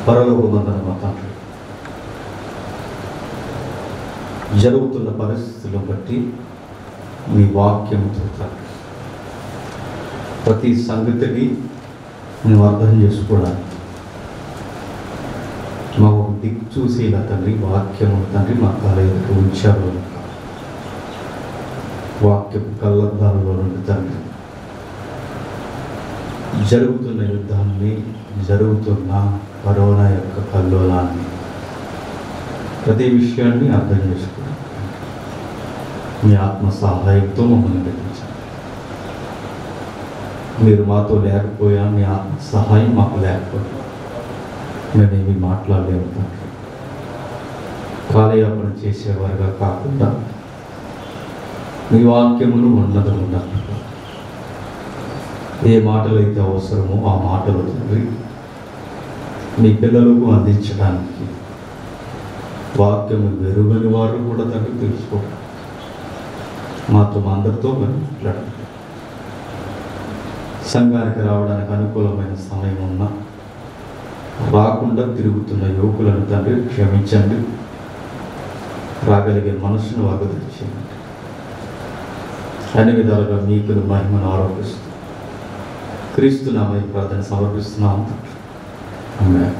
పరలోకమందన మా తండ్రి జరుగుతున్న పరిస్థితులను బట్టి మీ వాక్యంతో తండ్రి ప్రతి సంగతిని మేము అర్థం చేసుకోవడానికి మా ఒక దిక్కు చూసి ఇలా తండ్రి వాక్యము తండ్రి మా కాలేజీకి ఉంచారు వాక్యపు కళ్ళద్దాలలో నుండి తండ్రి జరుగుతున్న యుద్ధాన్ని జరుగుతున్న కరోనా యొక్క కల్లోలాన్ని ప్రతి విషయాన్ని అర్థం చేసుకుని మీ ఆత్మ సహాయంతో మమ్మల్ని నడిపించండి మీరు మాతో లేకపోయా మీ ఆత్మ సహాయం మాకు లేకపోతే మేమేమి మాట్లాడలేము తండ్రి కాలయాపన చేసేవారుగా కాకుండా మీ వాక్యములు ఉన్నది ఉన్నట్లుగా ఏ మాటలు అయితే అవసరమో ఆ మాటలు తండ్రి మీ పిల్లలకు అందించడానికి వాక్యము వెరుగని వారు కూడా తండ్రి తెలుసుకోవడం మాతో మా అందరితో మరి మాట్లాడండి సంఘానికి రావడానికి అనుకూలమైన సమయం ఉన్నా రాకుండా తిరుగుతున్న యువకులను తండ్రి క్షమించండి రాగలిగే మనసును వాగదర్చేయండి అన్ని విధాలుగా మీకు మహిమను ఆరోపిస్తూ క్రీస్తు నామై ప్రార్థన సమర్పిస్తున్నాం ఆమేన్.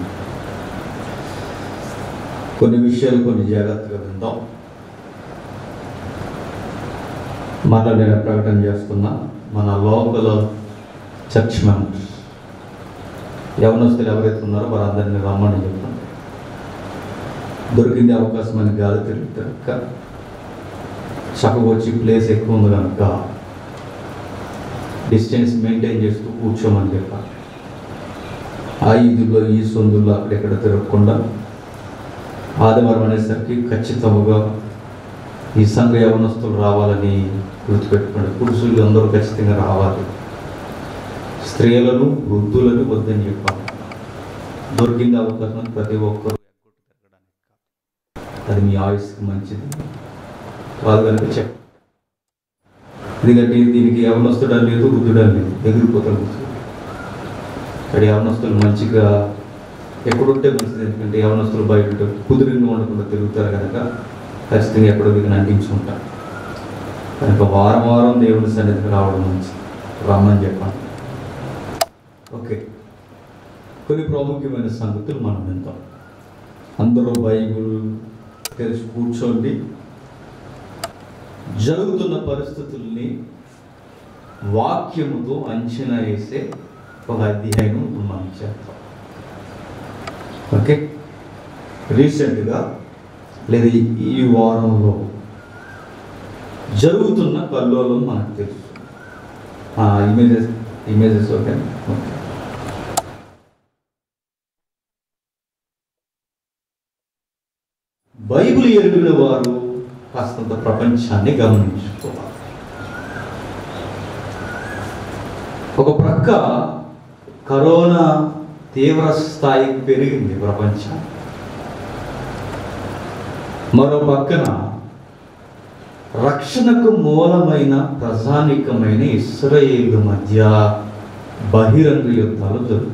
కొన్ని విషయాలు కొన్ని జాగ్రత్తగా విందాం మరలా నేను ప్రకటన చేస్తున్నా మన లోకల్ చర్చ్ మెంబర్స్ యవనస్తులు ఎవరైతే ఉన్నారో వారందరినీ రమ్మని చెప్పండి దొరికింది అవకాశం అని గాలి తిరిగి తిరగక చక్కగా వచ్చి ప్లేస్ ఎక్కువ ఉంది కనుక డిస్టెన్స్ మెయింటైన్ చేస్తూ కూర్చోమని చెప్పాలి ఆ ఈదుల్లో ఈ సొందుల్లో అక్కడెక్కడ తిరగకుండా ఆదివారం అనేసరికి ఖచ్చితంగా ఈ సంఘ యవనస్తులు రావాలని గుర్తుపెట్టుకోండి పురుషులు అందరూ ఖచ్చితంగా రావాలి స్త్రీలను వృద్ధులను వద్దని చెప్పాలి దొరికింది అవకాశం ప్రతి ఒక్కరూ ఎగ్గొట్టు తిరగడానికి కాదు. అది మీ ఆయుష్కి మంచిది కాదు కనుక చెప్ప ఎందుకంటే దీనికి యవనస్తుడా లేదు వృద్ధుడా లేదు ఎగిరిపోతాడు ఇక్కడ యవనస్తులు మంచిగా ఎక్కడుంటే మంచిది ఎందుకంటే యవనస్తులు బయట ఉంటే కుదిరిగా ఉండకుండా తిరుగుతారు కనుక ఖచ్చితంగా ఎక్కడో దిగిన అంటించుకుంటారు కనుక వారం వారం దేవుని సన్నిధికి రావడం మంచిది రమ్మని చెప్పండి ఓకే కొన్ని ప్రాముఖ్యమైన సంగతులు మనం వింటాం అందరూ బైబుల్ తెలిసి కూర్చోండి జరుగుతున్న పరిస్థితుల్ని వాక్యముతో అంచనా వేసే ఒక అధ్యాయం ఇప్పుడు మనం చేస్తాం ఓకే రీసెంట్గా లేదా ఈ- ఈ వారంలో జరుగుతున్న కల్లోలం మనకు తెలుసు images images okay okay Bible ఎరుగున వారు కాస్తంత ప్రపంచాన్ని గమనించుకోవాలి ఒక ప్రక్క కరోనా తీవ్ర స్థాయికి పెరిగింది ప్రపంచం మరో పక్కన రక్షణకు మూలమైన ప్రజానికమైన ఇస్రాయేల్ మధ్య బహిరంగ యుద్ధాలు జరుగుతాయి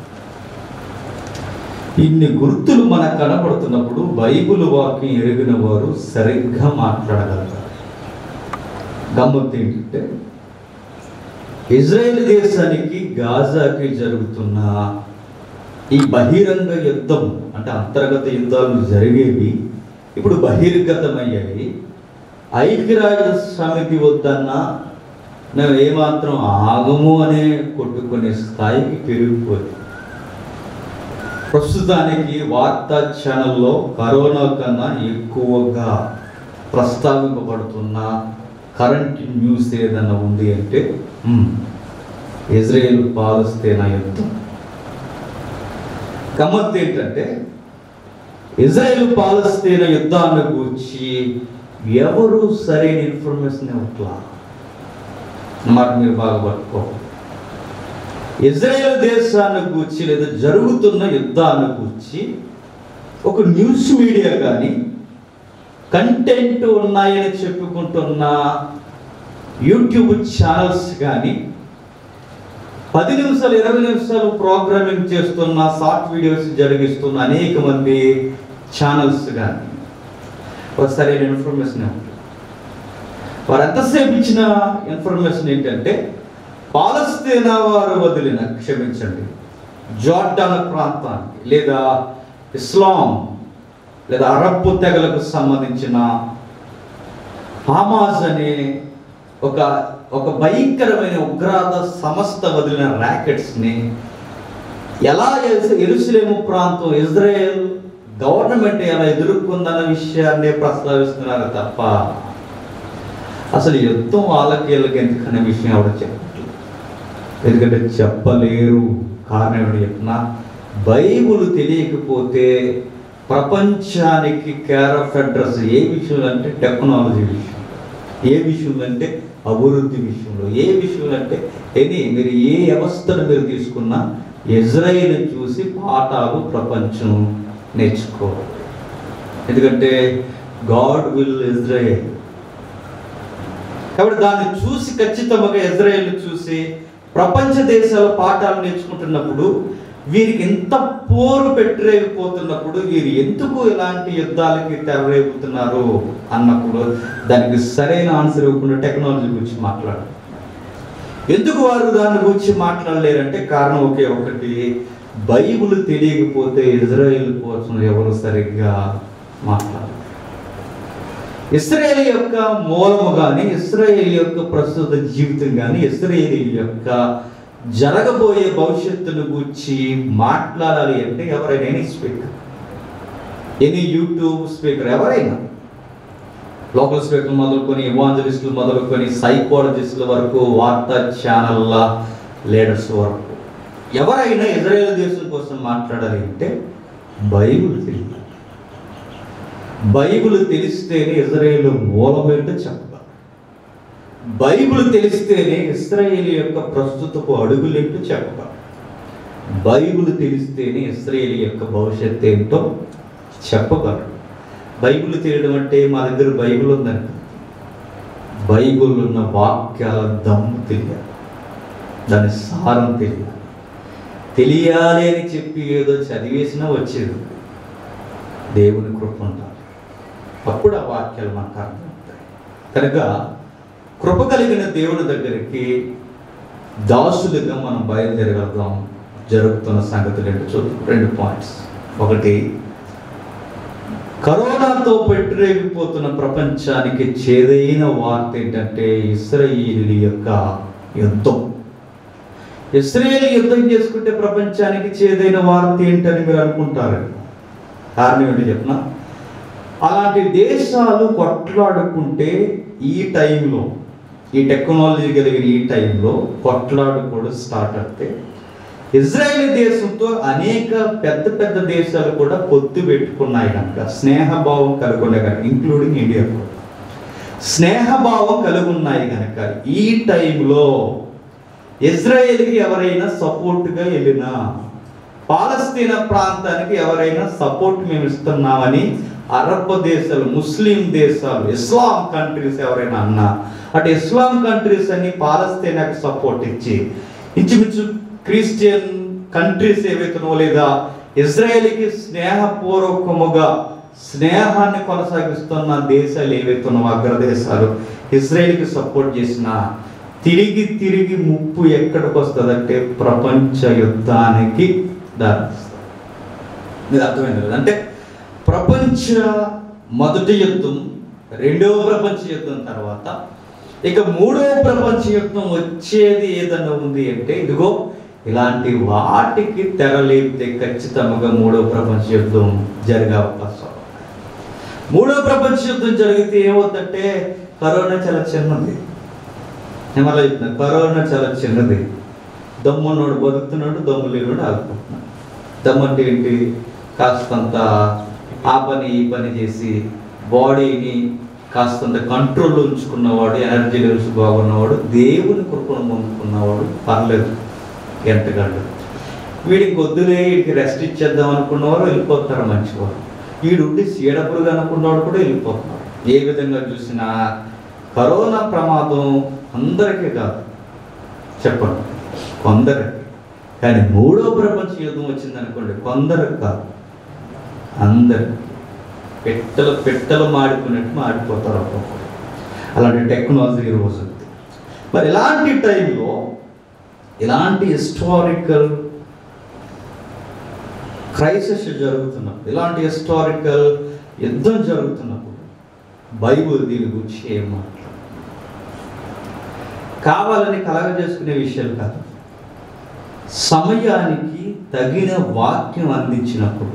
ఇన్ని గుర్తులు మనకు కనపడుతున్నప్పుడు బైబిల్ వాక్యం ఎరిగిన వారు సరిగ్గా మాట్లాడగలుగుతారు గమ్మత్తు ఏంటంటే ఇజ్రాయెల్ దేశానికి గాజాకి జరుగుతున్న ఈ బహిరంగ యుద్ధం అంటే అంతర్గత యుద్ధాలు జరిగేవి ఇప్పుడు బహిర్గతమయ్యాయి ఐక్యరాజ్య సమితి వద్దన్నా మేము ఏమాత్రం ఆగము అనే కొట్టుకునే స్థాయికి పెరిగిపోయింది ప్రస్తుతానికి వార్తా ఛానల్లో కరోనా కన్నా ఎక్కువగా ప్రస్తావింపబడుతున్న కరెంట్ న్యూస్ ఏదన్నా ఉంది అంటే మ్, ఇజ్రాయెల్ పాలస్తీనా యుద్ధం గమ్మత్తు ఏంటంటే ఇజ్రాయెల్ పాలస్తీనా యుద్ధాన్ని గురించి ఎవరు సరైన ఇన్ఫర్మేషన్ ఇవ్వట్లా మాట మీరు బాగా పట్టుకోవాలి ఇజ్రాయెల్ దేశాన్ని గూర్చి లేదా జరుగుతున్న యుద్ధాన్ని గూర్చి ఒక న్యూస్ మీడియా కానీ కంటెంట్ ఉన్నాయని చెప్పుకుంటున్న యూట్యూబ్ ఛానల్స్ కానీ పది నిమిషాలు ఇరవై నిమిషాలు ప్రోగ్రామింగ్ చేస్తున్న షార్ట్ వీడియోస్ జరిగిస్తున్న అనేక మంది ఛానల్స్ కానీ ఒక సరైన ఇన్ఫర్మేషన్ ఉంటుంది వారు ఎంతసేపు ఇచ్చిన ఇన్ఫర్మేషన్ ఏంటంటే పాలస్తీనా వారు వదిలిన క్షమించండి జార్డాన్ ప్రాంతానికి లేదా ఇస్లాం లేదా అరబ్బు తెగలకు సంబంధించిన హామాజ్ అనే ఒక ఒక భయంకరమైన ఉగ్రత సంస్థ వదిలిన ర్యాకెట్స్ని ఎలా ఎరుస- ఎరుసలేము ప్రాంతం ఇజ్రాయెల్ గవర్నమెంట్ ఎలా ఎదుర్కొందన్న విషయాన్ని ప్రస్తావిస్తున్నారు తప్ప అసలు యుద్ధం వాళ్ళకి వీళ్ళకి ఎందుకనే విషయం ఆవిడ చెప్పట్లేదు ఎందుకంటే చెప్పలేరు కారణం ఏమిటి చెప్పినా బైబుల్ తెలియకపోతే ప్రపంచానికి కేర్ ఆఫ్ అడ్రస్ ఏ విషయంలో అంటే టెక్నాలజీ విషయం ఏ విషయంలో అంటే అభివృద్ధి విషయంలో ఏ విషయంలో అంటే ఎనీ మీరు ఏ వ్యవస్థను మీరు తీసుకున్నా ఇజ్రాయిల్ చూసి పాఠాలు ప్రపంచం నేర్చుకోవాలి ఎందుకంటే గాడ్ విల్ ఇజ్రాయెల్ కాబట్టి దాన్ని చూసి ఖచ్చితంగా ఇజ్రాయెల్ చూసి ప్రపంచ దేశాల పాఠాలు నేర్చుకుంటున్నప్పుడు వీరికి ఎంత పోరు పెట్టరేగిపోతున్నప్పుడు వీరు ఎందుకు ఇలాంటి యుద్ధాలకి తెరరేపుతున్నారు అన్నప్పుడు దానికి సరైన ఆన్సర్ ఇవ్వకుండా టెక్నాలజీ గురించి మాట్లాడు ఎందుకు వారు దాని గురించి మాట్లాడలేరంటే కారణం ఒకే ఒకటి బైబుల్ తెలియకపోతే ఇజ్రాయిల్ కోసం ఎవరు సరిగ్గా మాట్లాడరు ఇస్రాయేల్ యొక్క మూలము కానీ ఇస్రాయేల్ యొక్క ప్రస్తుత జీవితం కానీ ఇస్రాయేల్ యొక్క జరగబోయే భవిష్యత్తును గురించి మాట్లాడాలి అంటే ఎవరైనా any speaker any YouTube speaker ఎవరైనా లోకల్ స్పీకర్ మొదలుకొని ఇవాంజలిస్టులు మొదలుకొని సైకాలజిస్టుల వరకు వార్తా ఛానళ్ళ లీడర్స్ వరకు ఎవరైనా ఇజ్రాయేల్ దేశం కోసం మాట్లాడాలి అంటే బైబుల్ తెలియాలి బైబిల్ తెలిస్తేనే ఇజ్రాయేల్ మూలమేంటో చెప్పగలరు బైబిల్ తెలిస్తేనే ఇస్రాయేల్ యొక్క ప్రస్తుతపు అడుగులేంటో చెప్పగలరు బైబిల్ తెలిస్తేనే ఇస్రాయేల్ యొక్క భవిష్యత్ ఏంటో చెప్పగలరు బైబిల్ తెలియడం అంటే మా దగ్గర బైబిల్ ఉందని బైబిల్ ఉన్న వాక్యాల దమ్ము తెలియాలి దాని సారం తెలియాలి తెలియాలి అని చెప్పి ఏదో చదివేసినా వచ్చేది దేవుని కృప ఉండాలి అప్పుడు ఆ వాక్యాలు మనకు అర్థమవుతాయి కనుక కృప కలిగిన దేవుని దగ్గరికి దాసులుగా మనం బయలుదేరగలుగుతాం జరుగుతున్న సంగతులు ఏంటో చూద్దాం రెండు పాయింట్స్ ఒకటి కరోనాతో పెట్టిరేగిపోతున్న ప్రపంచానికి చేదైన వార్త ఏంటంటే ఇస్రాయేల్ యొక్క యుద్ధం ఇస్రాయేల్ యుద్ధం చేసుకుంటే ప్రపంచానికి చేదైన వార్త ఏంటని మీరు అనుకుంటారు కారణం ఏంటి చెప్పిన అలాంటి దేశాలు కొట్లాడుకుంటే ఈ టైంలో ఈ టెక్నాలజీ కలిగిన ఈ టైంలో కొట్లాడుకోవడం స్టార్ట్ అయితే ఇజ్రాయెల్ దేశంతో అనేక పెద్ద పెద్ద దేశాలు కూడా పొత్తు పెట్టుకున్నాయి కనుక స్నేహభావం కలిగి ఉన్నాయి కనుక ఇంక్లూడింగ్ ఇండియా కూడా స్నేహభావం కలిగి ఉన్నాయి కనుక ఈ టైంలో ఇజ్రాయెల్కి ఎవరైనా సపోర్ట్గా వెళ్ళినా పాలస్తీనా ప్రాంతానికి ఎవరైనా సపోర్ట్ మేము ఇస్తున్నామని అరబ్ దేశాలు ముస్లిం దేశాలు ఇస్లాం కంట్రీస్ ఎవరైనా అన్నా అటు ఇస్లాం కంట్రీస్ అని పాలస్తీనాకి సపోర్ట్ ఇచ్చి ఇంచుమించు క్రిస్టియన్ కంట్రీస్ ఏవైతున్నావో లేదా ఇజ్రాయేల్కి స్నేహపూర్వకముగా స్నేహాన్ని కొనసాగిస్తున్న దేశాలు ఏవైతున్నావో అగ్రదేశాలు ఇజ్రాయేల్కి సపోర్ట్ చేసిన తిరిగి తిరిగి ముప్పు ఎక్కడికి వస్తుందంటే ప్రపంచ యుద్ధానికి దారిస్తుంది మీరు అర్థమైంది కదా అంటే ప్రపంచ మొదటి యుద్ధం రెండవ ప్రపంచ యుద్ధం తర్వాత ఇక మూడవ ప్రపంచ యుద్ధం వచ్చేది ఏదన్నా ఉంది అంటే ఇదిగో ఇలాంటి వాటికి తెరలేపితే ఖచ్చితంగా మూడవ ప్రపంచ యుద్ధం జరిగే అవకాశం ఉంది. మూడవ ప్రపంచ యుద్ధం జరిగితే ఏమవుతుందంటే కరోనా చాలా చిన్నది నేను మళ్ళీ చెప్తున్నా కరోనా చాలా చిన్నది దమ్మున్నోడు బతుకుతున్నాడు దమ్ము లేనివాడు ఆగిపోతున్నాడు దమ్ము అంటే ఏంటి కాస్తంత ఆ పని ఈ పని చేసి బాడీని కాస్తంత కంట్రోల్లో ఉంచుకున్నవాడు ఎనర్జీ లెవెల్స్ బాగున్నవాడు దేవుని కృపను పొందుకున్నవాడు పర్లేదు ఎంతగాడు వీడికి వద్దులే వీడికి రెస్ట్ ఇచ్చేద్దాం అనుకున్నవారు వెళ్ళిపోతారు మంచివారు వీడుండి సీడపురుగా అనుకున్నవాడు కూడా వెళ్ళిపోతున్నారు ఏ విధంగా చూసినా కరోనా ప్రమాదం అందరికీ కాదు చెప్పండి కొందరికి కానీ మూడో ప్రపంచ యుద్ధం వచ్చిందనుకోండి కొందరికి కాదు అందరికి పెట్టెలు పెట్టెలు మాడిపోయినట్టు మాడిపోతారు ఒక్కొక్కరు అలాంటి టెక్నాలజీ ఈ రోజు ఉంది. మరి ఇలాంటి టైంలో ఇలాంటి హిస్టారికల్ క్రైసిస్ జరుగుతున్నప్పుడు ఇలాంటి హిస్టారికల్ యుద్ధం జరుగుతున్నప్పుడు బైబుల్ దీని గురించి ఏం మాట్లాడు కావాలని కలగజేసుకునే విషయాలు కాదు సమయానికి తగిన వాక్యం అందించినప్పుడు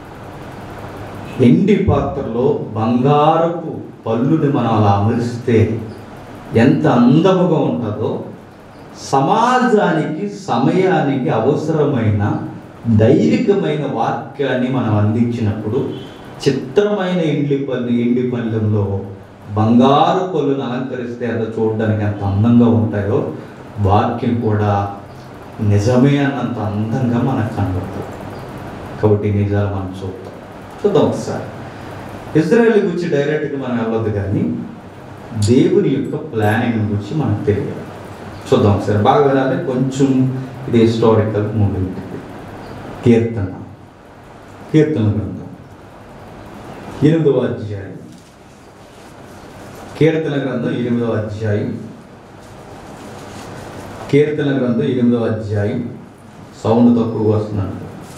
ఎండి పాత్రలో బంగారపు పళ్ళుని మనం అలా అమరిస్తే ఎంత అందముగా ఉంటుందో సమాజానికి సమయానికి అవసరమైన దైవికమైన వాక్యాన్ని మనం అందించినప్పుడు చిత్రమైన ఎండి పల్లి ఎండి పల్లెంలో బంగారు పళ్ళును అలంకరిస్తే అది చూడడానికి ఎంత అందంగా ఉంటాయో వాక్యం కూడా నిజమే అన్నంత అందంగా మనకు కనబడుతుంది కాబట్టి ఈ నిజాలు మనం చూద్దాం చూద్దాం ఒకసారి ఇజ్రాయెల్ గురించి డైరెక్ట్గా మనం వెళ్ళొద్దు కానీ దేవుని యొక్క ప్లానింగ్ గురించి మనకు తెలియాలి చూద్దాం ఒకసారి బాగా వినాలి కొంచెం ఇది హిస్టారికల్ మూమెంట్ కీర్తన కీర్తన గ్రంథం ఎనిమిదవ అధ్యాయం కీర్తన గ్రంథం ఎనిమిదవ అధ్యాయం కీర్తన గ్రంథం ఎనిమిదవ అధ్యాయం సౌండ్ తక్కువ వస్తున్నాను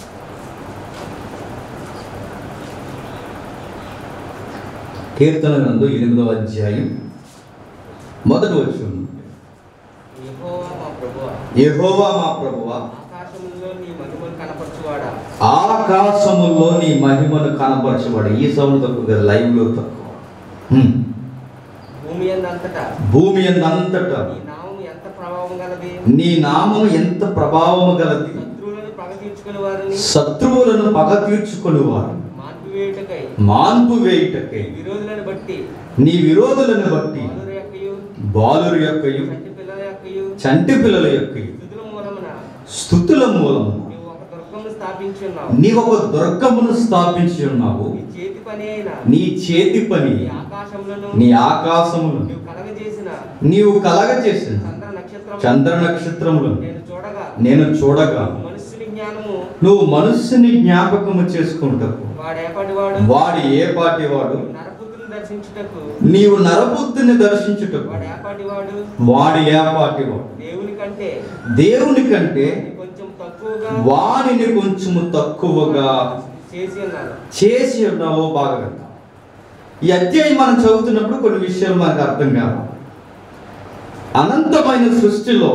కీర్తన గ్రంథం ఎనిమిదవ అధ్యాయం మొదటి వచ్చింది యెహోవా మా ప్రభువా, యెహోవా మా ప్రభువా ఆకాశములో నీ మహిమను కనపరచువాడా ఆకాశములో నీ మహిమను కనపరచబడి ఈ సౌండ్ తక్కువ కదా లైవ్లో తక్కువ హ్మ్. భూమి అందంతటా భూమి అంతటా నీ నామం ఎంత ప్రభావం గలది నీ నామం ఎంత ప్రభావము గలది శత్రువులను పగ తీర్చుకుని వారిని శత్రువులను పగ తీర్చుకొనివారు మాన్పివేయుటకై మాన్పు వేయుటకై విరోధులను బట్టి నీ విరోధులను బట్టి బాలుర యొక్కయు బాలురు యొక్కయు చంటి పిల్లల యొక్కయు చంటి పిల్లల యొక్కయు స్థుతుల మూలమున స్థుతుల మూలము నువ్వు ఒక దుర్గమును స్థాపించున్నావు నీవు ఒక దుర్గమును స్థాపించి ఉన్నావు నీ చేతి పని అయిన నీ చేతి పని నీ ఆకాశములను నీ ఆకాశమును నువ్వు కలగజేసిన నీవు కలగచేసిన చంద్ర నక్షత్రం చంద్ర నక్షత్రములను నేను చూడగా నేను చూడగా మనుషుని జ్ఞానము నువ్వు మనస్సుని జ్ఞాపకము చేసుకుంటకు వాడేపటి వాడు వాడు ఏ పాటి వాడు నరపుత్రుని దర్శించుటకు నీవు నరబుద్ధిని దర్శించుటకు వాడు ఏపాటి వాడు వాడు ఏ పాటి వాడు దేవుని కంటే దేవుని కంటే కొంచెం తక్కువగా వానిని కొంచెము తక్కువగా చేసి ఉన్నారు చేసి ఉన్నావో బాగా విందాం ఈ అధ్యాయం మనం చదువుతున్నప్పుడు కొన్ని విషయాలు మనకు అర్థం కావాలి అనంతమైన సృష్టిలో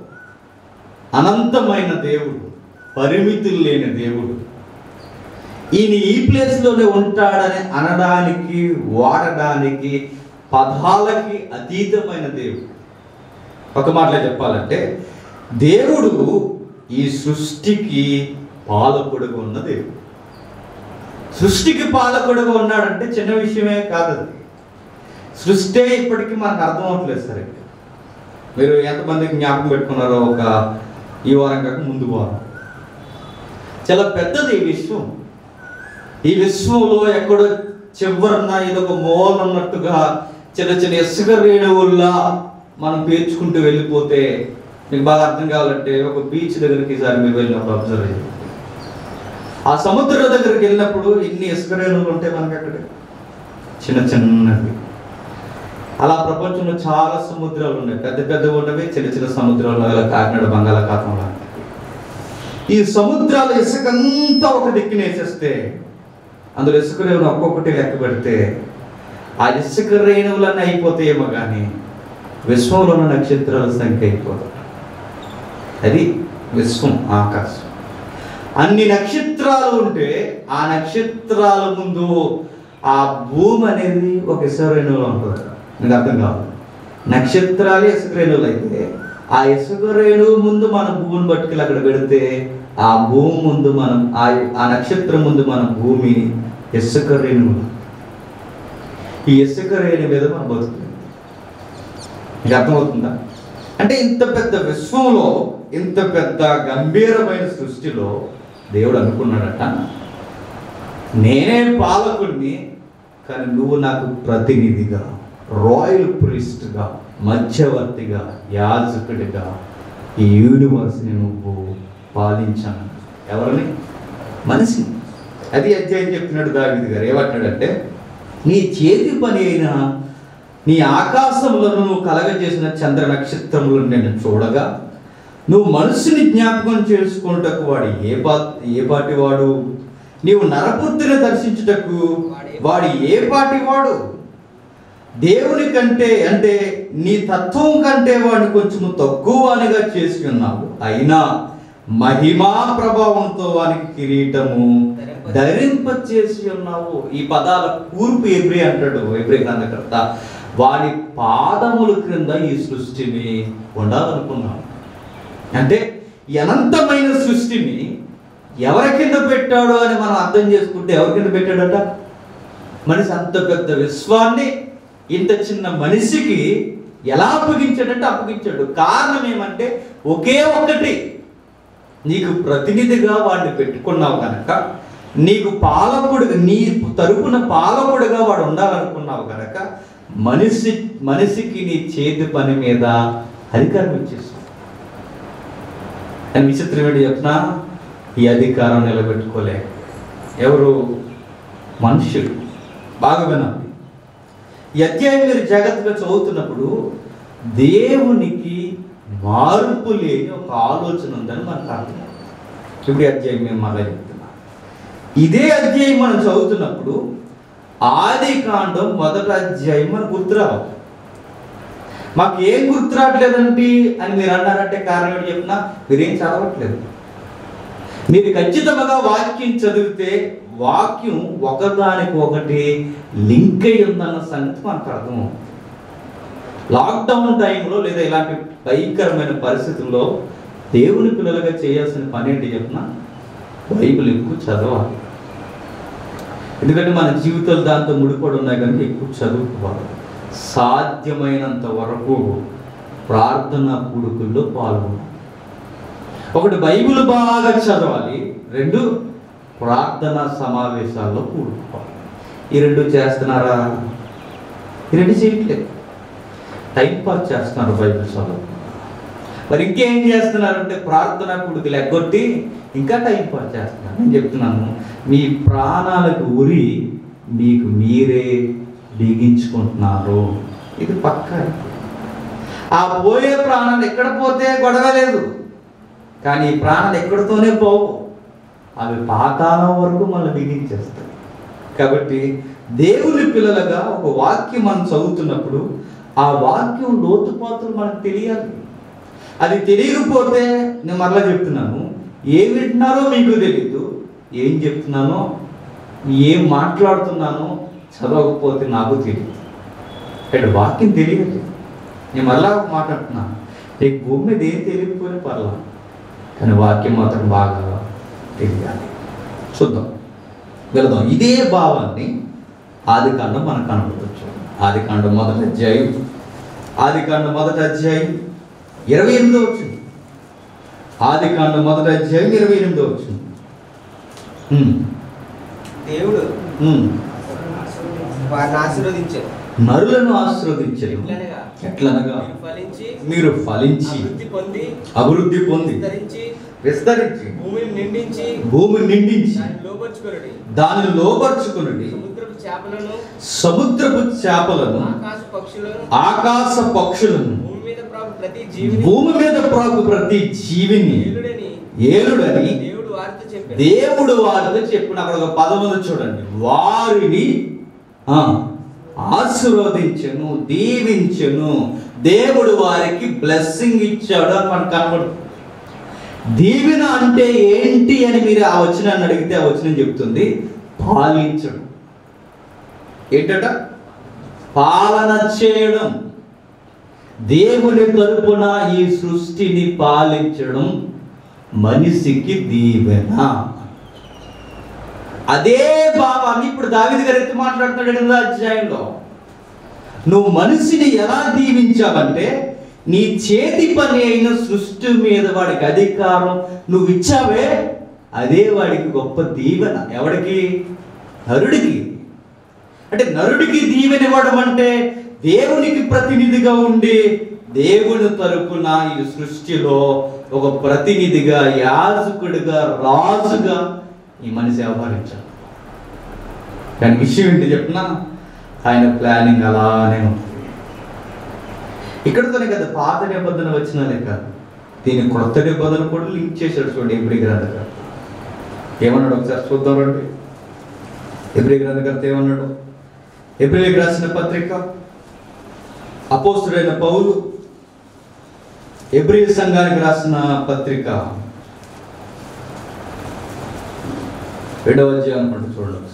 అనంతమైన దేవుడు పరిమితులు లేని దేవుడు ఈయన ఈ ప్లేస్లోనే ఉంటాడని అనడానికి వాడడానికి పదాలకి అతీతమైన దేవుడు ఒక మాటలో చెప్పాలంటే దేవుడు ఈ సృష్టికి పాలకుడుగా ఉన్న దేవుడు సృష్టికి పాలకుడుగా ఉన్నాడంటే చిన్న విషయమే కాదు అది సృష్టి ఇప్పటికీ మనకు అర్థం అవట్లేదు సరే మీరు ఎంతమందికి జ్ఞాపకం పెట్టుకున్నారో ఒక ఈ వారం కాక ముందు వారం చాలా పెద్దది ఈ విశ్వం ఈ విశ్వంలో ఎక్కడో చివరన ఏదో ఒక మూల ఉన్నట్టుగా చిన్న చిన్న ఇసుక రేణువుల్లా మనం పేర్చుకుంటూ వెళ్ళిపోతే మీకు బాగా అర్థం కావాలంటే ఒక బీచ్ దగ్గరికి ఈసారి మీరు వెళ్ళినప్పుడు అబ్జర్వ్ చేయండి ఆ సముద్రం దగ్గరికి వెళ్ళినప్పుడు ఎన్ని ఇసుక రేణువులు ఉంటాయి మనకి అక్కడ చిన్న చిన్నవి అలా ప్రపంచంలో చాలా సముద్రాలు ఉన్నాయి పెద్ద పెద్దవి ఉన్నవి చిన్న చిన్న సముద్రాలు ఉన్నాయి. ఇలా కాకినాడ బంగాళాఖాతం లాంటివి ఈ సముద్రాల ఇసుకంతా ఒక దిక్కున వేసేస్తే అందులో ఇసుక రేణువులు ఒక్కొక్కటి లెక్క పెడితే ఆ ఇసుక రేణువులన్నీ అయిపోతాయేమో కానీ విశ్వంలో ఉన్న నక్షత్రాల సంఖ్య అయిపోతుంది అది విశ్వం ఆకాశం అన్ని నక్షత్రాలు ఉంటే ఆ నక్షత్రాల ముందు ఆ భూమి అనేది ఒక ఇసుక రేణువులో ఉంటుంది మీకు అర్థం కాదు నక్షత్రాలే ఇసుక రేణువులు అయితే ఆ ఇసుక రేణువు ముందు మన భూమిని పట్టుకెళ్ళి అక్కడ పెడితే ఆ భూమి ముందు మనం ఆ ఆ నక్షత్రం ముందు మన భూమి ఇసుక రేణువులు ఈ ఇసుక రేణు మీద మనం బతుకుతుంది మీకు అర్థమవుతుందా అంటే ఇంత పెద్ద విశ్వంలో ఇంత పెద్ద గంభీరమైన సృష్టిలో దేవుడు అనుకున్నాడట నేనే పాలకుడిని కానీ నువ్వు నాకు ప్రతినిధిగా రాయల్ ప్రీస్ట్గా మధ్యవర్తిగా యాజకుడిగా ఈ యూనివర్స్ని నువ్వు పాలించాను ఎవరిని మనిషిని అది అధ్యాయం చెప్తున్నాడు దావిది గారు ఏమంటాడంటే నీ చేతి పని అయిన నీ ఆకాశములను నువ్వు కలగజేసిన చంద్ర నక్షత్రములను నేను చూడగా నువ్వు మనసుని జ్ఞాపకం చేసుకుంటకు వాడు ఏ పా ఏ పాటి వాడు నీవు నరపుత్రిని దర్శించుటకు వాడు ఏ పాటి వాడు దేవుని కంటే అంటే నీ తత్వం కంటే వాడిని కొంచెం తక్కువనిగా చేసి ఉన్నావు అయినా మహిమా ప్రభావంతో వానికి కిరీటము ధరింప చేసి ఉన్నావు ఈ పదాల కూర్పు ఎబ్రి అంటాడు ఎబ్రి గ్రంథకర్త వాడి పాదముల క్రింద ఈ సృష్టిని ఉండాలనుకున్నావు అంటే ఈ అనంతమైన సృష్టిని ఎవరి కింద పెట్టాడు అని మనం అర్థం చేసుకుంటే ఎవరి కింద పెట్టాడట మనిషి అంత పెద్ద విశ్వాన్ని ఇంత చిన్న మనిషికి ఎలా అప్పగించాడంటే అప్పగించాడు కారణం ఏమంటే ఒకే ఒక్కటి నీకు ప్రతినిధిగా వాడిని పెట్టుకున్నావు కనుక నీకు పాలకుడు నీ తరపున పాలకుడుగా వాడు ఉండాలనుకున్నావు కనుక మనిషి మనిషికి నీ చేతి పని మీద అధికారం ఇచ్చేసావు అని విచిత్రం ఏంటి చెప్తున్నా ఈ అధికారం నిలబెట్టుకోలే ఎవరు మనుష్యుడు బాగా వినాలి ఈ అధ్యాయం మీరు జాగ్రత్తగా చదువుతున్నప్పుడు దేవునికి మార్పు లేని ఒక ఆలోచన ఉందని మనకు అర్థం ఇప్పుడు ఈ అధ్యాయం మేము మళ్ళీ చెప్తున్నా ఇదే అధ్యాయం మనం చదువుతున్నప్పుడు ఆది కాండం మొదటి అధ్యాయం మనకు గుర్తురావు మాకు ఏం గుర్తు రావట్లేదండి అని మీరు అన్నారంటే కారణం ఏంటి చెప్పినా మీరేం చదవట్లేదు మీరు ఖచ్చితంగా వాక్యం చదివితే వాక్యం ఒకదానికి ఒకటి లింక్ అయి ఉందన్న సంగతి మనకు అర్థమవుతుంది లాక్డౌన్ టైంలో లేదా ఇలాంటి భయంకరమైన పరిస్థితుల్లో దేవుని పిల్లలుగా చేయాల్సిన పని ఏంటి చెప్పిన బైబిల్ ఎక్కువ చదవాలి ఎందుకంటే మన జీవితాలు దాంతో ముడిపడి ఉన్నాయి కనుక ఎక్కువ చదువుకోవాలి సాధ్యమైనంత వరకు ప్రార్థన కూడుకుల్లో పాల్గొనాలి ఒకటి బైబిల్ బాగా చదవాలి రెండు ప్రార్థన సమావేశాల్లో కూడుకోవాలి ఈ రెండు చేస్తున్నారా ఈ రెండు చేయట్లేదు టైం పాస్ చేస్తున్నారు బైబిల్ చదువు మరి ఇంకేం చేస్తున్నారంటే ప్రార్థన కూడుకులు ఎగ్గొట్టి ఇంకా టైం పాస్ చేస్తున్నారు నేను చెప్తున్నాను మీ ప్రాణాలకు ఉరి మీకు మీరే బిగించుకుంటున్నారు ఇది పక్క ఆ పోయే ప్రాణాలు ఎక్కడ పోతే గొడవ లేదు కానీ ఈ ప్రాణాలు ఎక్కడితోనే పోవు అవి పాతాళం వరకు మళ్ళీ బిగించేస్తాయి కాబట్టి దేవుని పిల్లలుగా ఒక వాక్యం మనం చదువుతున్నప్పుడు ఆ వాక్యం లోతుపాతులు మనకు తెలియాలి అది తెలియకపోతే నేను మరలా చెప్తున్నాను ఏం వింటున్నారో మీకు తెలియదు ఏం చెప్తున్నానో ఏం మాట్లాడుతున్నానో చదవకపోతే నాకు తెలియదు ఇక్కడ వాక్యం తెలియదు నేను మళ్ళా ఒక మాట అంటున్నాను నీకు భూమి మీద ఏం తెలియకపోయినా పర్లా కానీ వాక్యం మాత్రం బాగా తెలియాలి చూద్దాం వెళదాం ఇదే భావాన్ని ఆది కాండం మనకు కనబడవచ్చు ఆది కాండం మొదటి అధ్యాయం ఆది కాండం మొదటి అధ్యాయం ఇరవై ఎనిమిదో వచ్చింది ఆది కాండం మొదటి అధ్యాయం ఇరవై ఎనిమిదో వచ్చింది ఉమ్, దేవుడు ఉమ్. వారిని ఆశీర్వదించారు నరులను ఆశీర్వదించరు ఎట్లనగా ఎట్లనగా మీరు ఫలించి మీరు ఫలించి అభివృద్ధి పొంది అభివృద్ధి పొంది విస్తరించి విస్తరించి భూమిని నిండించి భూమిని నిండించి దాన్ని లోపరుచుకొనుడి దానిని లోపరుచుకునుడి సముద్రపు చేపలను సముద్రపు చేపలను ఆకాశ పక్షులను ఆకాశ పక్షులను భూమి మీద ప్రాకు ప్రతి జీవిని భూమి మీద ప్రాకు ప్రతి జీవిని ఏలుడని ఏలుడని దేవుడు వారితో చెప్పాడు దేవుడు వారితో చెప్పిన అక్కడ ఒక పదములు చూడండి వారిని ఆ, ఆశీర్వదించెను దీవించెను దేవుడు వారికి బ్లెస్సింగ్ ఇచ్చాడు అని మనకు కనబడు దీవెన అంటే ఏంటి అని మీరు ఆ వచనాన్ని అడిగితే ఆ వచనం చెప్తుంది పాలించడం ఏంటట పాలన చేయడం దేవుని తరపున ఈ సృష్టిని పాలించడం మనిషికి దీవెన అదే భావాన్ని ఇప్పుడు దావిది గారు ఎత్తి మాట్లాడుతున్నాడు ఎనిమిదో అధ్యాయంలో నువ్వు మనిషిని ఎలా దీవించావంటే నీ చేతి పని అయిన సృష్టి మీద వాడికి అధికారం నువ్వు ఇచ్చావే అదే వాడికి గొప్ప దీవెన ఎవడికి నరుడికి అంటే నరుడికి దీవెన ఇవ్వడం అంటే దేవునికి ప్రతినిధిగా ఉండి దేవుని తరపున ఈ సృష్టిలో ఒక ప్రతినిధిగా యాజకుడిగా రాజుగా ఈ మనిషి వ్యవహరించాడు కానీ విషయం ఏంటి చెప్పిన ఆయన ప్లానింగ్ అలానే ఉంది ఇక్కడతోనే కదా పాత నిబంధన వచ్చిన లెక్క దీని క్రొత్త నిబంధన కూడా లింక్ చేశాడు చూడండి ఎబ్రి గ్రంథకర్త ఏమన్నాడు ఒకసారి చూద్దాం రండి ఎబ్రి గ్రంథకర్త ఏమన్నాడు ఎబ్రిలికి రాసిన పత్రిక అపోస్తుడైన పౌలు ఎబ్రి సంఘానికి రాసిన పత్రిక రెండవ అధ్యాయం అనుకుంటూ చూడండి ఒకసారి.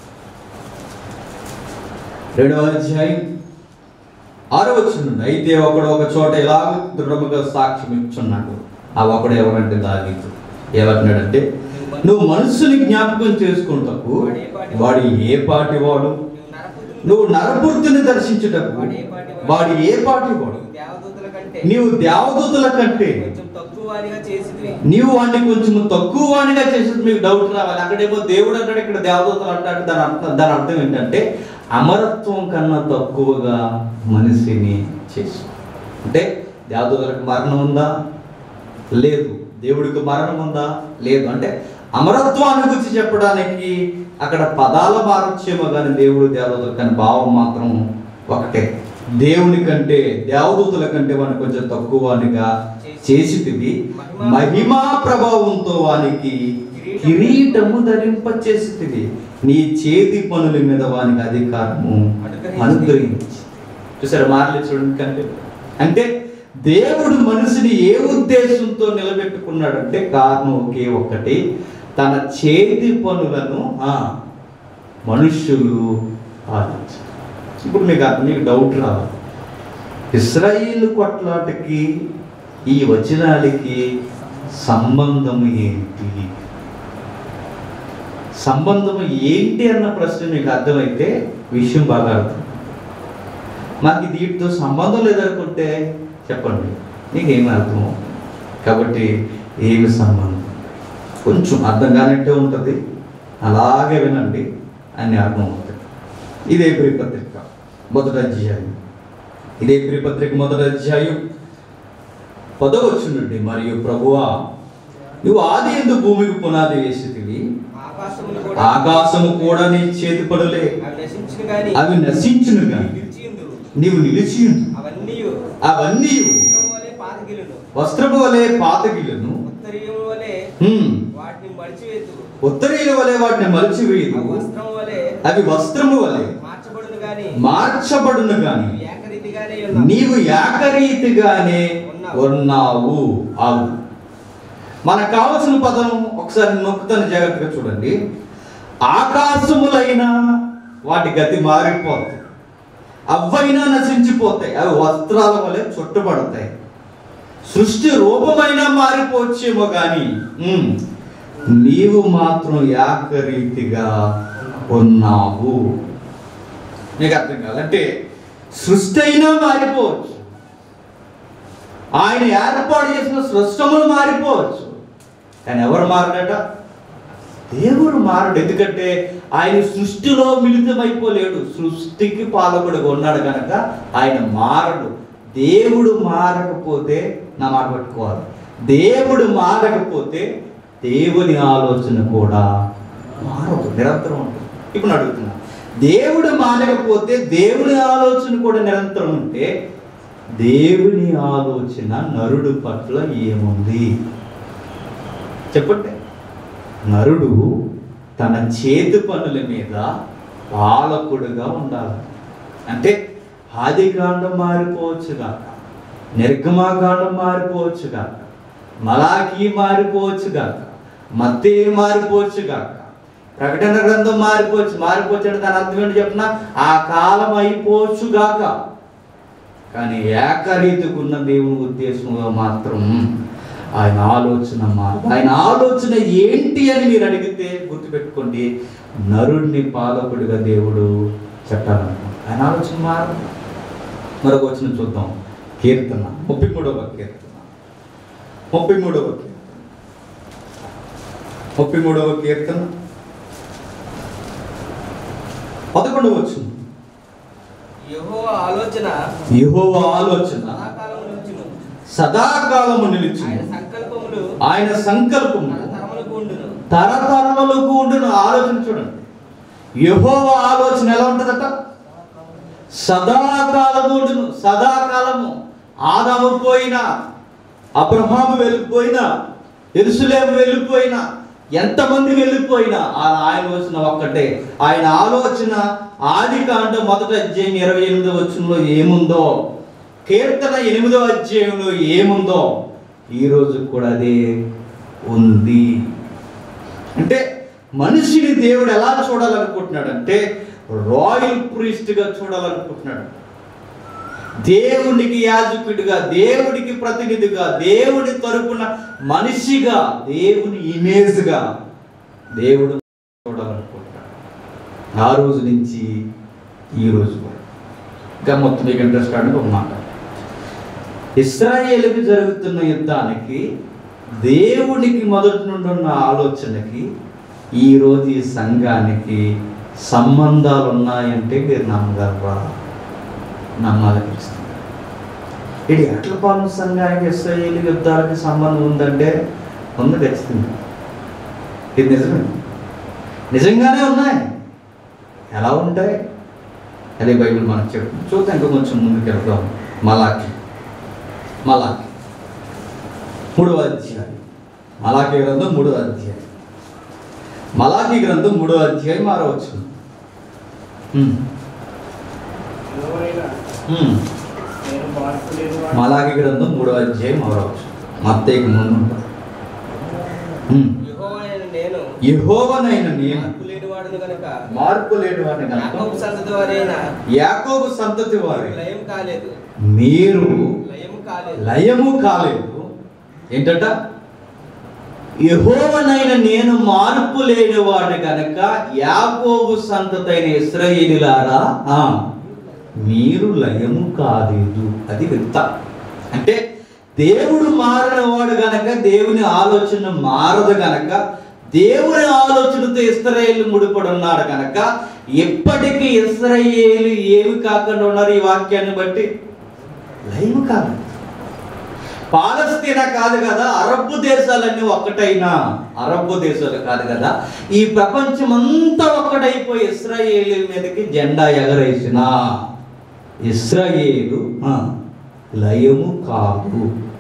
రెండవ అధ్యాయం ఆరో వచ్చిండు అయితే ఒకడు ఒక చోట ఇలా దృఢముగా సాక్ష్యం ఇచ్చున్నాడు ఆ ఒకడు ఎవరంటే దావీదు ఏమంటున్నాడంటే నువ్వు మనసుని జ్ఞాపకం చేసుకుంటకు వాడు ఏ పాటి వాడు నువ్వు నరపుత్రుని నువ్వు నరపుర్తిని దర్శించుటకు వాడు ఏ పాటి వాడు నువ్వు దేవదూతల కంటే నీవు దేవదూతుల కంటే కొంచెం తక్కువ వారిగా చేసిద్వి నీవు వాడిని కొంచెం తక్కువ వాడిగా చేసేది మీకు డౌట్ రావాలి అక్కడేమో దేవుడు అంటాడు ఇక్కడ దేవదూతలు అంటాడు దాని అర్థం దాని అర్థం ఏంటంటే అమరత్వం కన్నా తక్కువగా మనిషిని చేసు అంటే దేవదూతలకు మరణం ఉందా లేదు దేవుడికి మరణం ఉందా లేదు అంటే అమరత్వాన్ని గురించి చెప్పడానికి అక్కడ పదాల మారొచ్చేమో కానీ దేవుడు దేవదూతలు కానీ భావం మాత్రం ఒకటే దేవుని కంటే దేవదూతుల కంటే వాడిని కొంచెం తక్కువ వానిగా చేసితివి మహిమా ప్రభావంతో వానికి కిరీటము ధరింపచేసితివి నీ చేతి పనుల మీద వానికి అధికారము అనుగ్రహించి చూసారా మార్లే చూడండి కంటే అంటే దేవుడు మనిషిని ఏ ఉద్దేశంతో నిలబెట్టుకున్నాడంటే కారణం ఒకే ఒక్కటి తన చేతి పనులను ఆ, మనుష్యులు ఆలోచించారు ఇప్పుడు మీకు అర్థం- మీకు డౌట్ రావాలి ఇస్రాయిల్ కొట్లాటకి ఈ వచనాలకి సంబంధం ఏంటి సంబంధం ఏంటి అన్న ప్రశ్న మీకు అర్థమైతే విషయం బాగా అర్థం మాకు దీంతో సంబంధం లేదనుకుంటే చెప్పండి నీకేమి అర్థం కాబట్టి ఏమి సంబంధం కొంచెం అర్థం కానట్టే ఉంటుంది అలాగే వినండి అని అర్థం అవుతుంది ఇదే పత్రిక మొదటి అధ్యాయం ఇదే పత్రిక మొదటి అధ్యాయం పదవచ్చునుండి మరియు ప్రభువా నువ్వు ఆది ఎందు భూమికి పునాది వేసితివి ఆకాశములు కూడా ఆకాశము కూడా నీ చేతి పడులే అవి నశించును గాని అవి నశించును గాని నిలిచియుందురు. నీవు నిలిచియుండు అవన్నీ అవన్నీ వస్త్రము వలె పాతగిలును వస్త్రపు వలె పాతగిలను ఉత్తరీయము వలె హ్మ్, వాటిని మడిచివేతు ఉత్తరీయుల వలె వాటిని మలిచివేయదు ఆ వస్త్రం వలె అవి వస్త్రము వలె మార్చబడును గాని మార్చబడును గాని నీవు ఏకరీతిగానే ఉన్నావు. నీవు ఏకరీతిగానే ఉన్నావు ఆవు మనకు కావలసిన పదం ఒకసారి నొక్కుతాను జాగ్రత్తగా చూడండి ఆకాశములైన వాటి గతి మారిపోతాయి అవైనా నశించిపోతాయి అవి వస్త్రాల వలె చుట్టబడతాయి సృష్టి రూపమైనా మారిపోవచ్చేమో కానీ ఉమ్, నీవు మాత్రం ఏకరీతిగా ఉన్నావు నీకు అర్థం కాదు అంటే సృష్టి అయినా మారిపోవచ్చు ఆయన ఏర్పాటు చేసిన సృష్టములు మారిపోవచ్చు కానీ ఎవరు మారడట దేవుడు మారడు ఎందుకంటే ఆయన సృష్టిలో మిళితమైపోలేడు సృష్టికి పాలకుడుగా ఉన్నాడు కనుక ఆయన మారడు దేవుడు మారకపోతే నా మాట పట్టుకోవాలి దేవుడు మారకపోతే దేవుని ఆలోచన కూడా మారదు నిరంతరం ఉంటుంది ఇప్పుడు నేను అడుగుతున్నా దేవుడు మారకపోతే దేవుని ఆలోచన కూడా నిరంతరం ఉంటే దేవుని ఆలోచన నరుడు పట్ల ఏముంది చెప్పండి నరుడు తన చేతి పనుల మీద పాలకుడుగా ఉండాలి అంటే ఆదికాండం మారిపోవచ్చు కాక నిర్గమాకాండం మారిపోవచ్చు కాక మలాకి మారిపోవచ్చు కాక మత్తే మారిపోవచ్చు కాక ప్రకటన గ్రంథం మారిపోవచ్చు మారిపోవచ్చు అంటే దాని అర్థం ఏంటి చెప్పిన ఆ కాలం అయిపోవచ్చు గాక కానీ ఏకరీతికి ఉన్న దేవుని ఉద్దేశంలో మాత్రం ఆయన ఆలోచన మారదు ఆయన ఆలోచన ఏంటి అని మీరు అడిగితే గుర్తుపెట్టుకోండి నరుణ్ణి పాలకుడిగా దేవుడు చెప్పాలనుకుంటున్నాడు ఆయన ఆలోచన మారదు మరొక వచ్చిన చూద్దాం కీర్తన ముప్పై మూడవ కీర్తన ముప్పై మూడవ కీర్తన ముప్పై మూడవ కీర్తన పదకొండవ వచ్చింది యెహోవా ఆలోచన యెహోవా ఆలోచన సదాకాలము సదాకాలము నిలిచి ఆయన సంకల్పములు ఆయన సంకల్పము తరతరములకు ఉండును తరతరములకు ఉండును ఆలోచన చూడండి యెహోవా ఆలోచన ఎలా ఉంటుందట సదాకాలము ఉండును సదాకాలము ఆదాము పోయినా అబ్రహాము వెళ్ళిపోయినా ఎరుసలేము వెళ్ళిపోయినా ఎంతమంది వెళ్ళిపోయినా ఆ ఆయన వచ్చిన ఒక్కటే ఆయన ఆలోచన ఆది కాండ మొదటి అధ్యాయం ఇరవై ఎనిమిదో వచ్చంలో ఏముందో కీర్తన ఎనిమిదో అధ్యాయంలో ఏముందో ఈ రోజు కూడా అదే ఉంది అంటే మనిషిని దేవుడు ఎలా చూడాలనుకుంటున్నాడు అంటే రాయల్ ప్రీస్ట్గా చూడాలనుకుంటున్నాడు దేవునికి యాజకుడిగా దేవుడికి ప్రతినిధిగా దేవుడి తరపున మనిషిగా దేవుని ఇమేజ్గా దేవుడు చూడాలనుకుంటున్నాడు ఆ రోజు నుంచి ఈ రోజు వరకు ఇంకా మొత్తం మీకు ఇంట్రెస్ట్ కావడానికి ఒక మాట ఇస్రాయేలుకి జరుగుతున్న యుద్ధానికి దేవునికి మొదటి నుండి ఉన్న ఆలోచనకి ఈ రోజు ఈ సంఘానికి సంబంధాలు ఉన్నాయంటే మీరు నమ్మగలరా నమ్మాలి ఖచ్చితంగా ఇది ఎట్ల పాలన సంఘానికి ఇస్రాయేల్ యుద్ధాలకి సంబంధం ఉందంటే ఉంది ఖచ్చితంగా ఇది నిజమే నిజంగానే ఉన్నాయి ఎలా ఉంటాయి అదే బైబిల్ మనకు చెప్తుంది చూద్దాం ఇంకా కొంచెం ముందుకు వెళ్దాం మలాకి మలాకి మూడవ అధ్యాయం మలాకి గ్రంథం మూడవ అధ్యాయం మలాకి గ్రంథం మూడవ అధ్యాయం మారవచ్చు నేను మార్పు లేని వాడిని. మలాకి గ్రంథం మూడవ అధ్యాయం మారవచ్చు మత్తేకి ముందు ఉంటుంది. ఉమ్. యెహోవాయైన నేను యెహోవానైన నేను మార్పు లేనివాడును గనుక మార్పు లేని వారిని యాకోబు కనుక సంతతి వారైన యాకోబు సంతతి వారి లయం కాలేదు మీరు లయం కాలేదు లయము కాలేదు ఏంటంట యెహోవనైన నేను మార్పు లేనివాడు గనక యాకోబు సంతతైన ఇస్రాయేలులారా ఆ, మీరు లయము కాలేదు అది వింత అంటే దేవుడు మారినవాడు గనక దేవుని ఆలోచన మారదు గనక దేవుని ఆలోచనతో ఇస్రాయేలు ముడిపడి ఉన్నాడు గనక ఎప్పటికీ ఇస్రాయేలు ఏమి కాకుండా ఉన్నారు ఈ వాక్యాన్ని బట్టి లయము కాదు పాలస్తీనా కాదు కదా అరబ్బు దేశాలన్నీ ఒక్కటైనా అరబ్బు దేశాలు కాదు కదా ఈ ప్రపంచం అంతా ఒక్కటైపోయి ఇస్రాయేలు మీదకి జెండా ఎగరేసిన ఇస్రాయేలు ఆ, లయము కాదు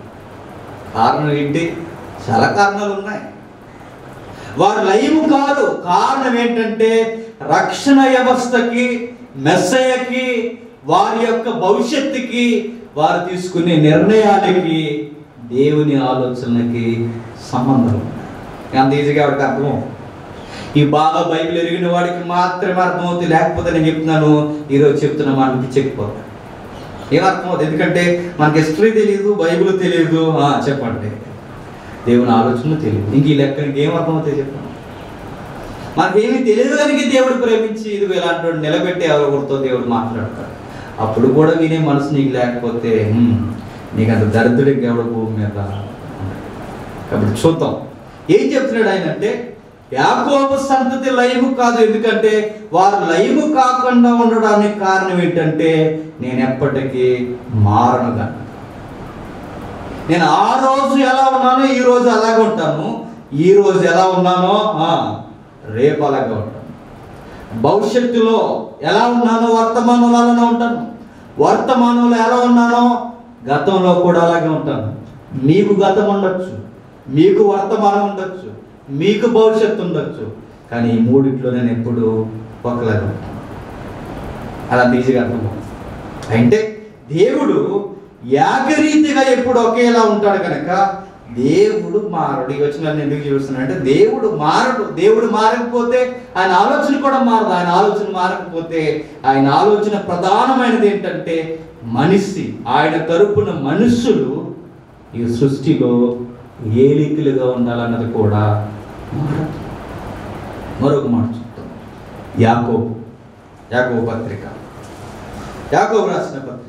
కారణం ఏంటి చాలా కారణాలు ఉన్నాయి వారు లయము కాదు కారణం ఏంటంటే రక్షణ వ్యవస్థకి మెస్సయ్యకి వారి యొక్క భవిష్యత్తుకి వారు తీసుకునే నిర్ణయాలకి దేవుని ఆలోచనలకి సంబంధం ఉంది. అంత ఈజీగా వాడికి అర్థం ఈ బాగా బైబిల్ ఎరిగిన వాడికి మాత్రమే అర్థమవుతుంది లేకపోతే నేను చెప్తున్నాను ఈరోజు చెప్తున్న మనకి చెక్కిపోతాను ఏం అర్థమవుతుంది ఎందుకంటే మనకి హిస్టరీ తెలియదు బైబిల్ తెలియదు ఆ, చెప్పండి దేవుని ఆలోచనలు తెలియదు ఇంక ఈ లెక్కనికి ఏం అర్థమవుతాయి చెప్పండి మనకేమీ తెలియదు కనుక దేవుడు ప్రేమించి ఇది ఇలాంటి వాడు నిలబెట్టి ఎవరితో దేవుడు మాట్లాడతాడు అప్పుడు కూడా వినే మనసు నీకు లేకపోతే "హ్మ్, నీకు అంత దరిద్రుడికి ఎవడు భూమి మీద కాబట్టి చూద్దాం ఏం చెప్తున్నాడు ఆయన అంటే యాకోబు సంతతి లయము కాదు ఎందుకంటే వారు లయము కాకుండా ఉండడానికి కారణం ఏంటంటే నేను ఎప్పటికీ మారనుగా నేను ఆ రోజు ఎలా ఉన్నానో ఈ రోజు అలాగే ఉంటాను ఈ రోజు ఎలా ఉన్నానో ఆ, రేపు అలాగే ఉంటాను భవిష్యత్తులో ఎలా ఉన్నానో వర్తమానంలో అలానే ఉంటాను వర్తమానంలో ఎలా ఉన్నానో గతంలో కూడా అలాగే ఉంటాను మీకు గతం ఉండొచ్చు మీకు వర్తమానం ఉండొచ్చు మీకు భవిష్యత్తు ఉండొచ్చు కానీ ఈ మూడిట్లో నేను ఎప్పుడు ఒకలాగా ఉంటాను అలా ఈజీగా అర్థమవుతుంది అంటే దేవుడు ఏకరీతిగా ఎప్పుడు ఒకేలా ఉంటాడు కనుక దేవుడు మారడు ఈ వచ్చిన ఎందుకు చూస్తున్నానంటే దేవుడు మారడు దేవుడు మారకపోతే ఆయన ఆలోచన కూడా మారదు ఆయన ఆలోచన మారకపోతే ఆయన ఆలోచన ప్రధానమైనది ఏంటంటే మనిషి ఆయన తరపున మనుషులు ఈ సృష్టిలో ఏలికలుగా ఉండాలన్నది కూడా మారదు మరొక మాట చెప్తాం యాకోబు యాకోబు పత్రిక యాకోబు రాసిన పత్రిక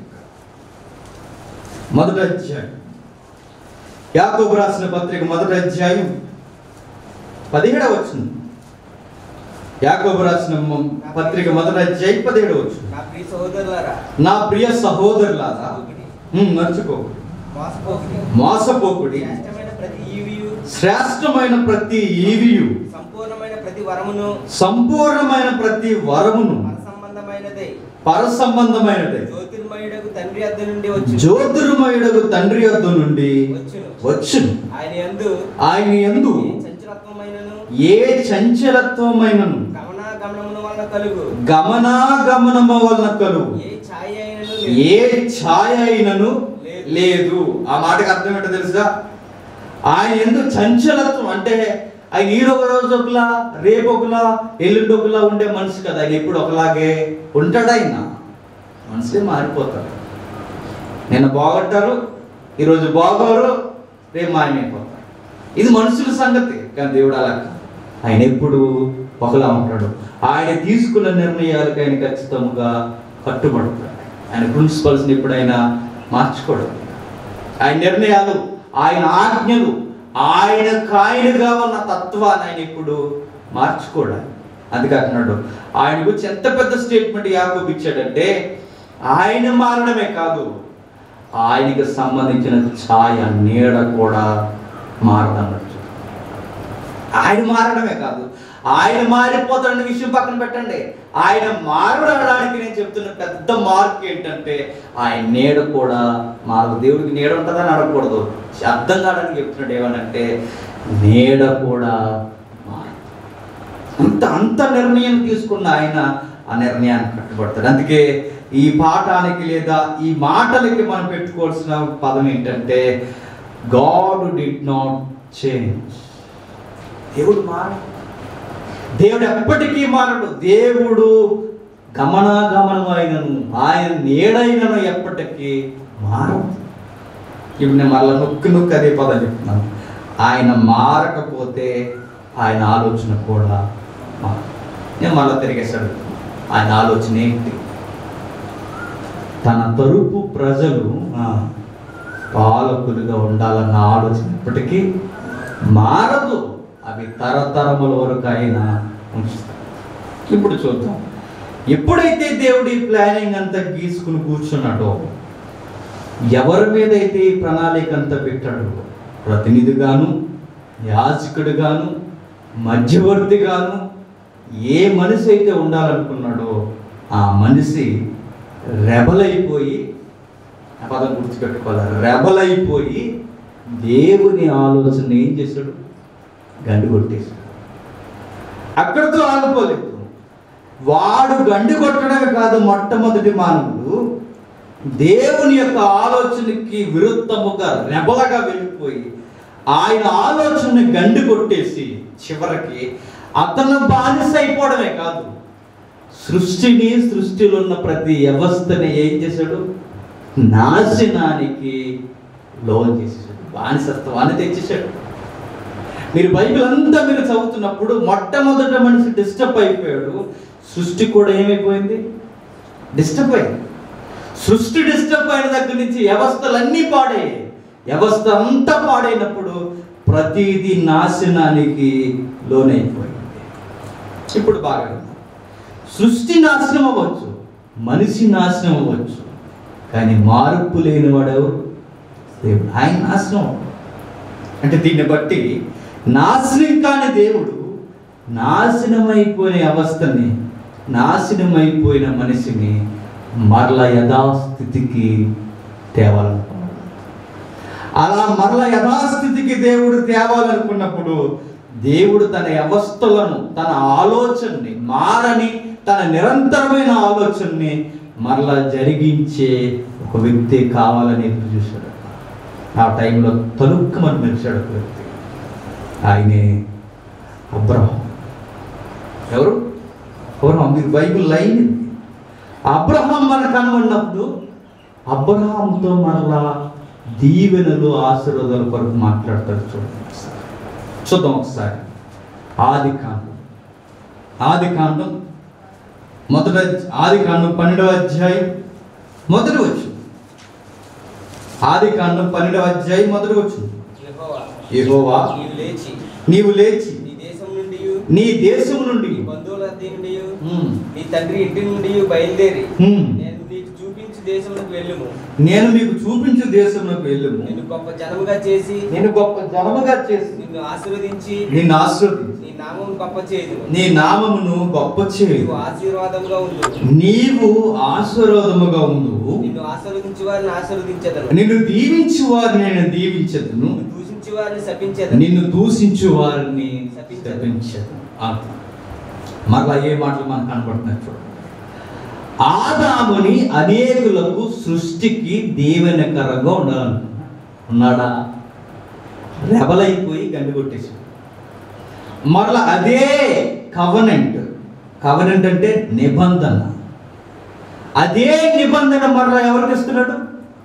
మొదటి అధ్యాయం యాకోబు రాసిన పత్రిక మొదటి అధ్యాయం పదిహేడవ వచ్చింది యాకోబు రాసిన మ- పత్రిక మొదటి అధ్యాయం పదిహేడవ వచ్చింది నా ప్రియ సహోదరులారా నా ప్రియ సహోదరులారా ఒకటి. ఉమ్, మర్చిపో మోసపోకుడి మోసపోకుడి శ్రేష్టమైన ప్రతి ఈవియు శ్రేష్టమైన ప్రతి ఈవియు సంపూర్ణమైన ప్రతి వరమును సంపూర్ణమైన ప్రతి వరమును మన సంబంధమైనదే పర సంబంధమైనది జ్యోతిర్మయుడకు తండ్రి అద్ద నుండి వచ్చు జ్యోతిర్మయుడకు తండ్రి యొద్ద నుండి వచ్చును వచ్చును ఆయన యందు ఆయన ఎందు ఏ చంచలత్వమైనను ఏ చంచలత్వమైనను గమనాగమనముల వలన కలుగు గమనాగమనము వలన కలుగు ఏ ఛాయ అయినను ఏ ఛాయ అయినను లేదు ఆ మాటకి అర్థం ఏంటో తెలుసా ఆయన ఎందుకు చంచలత్వం అంటే ఆయన ఈ ఒక రోజు ఒకలా రేపు ఒకలా ఎల్లుండి ఒకలా ఉండే మనిషి కదా ఆయన ఎప్పుడు ఒకలాగే ఉంటాడు ఆయన మనిషి మారిపోతారు నిన్న బాగుంటారు ఈరోజు బాగోరు రేపు మాయమైపోతారు ఇది మనుషుల సంగతి కానీ దేవుడు అలా కాదు. ఆయన ఎప్పుడు ఒకలా ఉంటాడు ఆయన తీసుకున్న నిర్ణయాలకు ఆయన ఖచ్చితంగా కట్టుబడతాడు ఆయన ప్రిన్సిపల్స్ని ఎప్పుడైనా మార్చుకోడు ఆయన నిర్ణయాలు ఆయన ఆజ్ఞలు ఆయనకు ఆయనగా ఉన్న తత్వాన్ని ఆయన ఇప్పుడు మార్చుకోడు అందుకే అంటున్నాడు ఆయన గురించి ఎంత పెద్ద స్టేట్మెంట్ యాకోబు ఇచ్చాడంటే ఆయన మారడమే కాదు ఆయనకి సంబంధించిన ఛాయ నీడ కూడా మారదన్నట్టు ఆయన మారడమే కాదు ఆయన మారిపోతాడన్న విషయం పక్కన పెట్టండి ఆయన మారడానికి నేను చెప్తున్న పెద్ద మార్క్ ఏంటంటే ఆయన నీడ కూడా మారదు దేవుడికి నీడ ఉంటుందని అడగకూడదు అర్థం కావడానికి చెప్తున్నాడు ఏమనంటే నీడ కూడా మారదు అంత అంత నిర్ణయం తీసుకున్న ఆయన ఆ నిర్ణయాన్ని కట్టుబడతాడు అందుకే ఈ పాఠానికి లేదా ఈ మాటలకి మనం పెట్టుకోవాల్సిన పదం ఏంటంటే గాడ్ డిడ్ నాట్ చేంజ్ దేవుడు మారడు దేవుడు ఎప్పటికీ మారడు దేవుడు గమనాగమనమైనను ఆయన నీడైనను ఎప్పటికీ మారదు ఇప్పుడు నేను మళ్ళీ నొక్కి నొక్కి అదే పదం చెప్తున్నాను ఆయన మారకపోతే ఆయన ఆలోచన కూడా మారదు నేను మళ్ళీ తిరిగేసాడు ఆయన ఆలోచన ఏంటి తన తరపు ప్రజలు ఆ, పాలకులుగా ఉండాలన్న ఆలోచన ఎప్పటికీ మారదు అవి తరతరముల వరకు ఆయన ఉంచుతాడు ఇప్పుడు చూద్దాం ఎప్పుడైతే దేవుడి ప్లానింగ్ అంతా గీసుకుని కూర్చున్నాడో ఎవరి మీద అయితే ఈ ప్రణాళిక అంతా పెట్టాడో ప్రతినిధిగాను యాజకుడిగాను మధ్యవర్తిగాను ఏ మనిషి అయితే ఉండాలనుకున్నాడో ఆ మనిషి రెబలైపోయి ఆ పదం గుర్తుపెట్టుకోవాలి రెబలైపోయి దేవుని ఆలోచన ఏం చేశాడు గండి కొట్టేశాడు అక్కడితో ఆగిపోలేదు వాడు గండి కొట్టడమే కాదు మొట్టమొదటి మానవుడు దేవుని యొక్క ఆలోచనకి విరుద్ధముగా రెబలగా వెళ్ళిపోయి ఆయన ఆలోచనని గండి కొట్టేసి చివరికి అతను బానిస అయిపోవడమే కాదు సృష్టిని సృష్టిలో ఉన్న ప్రతి వ్యవస్థని ఏం చేశాడు నాశనానికి లోన్ చేసేసాడు బానిసత్వాన్ని తెచ్చేసాడు మీరు బైబిల్ అంతా మీరు చదువుతున్నప్పుడు మొట్టమొదట మనిషి డిస్టర్బ్ అయిపోయాడు సృష్టి కూడా ఏమైపోయింది డిస్టర్బ్ అయింది సృష్టి డిస్టర్బ్ అయిన దగ్గర నుంచి వ్యవస్థలన్నీ పాడయ్యాయి వ్యవస్థ అంతా పాడైనప్పుడు ప్రతిదీ నాశనానికి లోనైపోయింది ఇప్పుడు బాగా వినండి. సృష్టి నాశనం అవ్వచ్చు మనిషి నాశనం అవ్వచ్చు కానీ మార్పు లేని వాడెవరు దేవుడు ఆయన నాశనం అవ్వడు. అంటే దీన్ని బట్టి నాశనం కాని దేవుడు నాశనమైపోయిన అవస్థని నాశనమైపోయిన మనిషిని మరల యథాస్థితికి తేవాలనుకున్నాడు అలా మరల యథాస్థితికి దేవుడు తేవాలనుకున్నప్పుడు దేవుడు తన వ్యవస్థలను తన ఆలోచనని మారని తన నిరంతరమైన ఆలోచనని మరలా జరిగించే ఒక వ్యక్తి కావాలని ఎదురు చూశాడు ఆ టైంలో తలుక్కుమని మెరిచాడు ఒక వ్యక్తి ఆయనే అబ్రహం ఎవరు అబ్రహం మీరు బైబిల్ లైన్ ఇది. అబ్రహాం మన కనబడినప్పుడు అబ్రహాంతో మరలా దీవెనలు ఆశీర్వాదాల కొరకు మాట్లాడతాడు చూడండి ఒకసారి చూద్దాం ఒకసారి ఆది కాండం ఆది కాండం మొదట ఆది కాండం పన్నెండవ అధ్యాయం మొదటి వచ్చు ఆది కాండం పన్నెండవ అధ్యాయం మొదటి వచ్చు యెహోవా, యెహోవా నీవు లేచి నీవు లేచి నీ దేశం నుండి నీ దేశం నుండి నీ బంధువుల అద్దె నుండి ఉమ్, నీ తండ్రి ఇంటి నుండి బయలుదేరి ఉమ్, నేను నీకు చూపించు దేశములకు వెళ్ళుము నేను మీకు చూపించు దేశంలోకి వెళ్ళము నిన్ను గొప్ప జనముగా చేసి నేను గొప్ప జనముగా చేసి నిన్ను ఆశీర్వదించి నిన్ను ఆశీర్వదించి నీ నామం గొప్ప చేయదు నీ నామమును గొప్ప చేయి నీవు ఆశీర్వాదముగా ఉండు నీవు ఆశీర్వాదముగా ఉండు నిన్ను ఆశీర్వదించి వారిని ఆశీర్వదించదను నిన్ను దీవించు వారిని నేను దీవించదును నిన్ను దూషించి వారిని శపించదను నిన్ను దూషించు వారిని శపించదు మరలా ఏ మాటలు మనకు కనబడుతున్నాయి చూడండి ఆదాముని అనేకులకు సృష్టికి దీవెనకరంగా ఉండాలనుకున్నాడు ఉన్నాడా రెబలైపోయి గండి కొట్టేసి మరలా అదే కవనెంట్ కవనెంట్ అంటే నిబంధన అదే నిబంధన మరలా ఎవరికి ఇస్తున్నాడు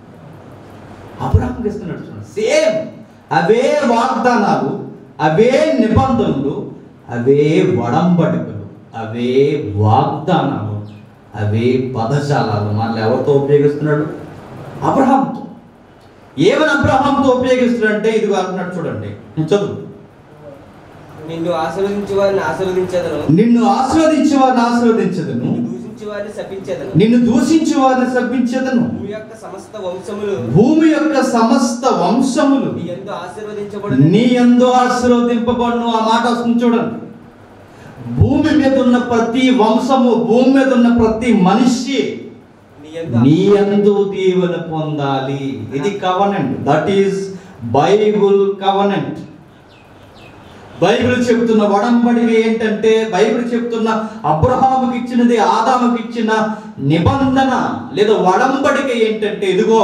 అబ్రహాంకి ఇస్తున్నాడు చూడండి సేమ్ అవే వాగ్దానాలు అవే నిబంధనలు అవే వడంబడికలు అవే వాగ్దానాలు అవే పదజాలాలు మళ్ళీ ఎవరితో ఉపయోగిస్తున్నాడు అబ్రహాంతో ఏమని అబ్రహాంతో ఉపయోగిస్తున్నాడు అంటే ఇది అంటున్నాడు చూడండి చదువు నిన్ను ఆశీర్వదించి వారిని ఆశీర్వదించదను నిన్ను ఆశీర్వదించి వారిని ఆశీర్వదించదను నిన్ను దూషించి వారిని శపించదను నిన్ను దూషించి వారిని శపించదను భూమి యొక్క సమస్త వంశములు భూమి యొక్క సమస్త వంశములు నీ ఎందు ఆశీర్వదించబడు నీ ఎందు ఆశీర్వదింపబడును ఆ మాట వస్తుంది చూడండి భూమి మీద ఉన్న ప్రతి వంశము భూమి మీద ఉన్న ప్రతి మనిషి నీ ఎందు నీ ఎందు దీవెన పొందాలి ఇది covenant that is Bible covenant Bible చెబుతున్న వడంబడిక ఏంటంటే బైబిల్ చెబుతున్న అబ్రహాముకి ఇచ్చినది ఆదాముకి ఇచ్చిన నిబంధన లేదా వడంబడిక ఏంటంటే ఇదిగో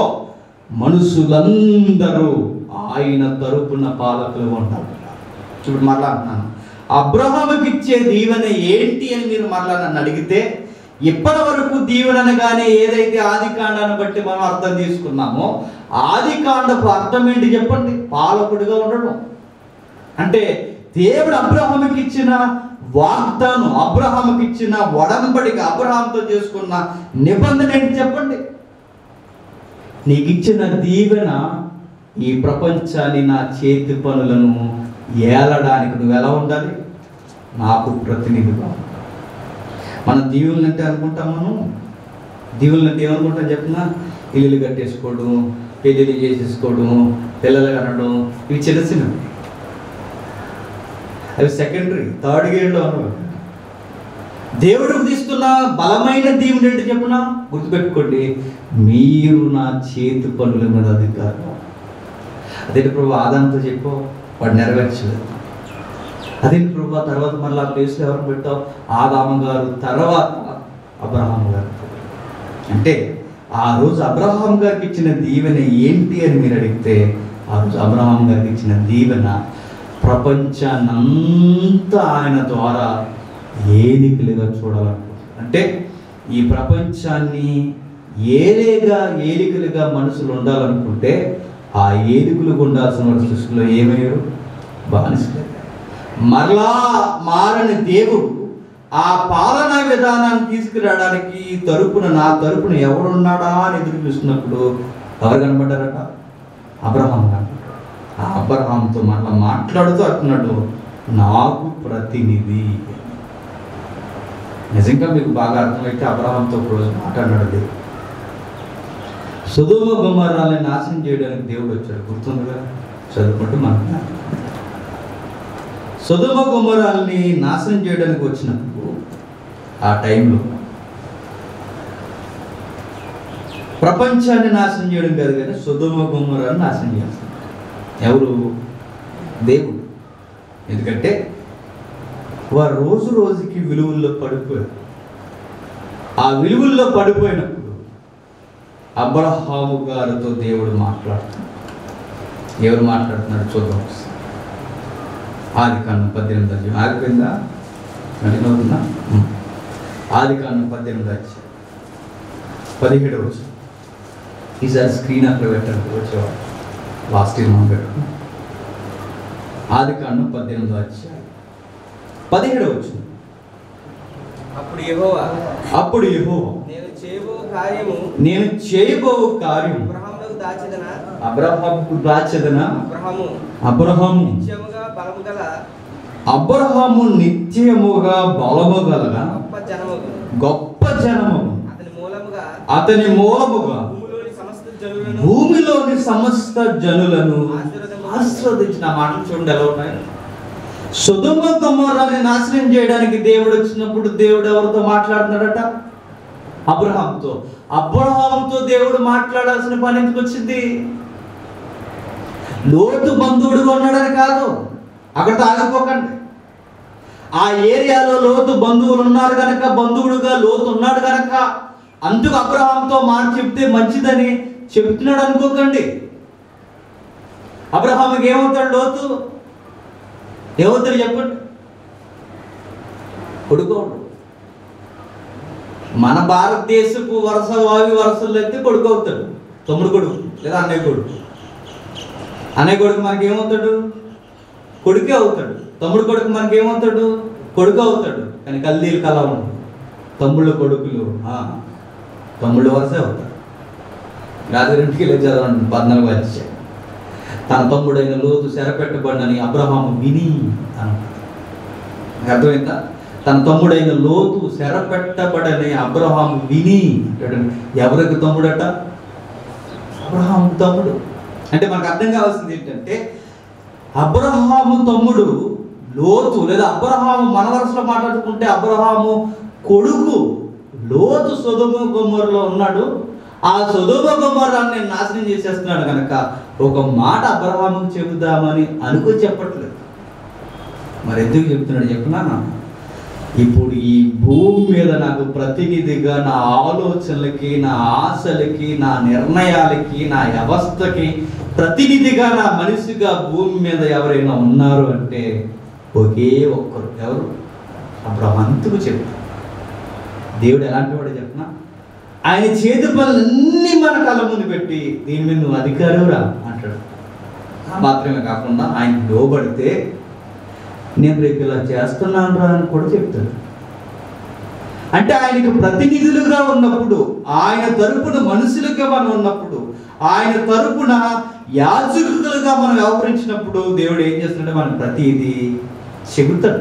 మనుషులందరూ ఆయన తరపున పాలకులు ఉంటారు ఇప్పుడు మరలా అంటున్నాను అబ్రహాముకి ఇచ్చే దీవెన ఏంటి అని మీరు మరలా నన్ను అడిగితే ఇప్పటి వరకు దీవెన అనగానే ఏదైతే ఆది కాండాన్ని బట్టి మనం అర్థం తీసుకున్నామో ఆది కాండపు అర్థం ఏంటి చెప్పండి పాలకుడిగా ఉండడం అంటే దేవుడు అబ్రహాముకి ఇచ్చిన వాగ్దానం అబ్రహాముకి ఇచ్చిన వడంబడిక అబ్రహాంతో చేసుకున్న నిబంధన ఏంటి చెప్పండి నీకు ఇచ్చిన దీవెన ఈ ప్రపంచాన్ని నా చేతి పనులను ఏలడానికి నువ్వు ఎలా ఉండాలి నాకు ప్రతినిధిగా ఉండాలి. మన దీవులు అంటే అనుకుంటాం మనం దీవులు అంటే ఏమనుకుంటాం చెప్పిన ఇల్లు కట్టేసుకోవడం పెళ్ళిళ్ళు చేసేసుకోవడం పిల్లలు కనడం ఇవి చిన్న చిన్నవి అవి సెకండరీ థర్డ్ గేర్లో అన్నవి దేవుడు తీస్తున్న బలమైన దేవుడు ఏంటి చెప్పున గుర్తుపెట్టుకోండి మీరు నా చేతి పనుల మీద అధికారం అదే ప్రభు ఆదాంతో చెప్పు వాడు నెరవేర్చలేదు అదే ప్రభు తర్వాత మళ్ళీ ఆ ప్లేస్లో ఎవరు పెట్టావు ఆదాము గారు తర్వాత అబ్రహాం గారు అంటే ఆ రోజు అబ్రహాం గారికి ఇచ్చిన దీవెన ఏంటి అని మీరు అడిగితే ఆ రోజు అబ్రహాం గారికి ఇచ్చిన దీవెన ప్రపంచాన్నంతా ఆయన ద్వారా ఏలికలుగా చూడాలనుకుంటున్నారు అంటే ఈ ప్రపంచాన్ని ఏలేగా ఏలికలుగా మనుషులు ఉండాలనుకుంటే ఆ ఏలికలు ఉండాల్సిన వారి సృష్టిలో ఏమయ్యారు బానిసలే మరలా మారని దేవుడు ఆ పాలనా విధానాన్ని తీసుకురావడానికి తరపున నా తరపున ఎవడున్నాడా అని ఎదురు చూస్తున్నప్పుడు ఎవరు కనబడ్డారట అబ్రహాం కనబడ్డాడు ఆ అబ్రహాంతో మళ్ళా మాట్లాడుతూ అంటున్నాడు నాకు ప్రతినిధి నిజంగా మీకు బాగా అర్థమైతే అబ్రహాంతో ఒక రోజు మాట్లాడినాడు దేవుడు సుధుమ గుమ్మరాలని నాశనం చేయడానికి దేవుడు వచ్చాడు గుర్తుందిగా చదువుకుంటూ మనం సుధుమ గుమ్మరాల్ని నాశనం చేయడానికి వచ్చినప్పుడు ఆ టైంలో ప్రపంచాన్ని నాశనం చేయడం కాదు కానీ సుధుమ గుమ్మరాన్ని నాశనం చేస్తాడు ఎవరు దేవుడు ఎందుకంటే వారు రోజు రోజుకి విలువల్లో పడిపోయారు ఆ విలువల్లో పడిపోయినప్పుడు అబ్రహాము గారితో దేవుడు మాట్లాడుతున్నాడు ఎవరు మాట్లాడుతున్నాడు చూద్దాం ఒకసారి. ఆది కాండం పద్దెనిమిది అధ్యాయం ఆగిపోయిందా నడినవుతుందా ఆది కాండం పద్దెనిమిది అధ్యాయం పదిహేడు రోజు ఈసారి స్క్రీన్ అక్కడ పెట్టండి వచ్చేవాడు లాస్ట్ ఇయర్ మనం పెట్టుకున్నాం ఆది కాండం పద్దెనిమిది అధ్యాయం పదిహేడు వచ్చింది అప్పుడు యెహోవా అప్పుడు యెహో నేను చేయబో కార్యము నేను చేయబో కార్యం అబ్రహాములకు దాచెదన అబ్రహాముకు దాచదన అబ్రహాము అబ్రహాము నిత్యముగా బలము గల అబ్రహాము నిత్యముగా బలము గలగా గొప్ప జనము గొప్ప జనము అతని మూలముగా అతని మూలముగా భూమిలోని సమస్త జనులను భూమిలోని సమస్త జనులను ఆశీర్వదించిన ఆ మాటలు చూడండి ఎలా ఉన్నాయి సుధుమ కుమారాన్ని నాశనం చేయడానికి దేవుడు వచ్చినప్పుడు దేవుడు ఎవరితో మాట్లాడుతున్నాడట అబ్రహాంతో అబ్రహాంతో దేవుడు మాట్లాడాల్సిన పని ఎందుకు వచ్చింది లోతు బంధువుడుగా ఉన్నాడని కాదు అక్కడ ఆగిపోకండి ఆ ఏరియాలో లోతు బంధువులు ఉన్నారు కనుక బంధువుడుగా లోతు ఉన్నాడు కనుక అందుకు అబ్రహాంతో మాట చెప్తే మంచిదని చెప్తున్నాడు అనుకోకండి అబ్రహాంకి ఏమవుతాడు లోతు ఏమవుతాడు చెప్పండి కొడుకోడు మన భారతదేశపు వరుస వావి వరుసల్లో అయితే కొడుకు అవుతాడు తమ్ముడు కొడుకు లేదా అన్నయ్య కొడుకు అన్నయ్య కొడుకు మనకి ఏమవుతాడు కొడుకే అవుతాడు తమ్ముడు కొడుకు మనకి ఏమవుతాడు కొడుకు అవుతాడు కానీ కల్దీలు కళ ఉండదు తమ్ముళ్ళ కొడుకులు ఆ, తమ్ముళ్ళు వరుసే అవుతాడు రాజరింటికి వెళ్ళి చదవండి పద్నాలుగు వచ్చాయి తన తమ్ముడైన లోతు చెరపెట్టబడినని అబ్రహాము విని అన్నాడు మీకు అర్థమైందా తన తమ్ముడైన లోతు చెరపెట్టబడని అబ్రహాము విని అంటాడు ఎవరికి తమ్ముడట అబ్రహాము తమ్ముడు అంటే మనకు అర్థం కావాల్సింది ఏంటంటే అబ్రహాము తమ్ముడు లోతు లేదా అబ్రహాము మన వరుసలో మాట్లాడుకుంటే అబ్రహాము కొడుకు లోతు సొదుమ గుమ్మరిలో ఉన్నాడు ఆ సొదుమ గుమ్మరాన్ని నాశనం చేసేస్తున్నాడు కనుక ఒక మాట అబ్రహాముకు చెబుదామని అనుకో చెప్పట్లేదు మరి ఎందుకు చెప్తున్నాడు చెప్పనా ఇప్పుడు ఈ భూమి మీద నాకు ప్రతినిధిగా నా ఆలోచనలకి నా ఆశలకి నా నిర్ణయాలకి నా వ్యవస్థకి ప్రతినిధిగా నా మనిషిగా భూమి మీద ఎవరైనా ఉన్నారు అంటే ఒకే ఒక్కరు ఎవరు అబ్రహంతుకు చెప్తారు దేవుడు ఎలాంటి వాడు చెప్పనా ఆయన చేతి పనులన్నీ మన కళ్ళ ముందు పెట్టి దీని మీద నువ్వు అధికారురా అంటాడు మాత్రమే కాకుండా ఆయన లోబడితే నేను రేపు ఇలా చేస్తున్నాను రా అని కూడా చెప్తాడు అంటే ఆయనకు ప్రతినిధులుగా ఉన్నప్పుడు ఆయన తరపున మనుషులుగా మనం ఉన్నప్పుడు ఆయన తరపున యాజకులుగా మనం వ్యవహరించినప్పుడు దేవుడు ఏం చేస్తున్నాడు మన ప్రతిదీ చెబుతాడు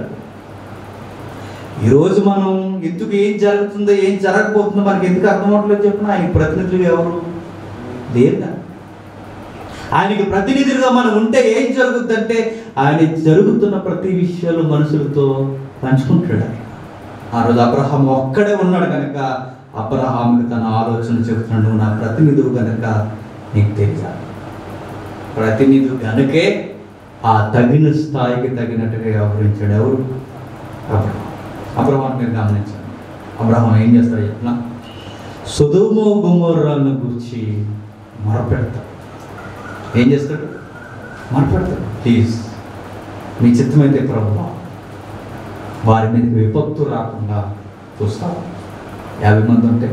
ఈరోజు మనం ఎందుకు ఏం జరుగుతుందో ఏం జరగబోతుందో మనకి ఎందుకు అర్థం అవట్లేదు చెప్పిన ఆయన ప్రతినిధులు ఎవరు దేవుడా ఆయనకి ప్రతినిధులుగా మనం ఉంటే ఏం జరుగుద్దంటే ఆయన జరుగుతున్న ప్రతి విషయాలు మనుషులతో పంచుకుంటాడు ఆయన. ఆ రోజు అబ్రహాం ఒక్కడే ఉన్నాడు కనుక అబ్రహాంకి తన ఆలోచన చెబుతున్నాడు "నువ్వు నా ప్రతినిధువు కనుక నీకు తెలియాలి ప్రతినిధి కనుకే ఆ తగిన స్థాయికి తగినట్టుగా వ్యవహరించాడు ఎవరు అబ్రహాం అబ్రహాం మీరు గమనించండి అబ్రహాం ఏం చేస్తాడు చెప్పిన సుధుమో గుమర్రాలను గురించి మొరపెడతాడు ఏం చేస్తాడు మాట్లాడతాడు ప్లీజ్ మీ చిత్తమైతే ప్రభు వారి మీదకి విపత్తు రాకుండా చూస్తావు యాభై మంది ఉంటే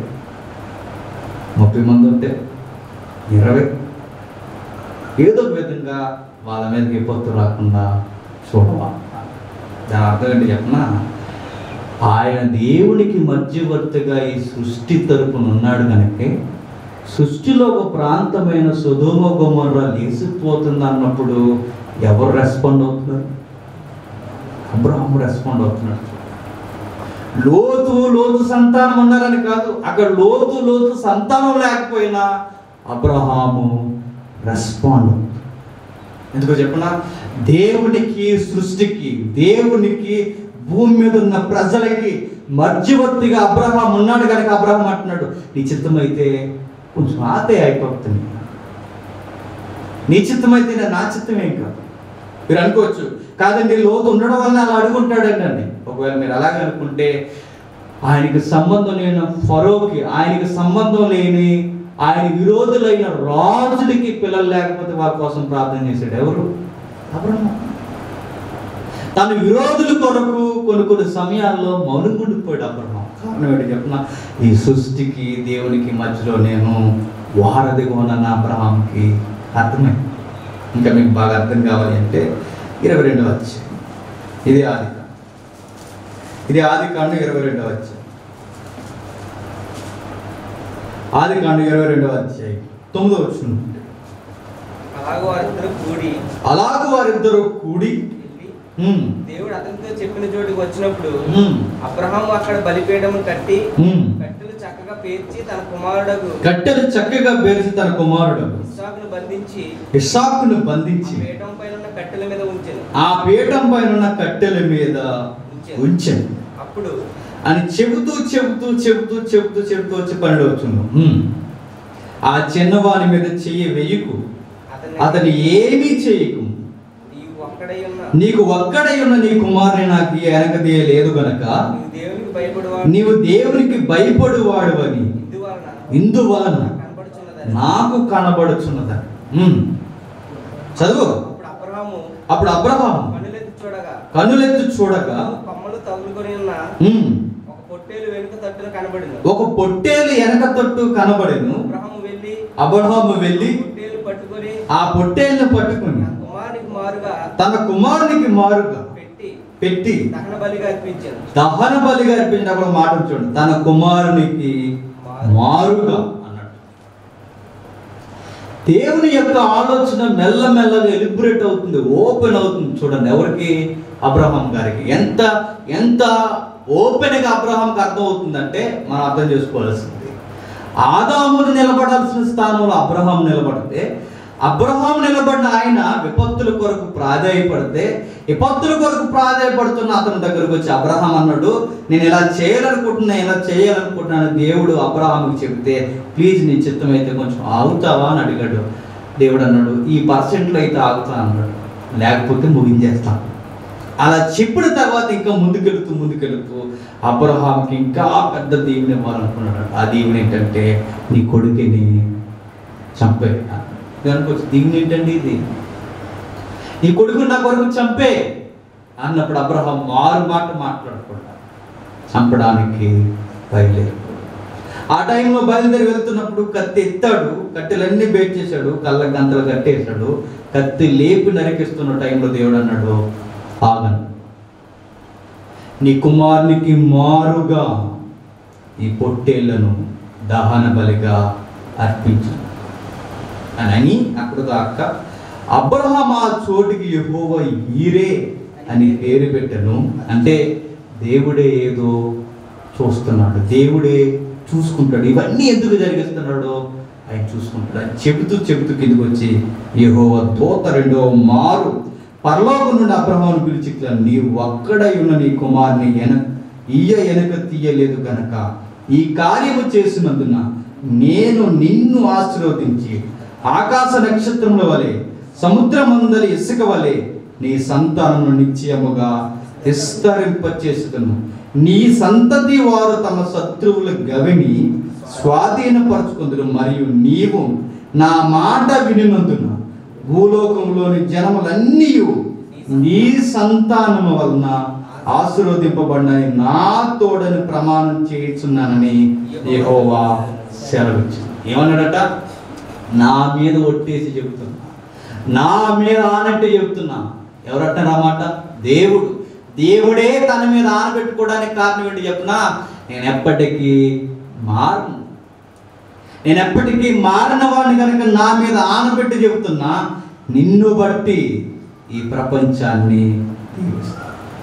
ముప్పై మంది ఉంటే ఇరవై ఏదో ఒక విధంగా వాళ్ళ మీదకి విపత్తు రాకుండా చూడవా దాని అర్థం ఏంటి చెప్పనా ఆయన దేవునికి మధ్యవర్తిగా ఈ సృష్టి తరపున ఉన్నాడు కనుకే సృష్టిలో ఒక ప్రాంతమైన సుధోమ గుమర్ర లేసిపోతుంది అన్నప్పుడు ఎవరు రెస్పాండ్ అవుతున్నారు అబ్రహాము రెస్పాండ్ అవుతున్నాడు లోతు లోతు సంతానం ఉన్నారని కాదు అక్కడ లోతు లోతు సంతానం లేకపోయినా అబ్రహాము రెస్పాండ్ అవుతాడు ఎందుకో చెప్పనా దేవునికి సృష్టికి దేవునికి భూమి మీద ఉన్న ప్రజలకి మధ్యవర్తిగా అబ్రహాం ఉన్నాడు కనుక అబ్రహాం అంటున్నాడు నీ చిత్తమైతే కొంచెం ఆతే అయిపోతుంది నీ చిత్తమైతే నా చిత్తం ఏం కాదు మీరు అనుకోవచ్చు కాదండి లోతు ఉండడం వల్ల అలా అడుగుంటాడండి అండి ఒకవేళ మీరు అలాగే అనుకుంటే ఆయనకి సంబంధం లేని ఫరోకి ఆయనకి సంబంధం లేని ఆయన విరోధులైన రాజులకి పిల్లలు లేకపోతే వారి కోసం ప్రార్థన చేశాడు ఎవరు అబ్రహం తన విరోధుల కొరకు కొన్ని కొన్ని సమయాల్లో మౌనగుండిపోయాడు అబ్రహం కారణం ఏంటి చెప్పిన ఈ సృష్టికి దేవునికి మధ్యలో నేను వారధిగా ఉన్నాను అబ్రహాంకి అర్థమై ఇంకా మీకు బాగా అర్థం కావాలి అంటే ఇరవై రెండవ వచ్చి ఇది ఆది కాండం. ఇది ఆది కాండం ఇరవై రెండవ అధ్యాయం ఆది కాండం ఇరవై రెండవ అధ్యాయం తొమ్మిదో వచ్చిన అలాగ వారిద్దరు కూడి అలాగ వారిద్దరూ కూడి వెళ్ళి ఉమ్, దేవుడు అతనితో చెప్పిన చోటికి వచ్చినప్పుడు ఉమ్, అబ్రహాము అక్కడ బలిపీఠం కట్టి ఉమ్, కట్టెలు చక్కగా చక్కగా పేర్చి తన కుమారుడకు కట్టెలు చక్కగా పేర్చి తన కుమారుడు ఇస్సాకును బంధించి ఇస్సాకును ఆ బంధించి పీఠం పైన ఉన్న కట్టెల మీద ఉంచెను ఆ పీఠం పైన ఉన్న కట్టెల మీద ఉంచాను అప్పుడు అని చెబుతూ చెబుతూ చెబుతూ చెబుతూ చెబుతూ వచ్చి పన్నెండు వచ్చును ఆ చిన్నవాని మీద చెయ్యి వెయ్యకు అతని అతని ఏమీ చేయకు నీవు ఒక్కడై ఉన్న నీకు ఒక్కడై ఉన్న నీ కుమారుని నాకు వెనకదీయలేదు గనక నీవు దేవునికి భయపడేవాడు నీవు దేవునికి భయపడువాడు అని ఇందువలన ఇందువలన నాకు కనబడుచున్నదని నాకు కనబడుచున్నదని ఉమ్. చదువు అప్పుడు అబ్రహాము అప్పుడు అబ్రహాం కనులెత్తి చూడగా కన్నులెత్తి చూడగా కొమ్మలు తగులుకొని ఉన్న ఉమ్, ఒక పొట్టేలు వెనుక తట్టున కనబడింది ఒక పొట్టేలు వెనక తట్టు కనబడెను అబ్రహాము వెళ్ళి అబ్రహాము వెళ్ళి పొట్టేలు పట్టుకొని ఆ పొట్టేలును పట్టుకుని తన కుమారునికి మారుగా తన కుమారునికి మారుగా పెట్టి పెట్టి దహన బలిగా అర్పించాను దహన బలిగా అర్పించినప్పుడు మాట చూడండి తన కుమారునికి మారుగా అన్నట్టు దేవుని యొక్క ఆలోచన మెల్లమెల్లగా ఎలిబరేట్ అవుతుంది ఓపెన్ అవుతుంది చూడండి ఎవరికి అబ్రహాం గారికి ఎంత ఎంత ఓపెన్గా అబ్రహాంకి అర్థం అవుతుందంటే మనం అర్థం చేసుకోవాల్సింది ఆదామును నిలబడాల్సిన స్థానంలో అబ్రహాం నిలబడితే అబ్రహాం నిలబడిన ఆయన విపత్తుల కొరకు ప్రాధాయపడితే విపత్తుల కొరకు ప్రాధాయపడుతున్న అతని దగ్గరకు వచ్చి అబ్రహాం అన్నాడు నేను ఇలా చేయాలనుకుంటున్నా ఇలా చేయాలనుకుంటున్నాను దేవుడు అబ్రహాంకి చెబితే ప్లీజ్ నీ చిత్తం అయితే కొంచెం ఆగుతావా అని అడిగాడు దేవుడు అన్నాడు ఈ పర్సెంట్లో అయితే ఆగుతా అన్నాడు లేకపోతే ముగించేస్తాను అలా చెప్పిన తర్వాత ఇంకా ముందుకెళ్తూ ముందుకెళ్తూ అబ్రహాంకి ఇంకా పెద్ద దీవెని ఇవ్వాలనుకున్నాడు ఆ దీవెని ఏంటంటే నీ కొడుకుని చంపే దానికి వచ్చి దీవెని ఏంటండి ఇది నీ కొడుకు నా కొడుకు చంపే అన్నప్పుడు అబ్రహాం మారు మాట మాట్లాడకుండా చంపడానికి బయలుదేరి ఆ టైంలో బయలుదేరి వెళ్తున్నప్పుడు కత్తి ఎత్తాడు కట్టెలన్నీ బేట్ చేశాడు కళ్ళ గంతలు కట్టేశాడు కత్తి లేపి నరికిస్తున్న టైంలో దేవుడు అన్నాడు ఆగను నీ కుమారునికి మారుగా ఈ పొట్టేళ్లను దహన బలిగా అర్పించు అని అప్పుడు దాకా అబ్రహాం ఆ చోటికి యెహోవా ఈరే అని పేరు పెట్టను అంటే దేవుడే ఏదో చూస్తున్నాడు దేవుడే చూసుకుంటాడు ఇవన్నీ ఎందుకు జరిగిస్తున్నాడు ఆయన చూసుకుంటాడు అని చెబుతూ చెబుతూ కిందకు వచ్చి యెహోవా దూత రెండో మారు పరలోకం నుండి అబ్రహాను పిలిచి ఇట్లా నీవు ఒక్కడై ఉన్న నీ కుమారుని ఎన ఇయ్య వెనక తీయలేదు గనక ఈ కార్యము చేసినందున నేను నిన్ను ఆశీర్వదించి ఆకాశ నక్షత్రముల వలె సముద్రమందలి ఇసుక వలె నీ సంతానము నిశ్చయముగా విస్తరింపచేసుకును నీ సంతతి వారు తమ శత్రువుల గవిని స్వాధీనపరచుకుందరు మరియు నీవు నా మాట వినినందున భూలోకంలోని జనములన్నీ నీ సంతానము వలన ఆశీర్వదింపబడినాయి నా తోడని ప్రమాణం చేయుచున్నానని యెహోవా సెలవిచ్చింది ఏమన్నాడట నా మీద ఒట్టేసి చెబుతున్నా నా మీద ఆనట్టు చెబుతున్నా ఎవరట్టారు ఆ మాట దేవుడు దేవుడే తన మీద ఆనబెట్టుకోవడానికి కారణం ఏంటి చెప్తున్నా నేను ఎప్పటికీ మారను నేను ఎప్పటికీ మారిన వాడిని కనుక నా మీద ఆనబెట్టి చెబుతున్నా నిన్ను బట్టి ఈ ప్రపంచాన్ని దీవిస్తా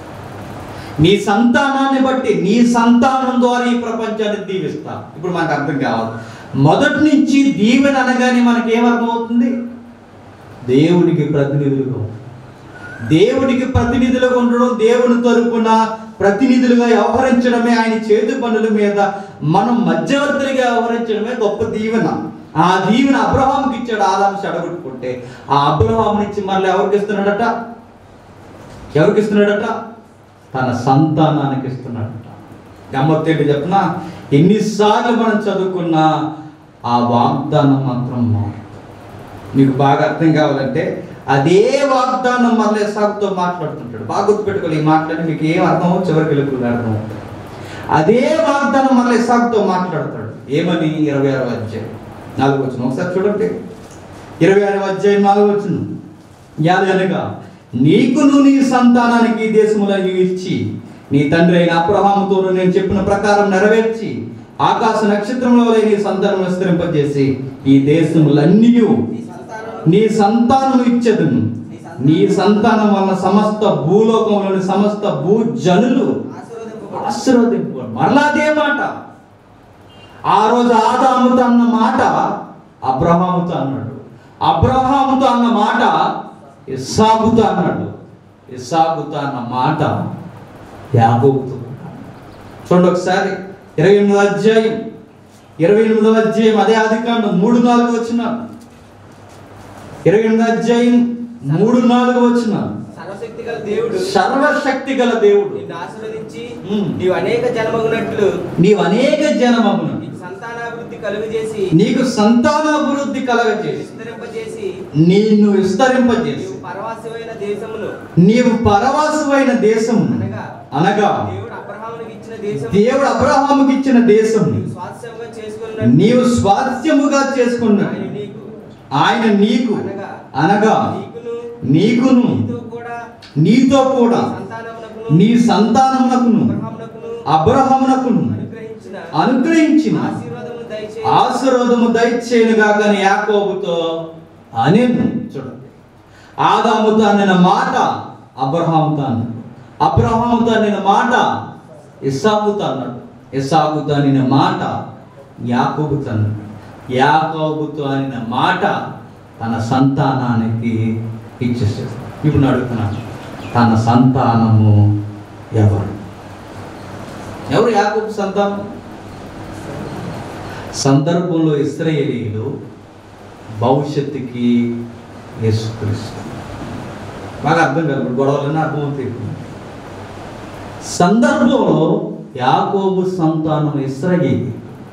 నీ సంతానాన్ని బట్టి నీ సంతానం ద్వారా ఈ ప్రపంచాన్ని దీవిస్తా ఇప్పుడు మనకు అర్థం కావాలి మొదటి నుంచి దీవెన అనగానే మనకి ఏమర్థం అవుతుంది దేవునికి ప్రతినిధులుగా ఉంటాం. దేవునికి ప్రతినిధులుగా ఉండడం దేవుని తరపున ప్రతినిధులుగా వ్యవహరించడమే ఆయన చేతి పనుల మీద మనం మధ్యవర్తులుగా వ్యవహరించడమే గొప్ప దీవెన ఆ దీవెన అబ్రహాంకి ఇచ్చాడు ఆదాము చెడగొట్టుకుంటే ఆ అబ్రహాం నుంచి మళ్ళీ ఎవరికి ఇస్తున్నాడట ఎవరికి ఇస్తున్నాడట తన సంతానానికి ఇస్తున్నాడట గమ్మత్తు ఏంటి చెప్పిన ఎన్నిసార్లు మనం చదువుకున్నా ఆ వాగ్దానం మాత్రం మారదు మీకు బాగా అర్థం కావాలంటే అదే వాగ్దానం మళ్ళీ సాగుతో మాట్లాడుతుంటాడు బాగా గుర్తుపెట్టుకోవాలి ఈ మాట్లాడి మీకు ఏం అర్థమో చివరికి వెళ్ళి అర్థం అవుతుంది అదే వాగ్దానం మళ్ళీ సాగుతో మాట్లాడతాడు ఏమని ఇరవై ఆరో అధ్యాయం నాలుగు వచ్చిన ఒకసారి చూడండి ఇరవై ఆరో అధ్యాయం నాలుగు వచ్చిన యాదనగా నీకును నీ సంతానానికి ఈ దేశములో ఇచ్చి నీ తండ్రి అయిన అబ్రహాముతో నేను చెప్పిన ప్రకారం నెరవేర్చి ఆకాశ నక్షత్రంలో వలె నీ సంతానం విస్తరింపజేసి ఈ దేశములన్నీ నీ సంతానం నీ సంతానం ఇచ్చదును నీ సంతానం వలన సమస్త భూలోకంలోని సమస్త భూజనులు ఆశీర్వదింపబడు ఆశీర్వదింపు మరలా అదే మాట ఆ రోజు ఆదాముతో అన్న మాట అబ్రహాముతో అన్నాడు అబ్రహాముతో అన్న మాట ఇస్సాకుతో అన్నాడు ఇస్సాకుతో అన్న మాట యాగోబుతో అన్నాడు. చూడండి ఒకసారి ఇరవై ఎనిమిదో అధ్యాయం ఇరవై ఎనిమిదవ అధ్యాయం అదే ఆదికాండం మూడు నాలుగు వచ్చిన ఇరవై ఎనిమిదో అధ్యాయం మూడు నాలుగు వచ్చిన సర్వశక్తి గల దేవుడు సర్వశక్తి గల దేవుడు నిన్ను ఆశీర్వదించి ఉమ్. నీవు అనేక జన్మగునట్లు నీవు అనేక జనమమును నీకు సంతానాభివృద్ధి కలుగజేసి నీకు సంతానాభివృద్ధి కలగజేసి విస్తరింపజేసి నిన్ను విస్తరింపజేసి నీవు పరవాసమైన దేశమును నీవు పరవాసువైన దేశం అనగా అనగా దేవుడు అబ్రహామునికి ఇచ్చిన దేశం దేవుడు అబ్రహాముకి ఇచ్చిన దేశం నీవు స్వాస్థ్యంగా చేసుకున్నట్టు నీవు స్వాస్థ్యముగా చేసుకున్న ఆయన నీకు ఆయన నీకు అనగా అనగా నీకును నీకును నీతో కూడా నీతో కూడా సంతానమునకును నీ సంతానమునకును అబ్రహామునకును అబ్రహమునకును అనుగ్రహించిన అనుగ్రహించిన ఆశీర్వాదము దయచేసి ఆశీర్వాదము దయచేయనుగా కానీ యాకోబుతో అని చూడండి ఆదాముతో అనిన మాట అబ్రహాముతో అన్నాడు అబ్రహాముతో అనిన మాట ఇస్సాకుతో అన్నాడు ఇస్సాకుతో అనిన మాట యాకోబుతో అన్నాడు యాకోబుతో అనిన మాట తన సంతానానికి ఇచ్చేసాడు ఇప్పుడు నేను అడుగుతున్నాను తన సంతానము ఎవరు ఎవరు యాకోబు సంతానం సందర్భంలో ఇస్రాయేలీలు భవిష్యత్తుకి యేసుక్రీస్తు బాగా అర్థం కాదు గొడవలన్నీ అర్థమవుతాయి సందర్భంలో యాకోబు సంతానం ఇస్రాయేలి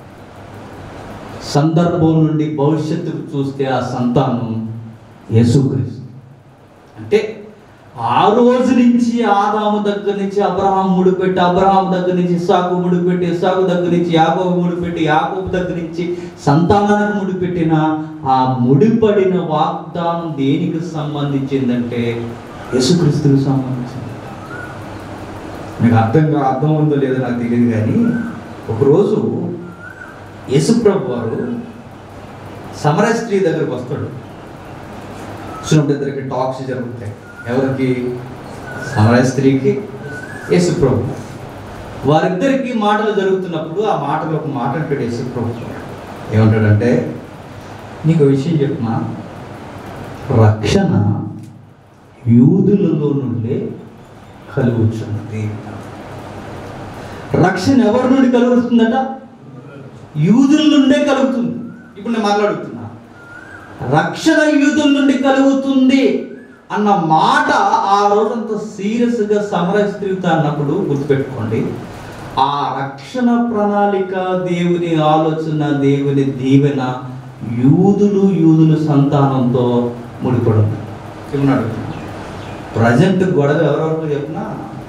సందర్భం నుండి భవిష్యత్తుకు చూస్తే ఆ సంతానం యేసుక్రీస్తు అంటే ఆ రోజు నుంచి ఆదాము దగ్గర నుంచి అబ్రహాం ముడిపెట్టి అబ్రహాం దగ్గర నుంచి ఇస్సాకు ముడిపెట్టి ఇస్సాకు దగ్గర నుంచి యాకోబు ముడిపెట్టి యాకోబు దగ్గర నుంచి సంతానానికి ముడిపెట్టిన ఆ ముడిపడిన వాగ్దానం దేనికి సంబంధించిందంటే యేసుక్రీస్తుకు సంబంధించింది మీకు అర్థంగా అర్థం ఉందో లేదో నాకు తెలియదు కానీ ఒకరోజు యేసుప్రభు వారు సమర స్త్రీ దగ్గరకు వస్తాడు వచ్చినప్పుడు ఇద్దరికి టాక్స్ జరుగుతాయి ఎవరికి సమర స్త్రీకి యేసుప్రభు వారిద్దరికి మాటలు జరుగుతున్నప్పుడు ఆ మాటలు ఒక మాట అంటాడు యేసుప్రభు ఏమంటాడంటే నీకు ఒక విషయం చెప్పమా రక్షణ యూదులలో నుండే కలుగుతున్నది రక్షణ ఎవరి నుండి కలుగుతుందట యూదుల నుండే కలుగుతుంది ఇప్పుడు నేను మాట్లాడుతున్నా రక్షణ యూదుల నుండి కలుగుతుంది అన్న మాట ఆ రోజంత సీరియస్గా సమరస్త్రీతో అన్నప్పుడు గుర్తుపెట్టుకోండి ఆ రక్షణ ప్రణాళిక దేవుని ఆలోచన దేవుని దీవెన యూదులు యూదుల సంతానంతో ముడిపడి ఉంది ఇప్పుడు అడుగుతున్నా ప్రజెంట్ గొడవ ఎవరెవరికి చెప్పినా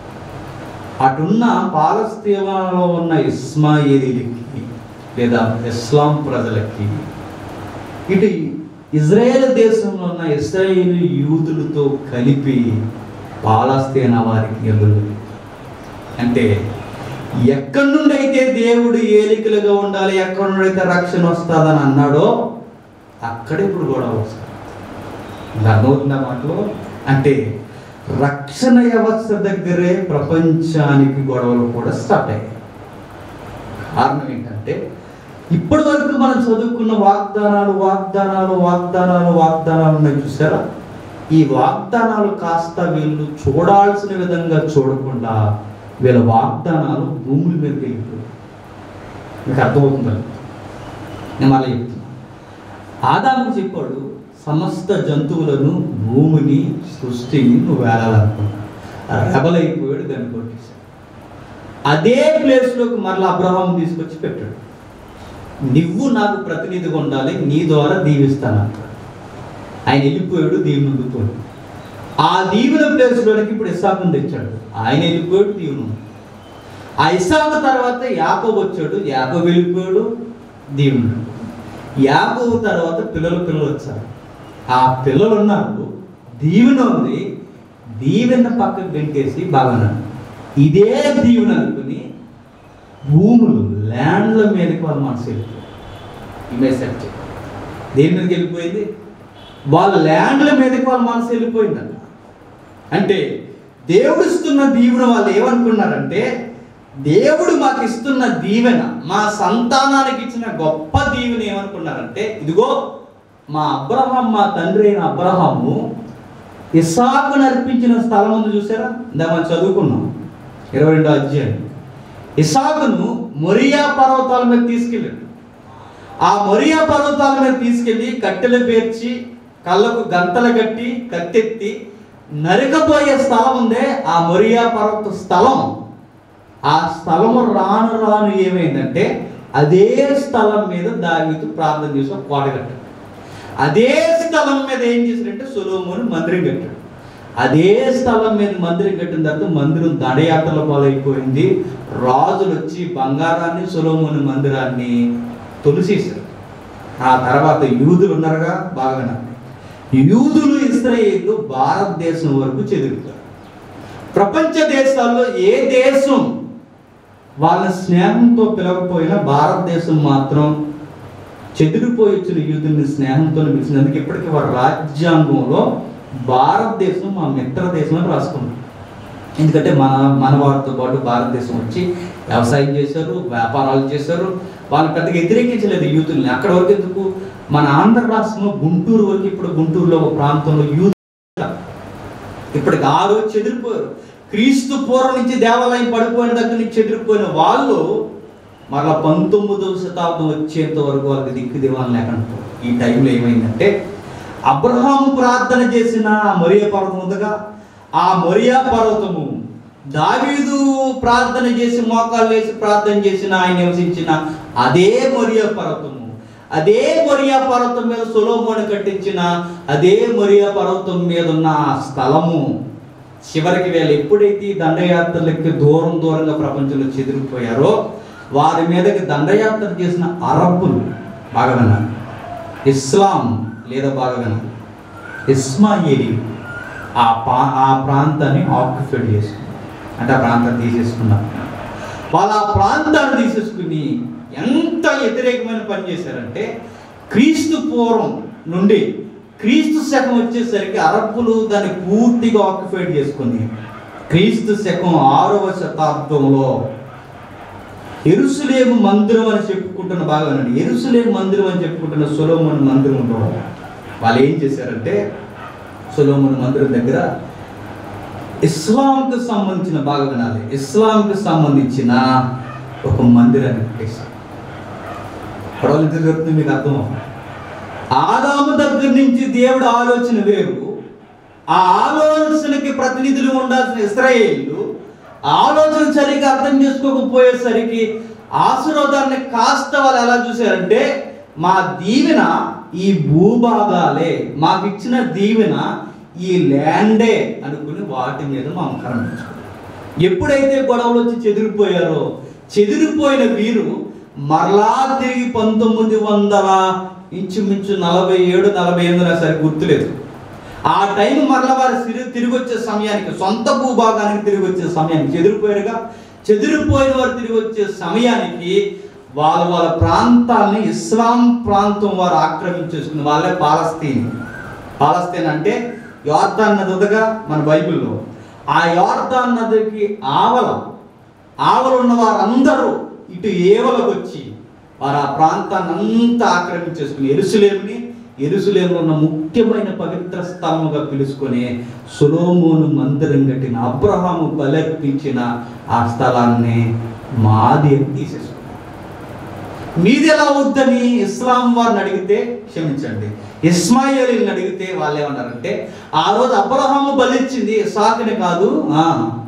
అటున్న పాలస్తీనాలో ఉన్న ఇస్మాయిలీలకి లేదా ఇస్లాం ప్రజలకి ఇటు ఇజ్రాయేల్ దేశంలో ఉన్న ఇస్రాయేల్ యూదులతో కలిపి పాలస్తీనా వారికి ఎదురు అంటే ఎక్కడి నుండి అయితే దేవుడు ఏలికలుగా ఉండాలి ఎక్కడి నుండి అయితే రక్షణ వస్తుందని అన్నాడో అక్కడే ఇప్పుడు గొడవ వస్తుంది మీకు అర్థమవుతుందా మాటలు అంటే రక్షణ వ్యవస్థ దగ్గరే ప్రపంచానికి గొడవలు కూడా స్టార్ట్ అయ్యాయి కారణం ఏంటంటే ఇప్పటి వరకు మనం చదువుకున్న వాగ్దానాలు వాగ్దానాలు వాగ్దానాలు వాగ్దానాలు ఉన్నాయి చూసారా ఈ వాగ్దానాలు కాస్త వీళ్ళు చూడాల్సిన విధంగా చూడకుండా వీళ్ళ వాగ్దానాలు భూముల మీదకి వెళ్ళిపోయి మీకు అర్థమవుతుందా నేను మళ్ళీ చెప్తున్నా ఆదాము చెప్పాడు సమస్త జంతువులను భూమిని సృష్టిని నువ్వు వేలాలనుకున్నా రెబలైపోయాడు దాన్ని కొట్టేశాడు అదే ప్లేస్లోకి మరలా అబ్రహాం తీసుకొచ్చి పెట్టాడు నువ్వు నాకు ప్రతినిధిగా ఉండాలి నీ ద్వారా దీవిస్తాను అంటాడు ఆయన వెళ్ళిపోయాడు దీవుని ఉండిపోయాడు ఆ దీవుల ప్లేస్లోనికి ఇప్పుడు ఇస్సాకుని తెచ్చాడు ఆయన వెళ్ళిపోయాడు దీవును ఉంది. ఆ ఇస్సాకు తర్వాత యాకోబు వచ్చాడు యాకోబు వెళ్ళిపోయాడు దీవుని యాకోబు తర్వాత పిల్లలు పిల్లలు వచ్చారు ఆ పిల్లలు ఉన్నారు దీవెన ఉంది దీవెన పక్కకు వెంకేసి బాగా ఇదే దీవెన అనుకుని భూములు ల్యాండ్ల మీదకి వాళ్ళ మనసు వెళ్ళిపోయింది ఇమేజ్ సెట్ దేని మీదకి వెళ్ళిపోయింది వాళ్ళ ల్యాండ్ల మీదకి వాళ్ళ మనసు వెళ్ళిపోయిందంట అంటే దేవుడిస్తున్న దీవుని వాళ్ళు ఏమనుకున్నారంటే దేవుడు మాకు ఇస్తున్న దీవెన మా సంతానానికి ఇచ్చిన గొప్ప దీవెన ఏమనుకున్నారంటే ఇదిగో మా అబ్రహాం మా తండ్రి అయిన అబ్రహాము ఇసాకు నర్పించిన స్థలం ఉంది చూసారా ఇందా మనం చదువుకున్నాం ఇరవై రెండో అధ్యాయం ఇసాకును మొరియా పర్వతాల మీద తీసుకెళ్ళాడు ఆ మొరియా పర్వతాల మీద తీసుకెళ్ళి కట్టెలు పేర్చి కళ్ళకు గంతలు కట్టి కత్తెత్తి నరకబోయే స్థలం ఉందే ఆ మొరియా పర్వత స్థలం ఆ స్థలము రాను రాను ఏమైందంటే అదే స్థలం మీద దావీదు ప్రార్థన చేసి ఒక కోట కట్టాడు అదే స్థలం మీద ఏం చేశాడంటే సులోమును మందిరం కట్టాడు అదే స్థలం మీద మందిరం కట్టిన తర్వాత మందిరం దండయాత్రల పాలైపోయింది రాజులు వచ్చి బంగారాన్ని సులోముని మందిరాన్ని తొలిసేశారు ఆ తర్వాత యూదులు ఉన్నారుగా బాగా యూదులు ఇస్రాయేళ్లు భారతదేశం వరకు చెదురుతారు ప్రపంచ దేశాల్లో ఏ దేశం వాళ్ళ స్నేహంతో పిలవకపోయినా భారతదేశం మాత్రం చెదిరిపోయి వచ్చిన యూదుల్ని స్నేహంతో పిలిచినందుకు ఇప్పటికీ వారి రాజ్యాంగంలో భారతదేశం మా మిత్ర దేశం అని రాసుకున్నారు ఎందుకంటే మన మన వారితో పాటు భారతదేశం వచ్చి వ్యవసాయం చేశారు వ్యాపారాలు చేశారు వాళ్ళు పెద్దగా వ్యతిరేకించలేదు యూతుల్ని అక్కడ వరకు ఎందుకు మన ఆంధ్ర రాష్ట్రంలో గుంటూరు వరకు ఇప్పుడు గుంటూరులో ఒక ప్రాంతంలో యూత్ ఇప్పటికి ఆ రోజు చెదిరిపోయారు క్రీస్తు పూర్వం నుంచి దేవాలయం పడిపోయిన దగ్గర నుంచి చెదిరిపోయిన వాళ్ళు మరలా పంతొమ్మిదవ శతాబ్దం వచ్చేంత వరకు వాళ్ళకి దిక్కు దివాన్ లేకుండా పోయారు. ఈ టైంలో ఏమైందంటే అబ్రహాము ప్రార్థన చేసిన మరియా పర్వతం ఉందిగా ఆ మరియా పర్వతము దావీదు ప్రార్థన చేసి మోకాళ్ళు వేసి ప్రార్థన చేసిన ఆయన నివసించిన అదే మరియా పర్వతము అదే మరియా పర్వతం మీద సొలోమోను కట్టించిన అదే మరియా పర్వతం మీద ఉన్న ఆ స్థలము చివరికి వీళ్ళు ఎప్పుడైతే ఈ దండయాత్రలకి దూరం దూరంగా ప్రపంచంలో చెదిరిపోయారో వారి మీదకి దండయాత్ర చేసిన అరబ్బులు బాగా విన్నారు ఇస్లాం లేదా బాగా విన్నారు ఇస్మాయిలీ ఆ పా ఆ ప్రాంతాన్ని ఆక్యుపైడ్ చేసుకున్నారు అంటే ఆ ప్రాంతాన్ని తీసేసుకున్నారు వాళ్ళు ఆ ప్రాంతాన్ని తీసేసుకుని ఎంత వ్యతిరేకమైన పని చేశారంటే క్రీస్తు పూర్వం నుండి క్రీస్తు శకం వచ్చేసరికి అరబ్బులు దాన్ని పూర్తిగా ఆక్యుపైడ్ చేసుకుంది క్రీస్తు శకం ఆరవ శతాబ్దంలో ఎరుసలేము మందిరం అని చెప్పుకుంటున్న బాగా వినండి ఎరుసలేము మందిరం అని చెప్పుకుంటున్న సొలోమన్ మందిరంలో వాళ్ళు ఏం చేశారంటే సొలోమన్ మందిరం దగ్గర ఇస్లాంకు సంబంధించిన బాగా వినాలి ఇస్లాంకు సంబంధించిన ఒక మందిరాన్ని కట్టేశారు గొడవలు ఎందుకు జరుగుతుంది మీకు అర్థం అవ్వాలి. ఆదాము దగ్గర నుంచి దేవుడు ఆలోచన వేరు ఆ ఆలోచనకి ప్రతినిధులు ఉండాల్సిన ఇస్రాయేళ్ళు ఆలోచన సరిగ్గా అర్థం చేసుకోకపోయేసరికి ఆశీర్వాదాన్ని కాస్త వాళ్ళు ఎలా చూశారంటే మా దీవెన ఈ భూభాగాలే మాకు ఇచ్చిన దీవెన ఈ ల్యాండే అనుకుని వాటి మీద మమకారం పెంచుకున్నారు. ఎప్పుడైతే గొడవలు వచ్చి చెదిరిపోయారో చెదిరిపోయిన వీరు మరలా తిరిగి పంతొమ్మిది వందల ఇంచుమించు నలభై ఏడు నలభై ఎనిమిది నాకు సరి గుర్తులేదు ఆ టైం మరలా వారు తిరిగి తిరిగి వచ్చే సమయానికి సొంత భూభాగానికి తిరిగి వచ్చే సమయానికి చెదిరిపోయారుగా చెదిరిపోయిన వారు తిరిగి వచ్చే సమయానికి వాళ్ళ వాళ్ళ ప్రాంతాల్ని ఇస్లాం ప్రాంతం వారు ఆక్రమించేసుకుని వాళ్ళే పాలస్తీన్ పాలస్తీన్ అంటే యోర్దాన్ నది ఉందిగా మన బైబిల్లో ఆ యోర్దాన్ నదికి ఆవల ఆవల ఉన్న వారందరూ ఇటు ఏవలకు వచ్చి వారు ఆ ప్రాంతాన్ని అంతా ఆక్రమించేసుకుని ఎరుసలేముని ఎరుసలేములో ఉన్న ముఖ్యమైన పవిత్ర స్థలముగా పిలుచుకొని సులోమోను మందిరం కట్టిన అబ్రహాము బలర్పించిన ఆ స్థలాన్ని మాది అని తీసేసుకున్నారు మీది ఎలా వద్దని ఇస్లాం వారిని అడిగితే క్షమించండి ఇస్మాయిలీని అడిగితే వాళ్ళు ఏమన్నారంటే ఆ రోజు అబ్రహాము బలిచ్చింది ఇసాకుని కాదు ఆ,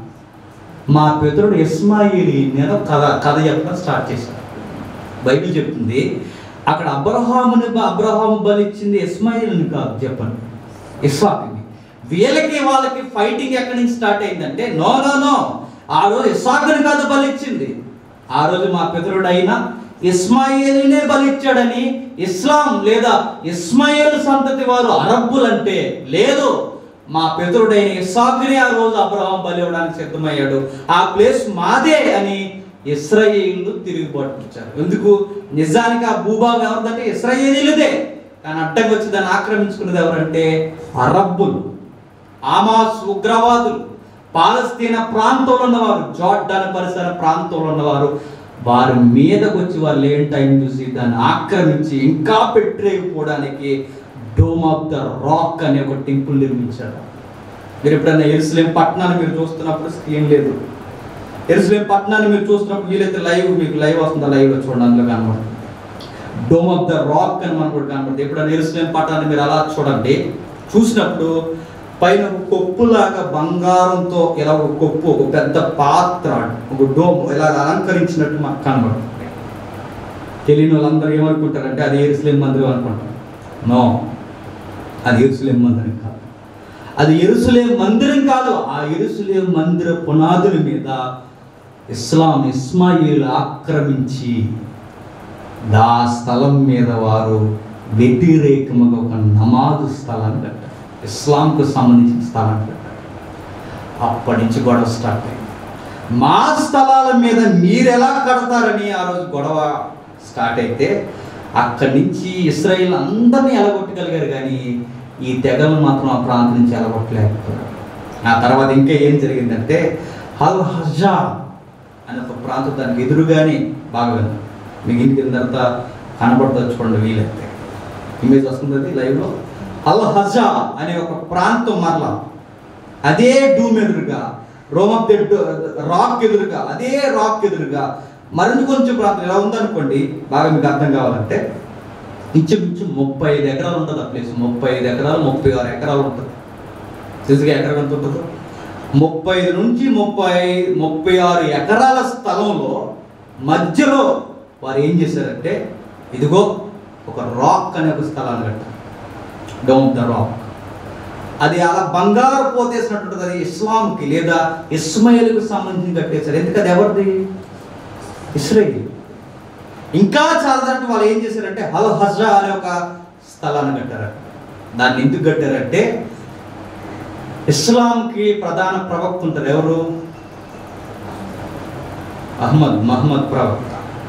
మా పితరుడు ఇస్మాయిలీ నేను కథ కథ చెప్పడం స్టార్ట్ చేశాను బైబిల్ చెప్తుంది అక్కడ అబ్రహాముని అబ్రహాము బలిచ్చింది ఇస్మాయిల్ని కాదు చెప్పండి ఇస్సాకుని వీళ్ళకి వాళ్ళకి ఫైటింగ్ ఎక్కడి నుంచి స్టార్ట్ అయిందంటే నో నో నో ఆ రోజు ఇస్సాకుని కాదు బలిచ్చింది ఆ రోజు మా పితరుడైన ఇస్మాయిల్నే బలిచ్చాడని ఇస్లాం లేదా ఇస్మాయిల్ సంతతి వారు అరబ్బులంటే లేదు మా పితరుడైన ఇస్సాకునే ఆ రోజు అబ్రహాం బలి ఇవ్వడానికి సిద్ధమయ్యాడు ఆ ప్లేస్ మాదే అని ఇస్రాయేళ్లు తిరిగి పట్టుకొచ్చారు ఎందుకు నిజానికి ఆ భూభాగం ఎవరిదంటే ఇస్రాయేలీలదే కానీ అడ్డంగా వచ్చి దాన్ని ఆక్రమించుకున్నది ఎవరంటే అరబ్బులు ఆమాస్ ఉగ్రవాదులు పాలస్తీనా ప్రాంతంలో ఉన్నవారు జార్డాన్ పరిసర ప్రాంతంలో ఉన్నవారు వారి మీదకు వచ్చి వాళ్ళు ఏం టైం చూసి దాన్ని ఆక్రమించి ఇంకా పెట్టలేకపోవడానికి డోమ్ ఆఫ్ ద రాక్ అనే ఒక టెంపుల్ నిర్మించారు మీరు ఎప్పుడైనా ఎరుసలేం పట్టణాన్ని మీరు చూస్తున్నప్పుడు స్క్రీన్ లేదు ఎరుసలేం పట్టణాన్ని మీరు చూస్తున్నప్పుడు వీలైతే లైవ్ మీకు లైవ్ వస్తుందా లైవ్లో చూడండి అందులో కనబడుతుంది డోమ్ ఆఫ్ ద రాక్ అని మనకు ఒకటి కనబడుతుంది ఎప్పుడైనా ఎరుసలేం పట్టణాన్ని మీరు అలా చూడండి చూసినప్పుడు పైన ఒక కొప్పులాగా బంగారంతో ఇలా ఒక కొప్పు ఒక పెద్ద పాత్ర ఒక డోమ్ ఇలా అలంకరించినట్టు మనకు కనబడుతుంది తెలియని వాళ్ళందరూ ఏమనుకుంటారంటే అది ఎరుసలేం మందిరం అనుకుంటారు నో అది ఎరుసలేం మందిరం కాదు అది ఎరుసలేం మందిరం కాదు ఆ ఎరుసలేం మందిర పునాదుల మీద ఇస్లాం ఇస్మాయిల్ ఆక్రమించి ఆ స్థలం మీద వారు వ్యతిరేకముగా ఒక నమాజు స్థలాన్ని కట్టారు ఇస్లాంకు సంబంధించిన స్థలాన్ని కట్టారు అప్పటి నుంచి గొడవ స్టార్ట్ అయింది మా స్థలాల మీద మీరు ఎలా కడతారని ఆ రోజు గొడవ స్టార్ట్ అయితే అక్కడి నుంచి ఇస్రాయిల్ అందరినీ ఎలగొట్టగలిగారు కానీ ఈ తెగలను మాత్రం ఆ ప్రాంతం నుంచి ఎలగొట్టలేకపోయారు ఆ తర్వాత ఇంకా ఏం జరిగిందంటే హల్ హజా అనే ఒక ప్రాంతం దానికి ఎదురుగానే బాగా విన్నాం మీకు ఇంటికి వెళ్ళిన తర్వాత కనబడుతుంది చూడండి వీలైతే ఇమేజ్ వస్తుంది అది లైవ్లో అల్ హజా అనే ఒక ప్రాంతం మరలా అదే డూమ్ ఎదురుగా రోమ్ ఆఫ్ ది రాక్ ఎదురుగా అదే రాక్ ఎదురుగా మరిన్ని కొంచెం ప్రాంతం ఎలా ఉందనుకోండి బాగా మీకు అర్థం కావాలంటే ఇంచుమించు ముప్పై ఐదు ఎకరాలు ఉంటుంది ఆ ప్లేస్ ముప్పై ఐదు ఎకరాలు ముప్పై ఆరు ఎకరాలు ఉంటుంది తెలుసుగా ఎకరం ఎంత ఉంటుందో ముప్పై ఐదు నుంచి ముప్పై ముప్పై ఆరు ఎకరాల స్థలంలో మధ్యలో వారు ఏం చేశారంటే ఇదిగో ఒక రాక్ అనే ఒక స్థలాన్ని కట్టారు డౌన్ ద రాక్ అది అలా బంగారు పోతేసినట్టు అది ఇస్లాంకి లేదా ఇస్మాయిల్కి సంబంధించి కట్టేశారు ఎందుకు అది ఎవరిది ఇస్రాయిల్ ఇంకా చాలదంటే వాళ్ళు ఏం చేశారంటే హల్ హజ్రా అనే ఒక స్థలాన్ని కట్టారు దాన్ని ఎందుకు కట్టారంటే ఇస్లాంకి ప్రధాన ప్రవక్త ఉంటారు ఎవరు అహ్మద్ మహమ్మద్ ప్రవక్త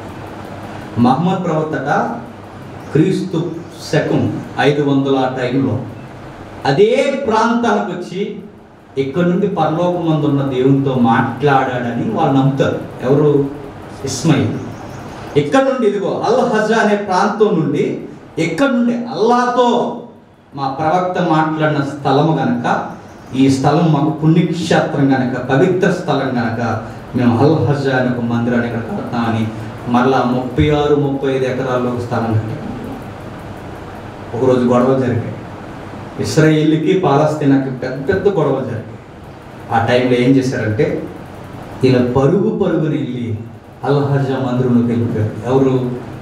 మహమ్మద్ ప్రవక్తట క్రీస్తు శకం ఐదు వందల టైంలో అదే ప్రాంతానికి వచ్చి ఇక్కడ నుండి పరలోకమందు ఉన్న దేవునితో మాట్లాడాడని వాళ్ళు నమ్ముతారు ఎవరు ఇస్మాయిల్ ఇక్కడ నుండి ఇదిగో అల్ హజా అనే ప్రాంతం నుండి ఇక్కడ నుండి అల్లాతో మా ప్రవక్త మాట్లాడిన స్థలము గనక ఈ స్థలం మాకు పుణ్యక్షేత్రం గనక పవిత్ర స్థలం గనక మేము అల్ హజా అనే ఒక మందిరాన్ని ఇక్కడ కడతామని మరలా ముప్పై ఆరు ముప్పై ఐదు ఎకరాల్లో ఒక స్థలం కట్టాం ఒకరోజు గొడవ జరిగాయి ఇస్రాయేల్కి పాలస్తీనాకి పెద్ద పెద్ద గొడవలు జరిగాయి ఆ టైంలో ఏం చేశారంటే ఇలా పరుగు పరుగుని వెళ్ళి అల్హజా మందిరంలోకి వెళ్ళిపోయారు ఎవరు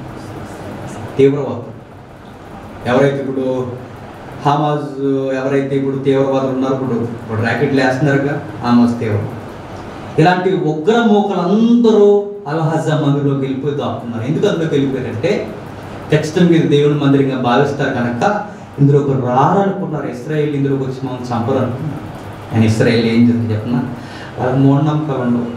తీవ్రవాదులు ఎవరైతే ఇప్పుడు హమాజ్ ఎవరైతే ఇప్పుడు తీవ్రవాదులు ఉన్నారో ఇప్పుడు ఇప్పుడు ర్యాకెట్లు వేస్తున్నారుగా హమాజ్ తీవ్రవాదులు ఇలాంటి ఉగ్ర మూకలందరూ అల్హజా మందిరంలోకి వెళ్ళిపోయి దాక్కున్నారు ఎందుకు అందులోకి వెళ్ళిపోయారంటే ఖచ్చితంగా ఇది దేవుని మందిరంగా భావిస్తారు కనుక ఇందులో ఒక రారనుకున్నారు ఇస్రాయేల్ ఇందులోకి వచ్చి మనం చంపరు అనుకున్నారు కానీ ఇస్రాయేల్ ఏం చేస్తుంది చెప్పిన వాళ్ళకి మూఢనమ్మకాలు ఉండవు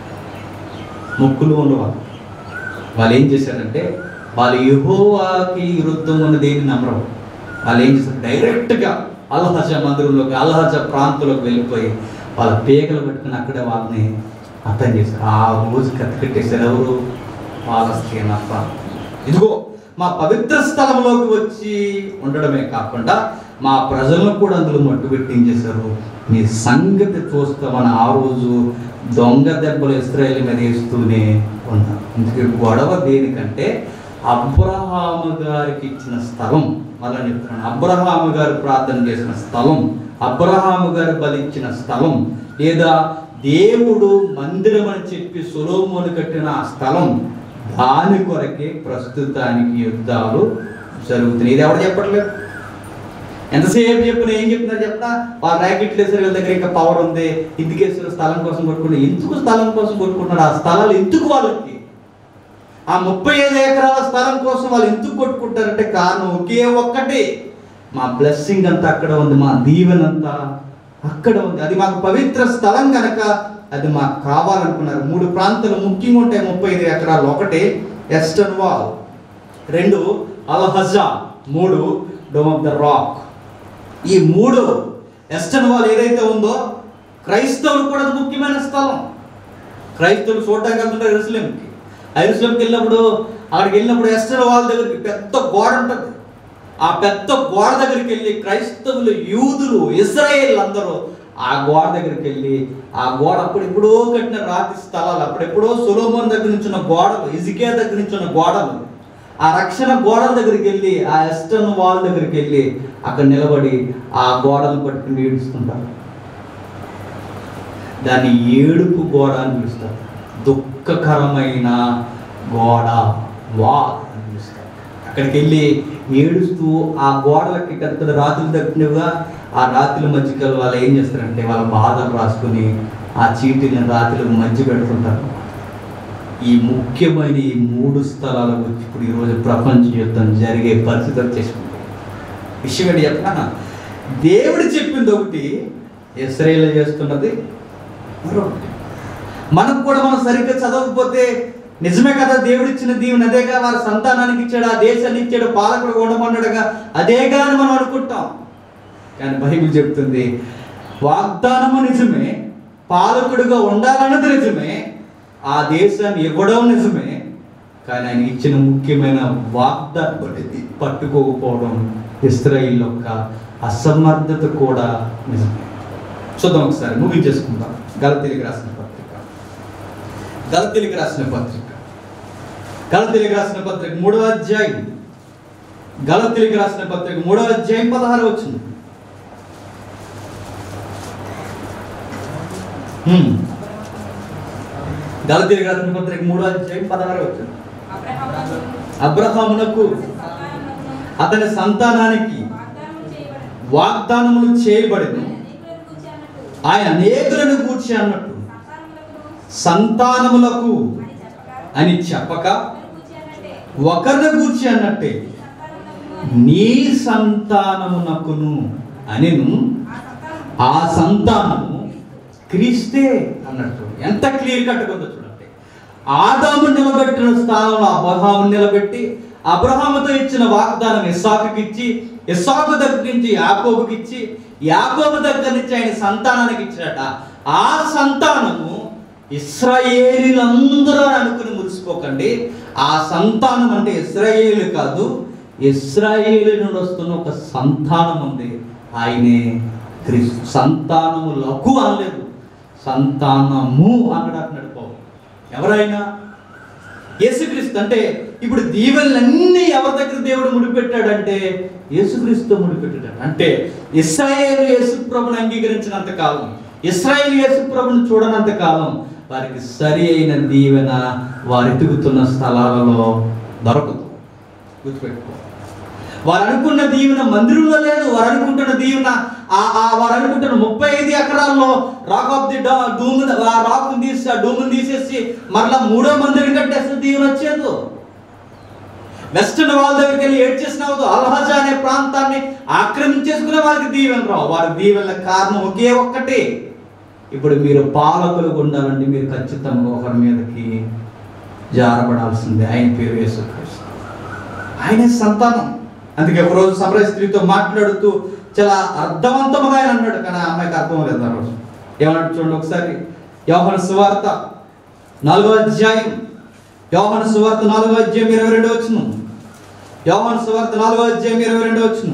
మొక్కులు ఉండవు వాళ్ళు. వాళ్ళు ఏం చేశారంటే వాళ్ళు యెహోవాకి విరుద్ధం ఉన్న దేని నమ్మరు వాళ్ళు ఏం చేశారు డైరెక్ట్గా అల్హజ మందిరంలోకి అల్హజ ప్రాంతంలోకి వెళ్ళిపోయి వాళ్ళ పేకలు పెట్టుకుని అక్కడే వాళ్ళని అర్థం చేశారు ఆ రోజు కత్తిపెట్టేశారు ఎవరు పాలస్తీనా ప్రాంతం ఇదిగో మా పవిత్ర స్థలంలోకి వచ్చి ఉండడమే కాకుండా మా ప్రజలను కూడా అందులో మట్టు పెట్టించేశారు మీ సంగతి చూస్తామని ఆ రోజు దొంగ దెబ్బలు ఇస్రాయేల్ మీద వేస్తూనే ఉన్నారు అందుకే గొడవ దేనికంటే అబ్రహాము గారికి ఇచ్చిన స్థలం మళ్ళీ చెప్తున్నాను అబ్రహాము గారు ప్రార్థన చేసిన స్థలం అబ్రహాము గారు బలిచ్చిన స్థలం లేదా దేవుడు మందిరం అని చెప్పి సొలోమోను కట్టిన ఆ స్థలం దాని కొరకే ప్రస్తుతానికి యుద్ధాలు జరుగుతున్నాయి ఇది ఎవరు చెప్పట్లేదు ఎంతసేపు చెప్పినా ఏం చెప్తున్నారు చెప్పినా వాళ్ళ ర్యాకెట్లు వేసారు వీళ్ళ దగ్గర ఇంకా పవర్ ఉంది ఇందుకేసారు స్థలం కోసం కొట్టుకున్నారు ఎందుకు స్థలం కోసం కొట్టుకుంటున్నారు ఆ స్థలాలు ఎందుకు వాళ్ళకి ఆ ముప్పై ఐదు ఎకరాల స్థలం కోసం వాళ్ళు ఎందుకు కొట్టుకుంటారంటే కారణం ఒకే ఒక్కటి మా బ్లెస్సింగ్ అంతా అక్కడ ఉంది మా దీవెన అంతా అక్కడ ఉంది అది మాకు పవిత్ర స్థలం కనుక అది మాకు కావాలనుకున్నారు మూడు ప్రాంతాలు ముఖ్యంగా ఉంటాయి ముప్పై ఐదు ఎకరాలు ఒకటి ఎస్టర్న్ వాల్ రెండు అల్హజా మూడు డోమ్ ఆఫ్ ద రాక్ ఈ మూడు ఎస్టర్న్ వాల్ ఏదైతే ఉందో క్రైస్తవులు కూడా అది ముఖ్యమైన స్థలం క్రైస్తవులు చూడడానికి వెళ్తుంటారు ఎరుసలేంకి ఎరుసలేంకి వెళ్ళినప్పుడు అక్కడికి వెళ్ళినప్పుడు ఎస్టర్ వాళ్ళ దగ్గరికి పెద్ద గోడ ఉంటుంది ఆ పెద్ద గోడ దగ్గరికి వెళ్ళి క్రైస్తవులు యూదులు ఇజ్రాయేల్ అందరూ ఆ గోడ దగ్గరికి వెళ్ళి ఆ గోడ అప్పుడు ఎప్పుడో కట్టిన రాతి స్థలాలు అప్పుడెప్పుడో సులోమోన్ దగ్గర నుంచి ఉన్న గోడలు ఇజికే దగ్గర నుంచి ఉన్న గోడలు ఆ రక్షణ గోడల దగ్గరికి వెళ్ళి ఆ ఎస్టర్న్ వాల్ దగ్గరికి వెళ్ళి అక్కడ నిలబడి ఆ గోడలు పట్టుకుని ఏడుస్తుంటారు దాన్ని ఏడుపు గోడ అని పిలుస్తారు దుఃఖకరమైన గోడ వా అని పిలుస్తారు అక్కడికి వెళ్ళి ఏడుస్తూ ఆ గోడలకి పెద్ద పెద్ద రాత్రులు తగ్గినవిగా ఆ రాత్రుల మధ్యకల్ వాళ్ళు ఏం చేస్తారంటే వాళ్ళ బాధలు రాసుకుని ఆ చీటీని రాత్రులకు మధ్య పెడుతుంటారు ఈ ముఖ్యమైన ఈ మూడు స్థలాల గురించి ఇప్పుడు ఈరోజు ప్రపంచ యుద్ధం జరిగే పరిస్థితి వచ్చేసింది విషయం ఏంటి చెప్పనా దేవుడు చెప్పింది ఒకటి ఇస్రాయేల్ చేస్తున్నది మరొకటి మనకు కూడా మనం సరిగ్గా చదవకపోతే నిజమే కదా దేవుడు ఇచ్చిన దీవెన అదేగా వారి సంతానానికి ఇచ్చాడు ఆ దేశాన్ని ఇచ్చాడు పాలకుడు ఉండమన్నాడుగా అదేగా అని మనం అనుకుంటాం కానీ బైబిల్ చెప్తుంది వాగ్దానము నిజమే పాలకుడుగా ఉండాలన్నది నిజమే ఆ దేశాన్ని ఇవ్వడం నిజమే కానీ ఆయన ఇచ్చిన ముఖ్యమైన వాగ్దానం అనేది పట్టుకోకపోవడం ఇస్రాయిల్ యొక్క అసమర్థత కూడా నిజమే చూద్దాం ఒకసారి ముగించేసుకుందాం గలతీలికి రాసిన పత్రిక గలతీలికి రాసిన పత్రిక గలతీలికి రాసిన పత్రిక మూడవ అధ్యాయం గలతీలికి రాసిన పత్రిక మూడవ అధ్యాయం పదహారు వచ్చింది హ్మ్. గలతీలికి రాసిన పత్రిక మూడవ అధ్యాయం పదహారు వచ్చింది అబ్రహామునకు అతని సంతానానికి వాగ్దానములు చేయబడిను ఆయన అనేకులను కూర్చి అన్నట్టు సంతానములకు అని చెప్పక ఒకరిని కూర్చి అన్నట్టే నీ సంతానమునకును అనిను ఆ సంతానము క్రీస్తే అన్నట్టు ఎంత క్లియర్ కట్గా ఉందో చూడండి ఆదాము నిలబెట్టిన స్థానంలో అబ్రహాము నిలబెట్టి అబ్రహాముతో ఇచ్చిన వాగ్దానం ఇస్సాకుకి ఇచ్చి ఇస్సాకు దగ్గర నుంచి యాకోబుకి ఇచ్చి యాకోబు దగ్గర నుంచి ఆయన సంతానానికి ఇచ్చినట ఆ సంతానము ఇస్రాయేలీలందరూ అని అనుకుని మురిసిపోకండి ఆ సంతానం అంటే ఇస్రాయేలు కాదు ఇస్రాయేలు నుండి వస్తున్న ఒక సంతానం ఉంది ఆయనే క్రీస్తు సంతానము లఘు అనలేదు సంతానము అన్నాడు అన్నాడు పౌలు. ఎవరైనా యేసుక్రీస్తు అంటే ఇప్పుడు దీవెనలన్నీ ఎవరి దగ్గర దేవుడు ముడిపెట్టాడంటే యేసుక్రీస్తు ముడిపెట్టాడు అంటే ఇస్రాయేల్ యేసుప్రభుని అంగీకరించినంత కాలం ఇస్రాయేల్ యేసుప్రభుని చూడనంత కాలం వారికి సరి అయిన దీవెన వారు ఎతుకుతున్న స్థలాలలో దొరకదు గుర్తుపెట్టుకో వారు అనుకున్న దీవెన మందిరంలో లేదు వారు అనుకుంటున్న దీవెన ఆ ఆ వారు అనుకుంటున్న ముప్పై ఐదు ఎకరాల్లో రాక్ ఆఫ్ ది డూమ్ ఆ రాక్ తీసి ఆ డూమ్ తీసేసి మరలా మూడో మందిరం కట్టేస్తే దీవెన వచ్చేది వెస్టర్న్ వాళ్ళ దగ్గరికి వెళ్ళి ఏడ్ చేసిన అల్హజా అనే ప్రాంతాన్ని ఆక్రమించేసుకునే వారికి దీవెన రావు వారి దీవెన కారణం ఒకే ఒక్కటి ఇప్పుడు మీరు పాలకులు ఉండాలంటే మీరు ఖచ్చితంగా ఒకరి మీదకి జారపడాల్సిందే ఆయన పేరు యేసుక్రీస్తు ఆయన సంతానం అందుకే ఒకరోజు సమరయ స్త్రీతో మాట్లాడుతూ చాలా అర్థవంతముగా ఆయన అన్నాడు కానీ ఆ అమ్మాయికి అర్థం లేదు ఆ రోజు ఏమన్నాడు చూడండి ఒకసారి యోహన సువార్త నాలుగో అధ్యాయం యోహన సువార్త నాలుగో అధ్యాయం ఇరవై రెండు వచ్చిన యోహన సువార్త నాలుగో అధ్యాయం ఇరవై రెండు వచ్చిన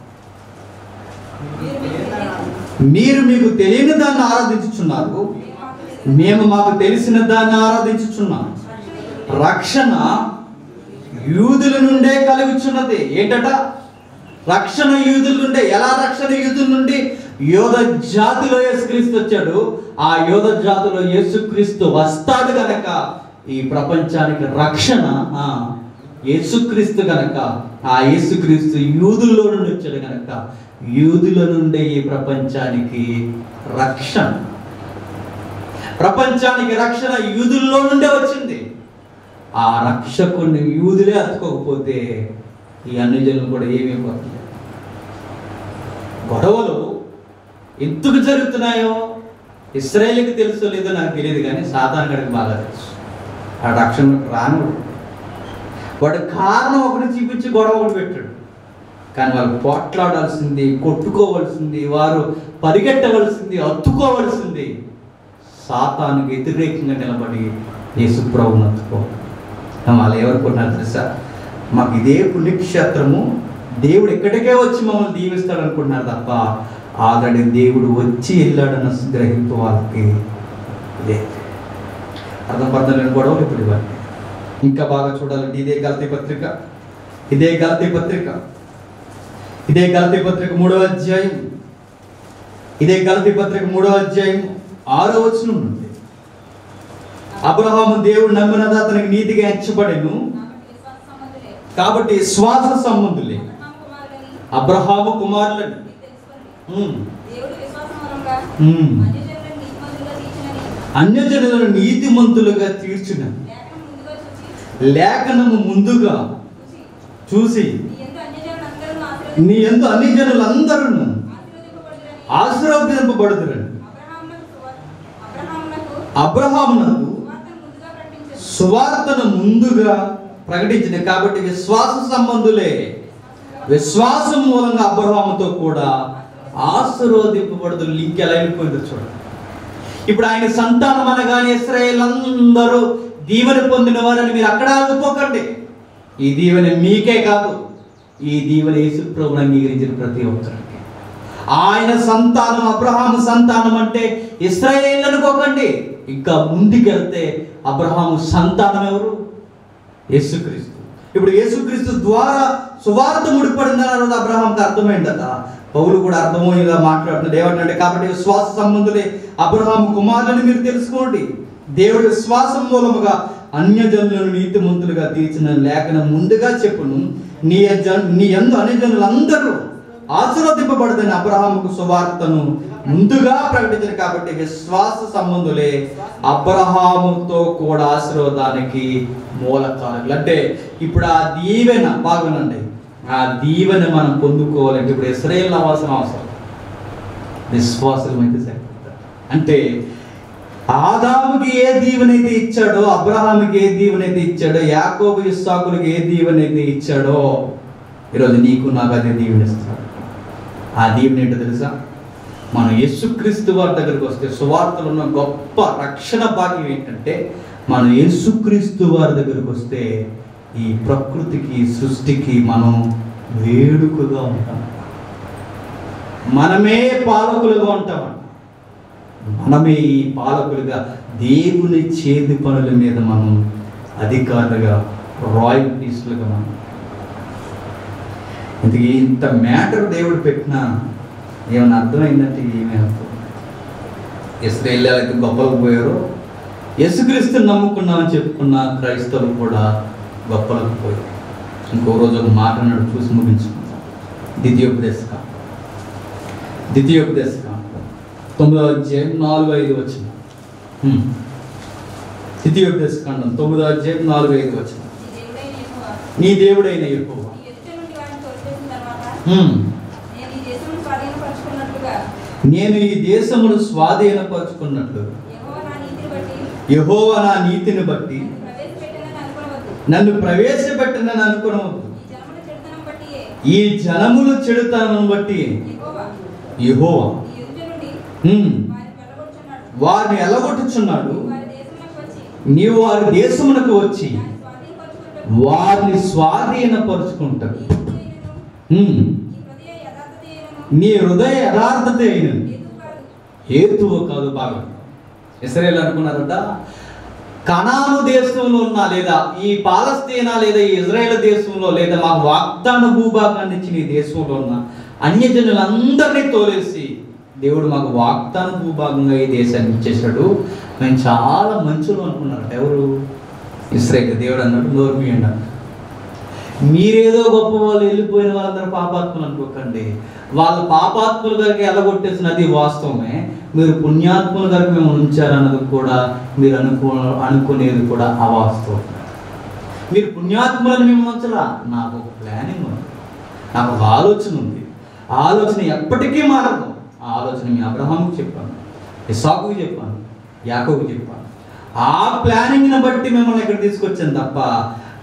మీరు మీకు తెలియని దాన్ని ఆరాధించుచున్నారు మేము మాకు తెలిసిన దాన్ని ఆరాధించుచున్నాం రక్షణ యూదుల నుండే కలుగుచున్నది ఏంటట రక్షణ యూదుల నుండే ఎలా రక్షణ యూదుల నుండి యోధ జాతిలో యేసుక్రీస్తు వచ్చాడు ఆ యోధ జాతిలో యేసుక్రీస్తు వస్తాడు గనక ఈ ప్రపంచానికి రక్షణ ఆ, యేసుక్రీస్తు గనక ఆ యేసుక్రీస్తు యూదుల్లో నుండి వచ్చాడు గనక యూదుల నుండే ఈ ప్రపంచానికి రక్షణ ప్రపంచానికి రక్షణ యూదుల్లో నుండే వచ్చింది ఆ రక్షకుని యూదులే అతుకోకపోతే ఈ అన్ని జనులు కూడా ఏమైపోతుంది గొడవలు ఎందుకు జరుగుతున్నాయో ఇస్రాయేల్కి తెలుసో లేదో నాకు తెలియదు కానీ సాధారణకి బాగా తెలుసు ఆ రక్షణ రాను వాడు కారణం ఒకటి చూపించి గొడవ ఒకటి పెట్టాడు కానీ వాళ్ళు పోట్లాడాల్సింది కొట్టుకోవాల్సింది వారు పరిగెట్టవలసింది అత్తుకోవలసింది సాతానికి వ్యతిరేకంగా నిలబడి యేసుప్రభుని అత్తుకోవాలి వాళ్ళు ఎవరుకున్నారు తెలుసా మాకు ఇదే పుణ్యక్షేత్రము దేవుడు ఎక్కడికే వచ్చి మమ్మల్ని దీవిస్తాడు అనుకుంటున్నారు తప్ప ఆల్రెడీ దేవుడు వచ్చి వెళ్ళాడన్న గ్రహింపు వాళ్ళకి ఇదే అర్థం పర్థం లేని గొడవలు ఇప్పుడు ఇవన్నీ ఇంకా బాగా చూడాలంటే ఇదే గలతీ పత్రిక ఇదే గలతీ పత్రిక ఇదే గలతీ పత్రిక మూడవ అధ్యాయం ఇదే గలతీ పత్రిక మూడవ అధ్యాయం ఆరో వచనం నుండి అబ్రహాము దేవుడు నమ్మినది అతనికి నీతిగా ఎంచబడెను కాబట్టి విశ్వాస సంబంధులే కాబట్టి శ్వాస సంబంధులే అబ్రహాము అబ్రహాము కుమారులని కుమారులని మీకు తెలుసుకొని ఉమ్, దేవుడు విశ్వాసం మూలంగా ఉమ్. అన్యజనులను నీతిమంతులుగా తీర్చనని అన్యజనులను నీతిమంతులుగా తీర్చిన లేఖనం ముందుగా చూసి చూచి చూసి నీ యందు అన్యజనులందరూ నీ ఎందు అన్ని జనులందరూ ఆశీర్వదింపబడుదురని ఆశీర్వదింపబడుతురండి అబ్రహామునకు సువ- అబ్రహామునకు అబ్రహామునకు సువార్తను సువార్తను ముందుగా ప్రకటించాడు ముందుగా ప్రకటించింది కాబట్టి విశ్వాస సంబంధులే విశ్వాసం మూలంగా అబ్రహాముతో కూడా ఆశీర్వదింపబడుతు లింక్ ఎలా వెళ్ళిపోయిందో చూడండి ఇప్పుడు ఆయన సంతానం అనగానే ఇస్రాయేల్ అందరూ దీవెన పొందిన వారని మీరు అక్కడ ఆగిపోకండి ఈ దీవెన మీకే కాదు ఈ దీవెన యేసుప్రభుని అంగీకరించిన ప్రతి ఒక్కరికి ఆయన సంతానం అబ్రహాము సంతానం అంటే ఇస్రాయేల్ అనుకోకండి ఇంకా ముందుకెళ్తే అబ్రహాము సంతానం ఎవరు యేసుక్రీస్తు ఇప్పుడు యేసుక్రీస్తు ద్వారా సువార్త ముడిపడిందని అన్నది అబ్రహాంకి అర్థమైందట పౌలు కూడా అర్థమయ్యేలా మాట్లాడుతున్నాడు ఏమంటే కాబట్టి విశ్వాస సంబంధులే అబ్రహాం కుమారులని మీరు తెలుసుకోండి దేవుడి విశ్వాసం మూలముగా అన్యజనులను నీతిమంతులుగా తీర్చిన లేఖనం ముందుగా చెప్పును నీ జన్ నీ ఎందు అన్యజనులందరూ ఆశీర్వదింపబడదని అబ్రహాముకు సువార్తను ముందుగా ప్రకటించిన కాబట్టి విశ్వాస సంబంధులే అబ్రహాముతో కూడా ఆశీర్వాదానికి మూలకారకులు అంటే ఇప్పుడు ఆ దీవెన బాగునండి ఆ దీవెన మనం పొందుకోవాలంటే ఇప్పుడు ఇస్రాయేల్ అవ్వాల్సిన అవసరం విశ్వాసం అయితే సరిపోతుంది అంటే ఆదాముకి ఏ దీవెనైతే ఇచ్చాడో అబ్రహాముకి ఏ దీవెనైతే ఇచ్చాడో యాకోబు ఇస్సాకులకి ఏ దీవెనైతే ఇచ్చాడో ఈరోజు నీకు నాకు అదే దీవెనిస్తాడు ఆ దీవెన ఏంటో తెలుసా మన యేసుక్రీస్తు వారి దగ్గరికి వస్తే సువార్తలు ఉన్న గొప్ప రక్షణ భాగ్యం ఏంటంటే మన యేసుక్రీస్తు వారి దగ్గరికి వస్తే ఈ ప్రకృతికి సృష్టికి మనం వేడుకగా ఉంటాం మనమే పాలకులుగా ఉంటామంట మనమే ఈ పాలకులుగా దేవుని చేతి పనుల మీద మనం అధికారులుగా రాయల్టీస్లుగా మనం ఇంతకీ ఇంత మ్యాటర్ దేవుడు పెట్టినా ఏమైనా అర్థమైందంటే ఏమీ అర్థం ఇస్రాయేల్ అయితే గొప్పలకు పోయారో యేసుక్రీస్తుని నమ్ముకున్నామని చెప్పుకున్న క్రైస్తవులు కూడా గొప్పలకు పోయారు ఇంకో రోజు ఒక మాట అన్నాడు చూసి ముగించుకుంటాం ద్వితీయోపదేశం ద్వితీయోపదేశం తొమ్మిదో అధ్యాయం నాలుగు ఐదు వచ్చిన ద్వితీయోపదేశ ఖండం తొమ్మిదో అధ్యాయం నాలుగు ఐదు వచ్చిన నీ దేవుడైన యెహోవా నీ దేవుడైన ఎక్కువ నీ ఎదుట నుండి వారిని తోలివేసిన తర్వాత హ్మ్. నేను ఈ దేశమును స్వాధీనపరచుకున్నట్లుగా నేను ఈ దేశమును స్వాధీనపరుచుకున్నట్లు యెహోవా నా నీతిని బట్టి యహోవ నా నీతిని బట్టి నన్ను ప్రవేశపెట్టనని నన్ను ప్రవేశపెట్టనని అనుకోవద్దు అనుకునవద్దు ఈ జనముల ఈ జనములు చెడుతనం బట్టి చెడుతనం బట్టి యెహోవా యహోవా ఈ ఎదుట నుండి హ్మ్, వారిని వెళ్ళగొట్టుచున్నాడు వారిని ఎలగొట్టుచున్నాడు వారి దేశమునకు వచ్చి నీవు వారి దేశమునకు వచ్చి దాన్ని వారిని స్వాధీనపరచుకున్నట్టు స్వాధీనపరుచుకుంటావు నీ హృదయమును, హ్మ్, నీ హృదయ యథార్థతయైనను నీ హృదయ యథార్థత అయినది హేతువు కాదు. హేతువు కాదు బాగా ఇస్రాయేల్ అనుకున్నారట కనాను దేశంలో ఉన్న లేదా ఈ పాలస్తీనా లేదా ఈ ఇజ్రాయేల్ దేశంలో లేదా మాకు వాగ్దాన భూభాగాన్ని ఇచ్చిన ఈ దేశంలో ఉన్న అన్యజనులందరినీ తోలేసి దేవుడు మాకు వాగ్దాన భూభాగంగా ఈ దేశాన్ని ఇచ్చేసాడు మేము చాలా మంచులు అనుకున్నారట ఎవరు ఇస్రాయేల్ దేవుడు అన్నాడు నోర్మి అన్నాడు మీరేదో గొప్ప వాళ్ళు వెళ్ళిపోయిన వాళ్ళందరూ పాపాత్ములు అనుకోకండి వాళ్ళ పాపాత్ముల గారికి ఎలగొట్టేసినది వాస్తవమే మీరు పుణ్యాత్ముల గారికి మేము ఉంచారన్నది కూడా మీరు అనుకో అనుకునేది కూడా అవాస్తవం మీరు పుణ్యాత్ములని మేము ఉంచరా నాకు ఒక ప్లానింగ్ ఉంది నాకు ఒక ఆలోచన ఉంది ఆ ఆలోచన ఎప్పటికీ మారదు ఆ ఆలోచన మీ అబ్రహాంకి చెప్పాను ఇసాకుకి చెప్పాను యాకోబుకి చెప్పాను ఆ ప్లానింగ్ని బట్టి మిమ్మల్ని ఇక్కడ తీసుకొచ్చాను తప్ప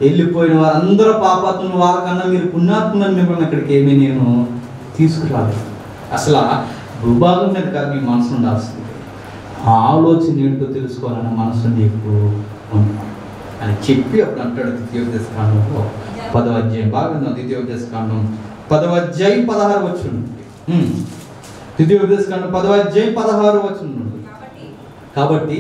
వెళ్ళిపోయిన వారందరూ పాపాత్ములు వారికన్నా మీరు పుణ్యాత్ములను మిమ్మల్ని ఇక్కడికి ఏమీ నేను తీసుకురాలేదు అసలు ఆ భూభాగం మీద కాదు మీ మనసు ఉండాల్సింది ఆలోచన ఏంటో తెలుసుకోవాలన్న మనసు నీకు ఉంది అని చెప్పి అప్పుడు అంటాడు ద్వితీయోపదేశ కాండంలో పదవ అధ్యాయం బాగా ద్వితీయోపదేశ కాండం పదవ అధ్యాయం పదహారు వచ్చును ద్వితీయోపదేశ కాండం పదవ అధ్యాయం పదహారు వచ్చును కాబట్టి కాబట్టి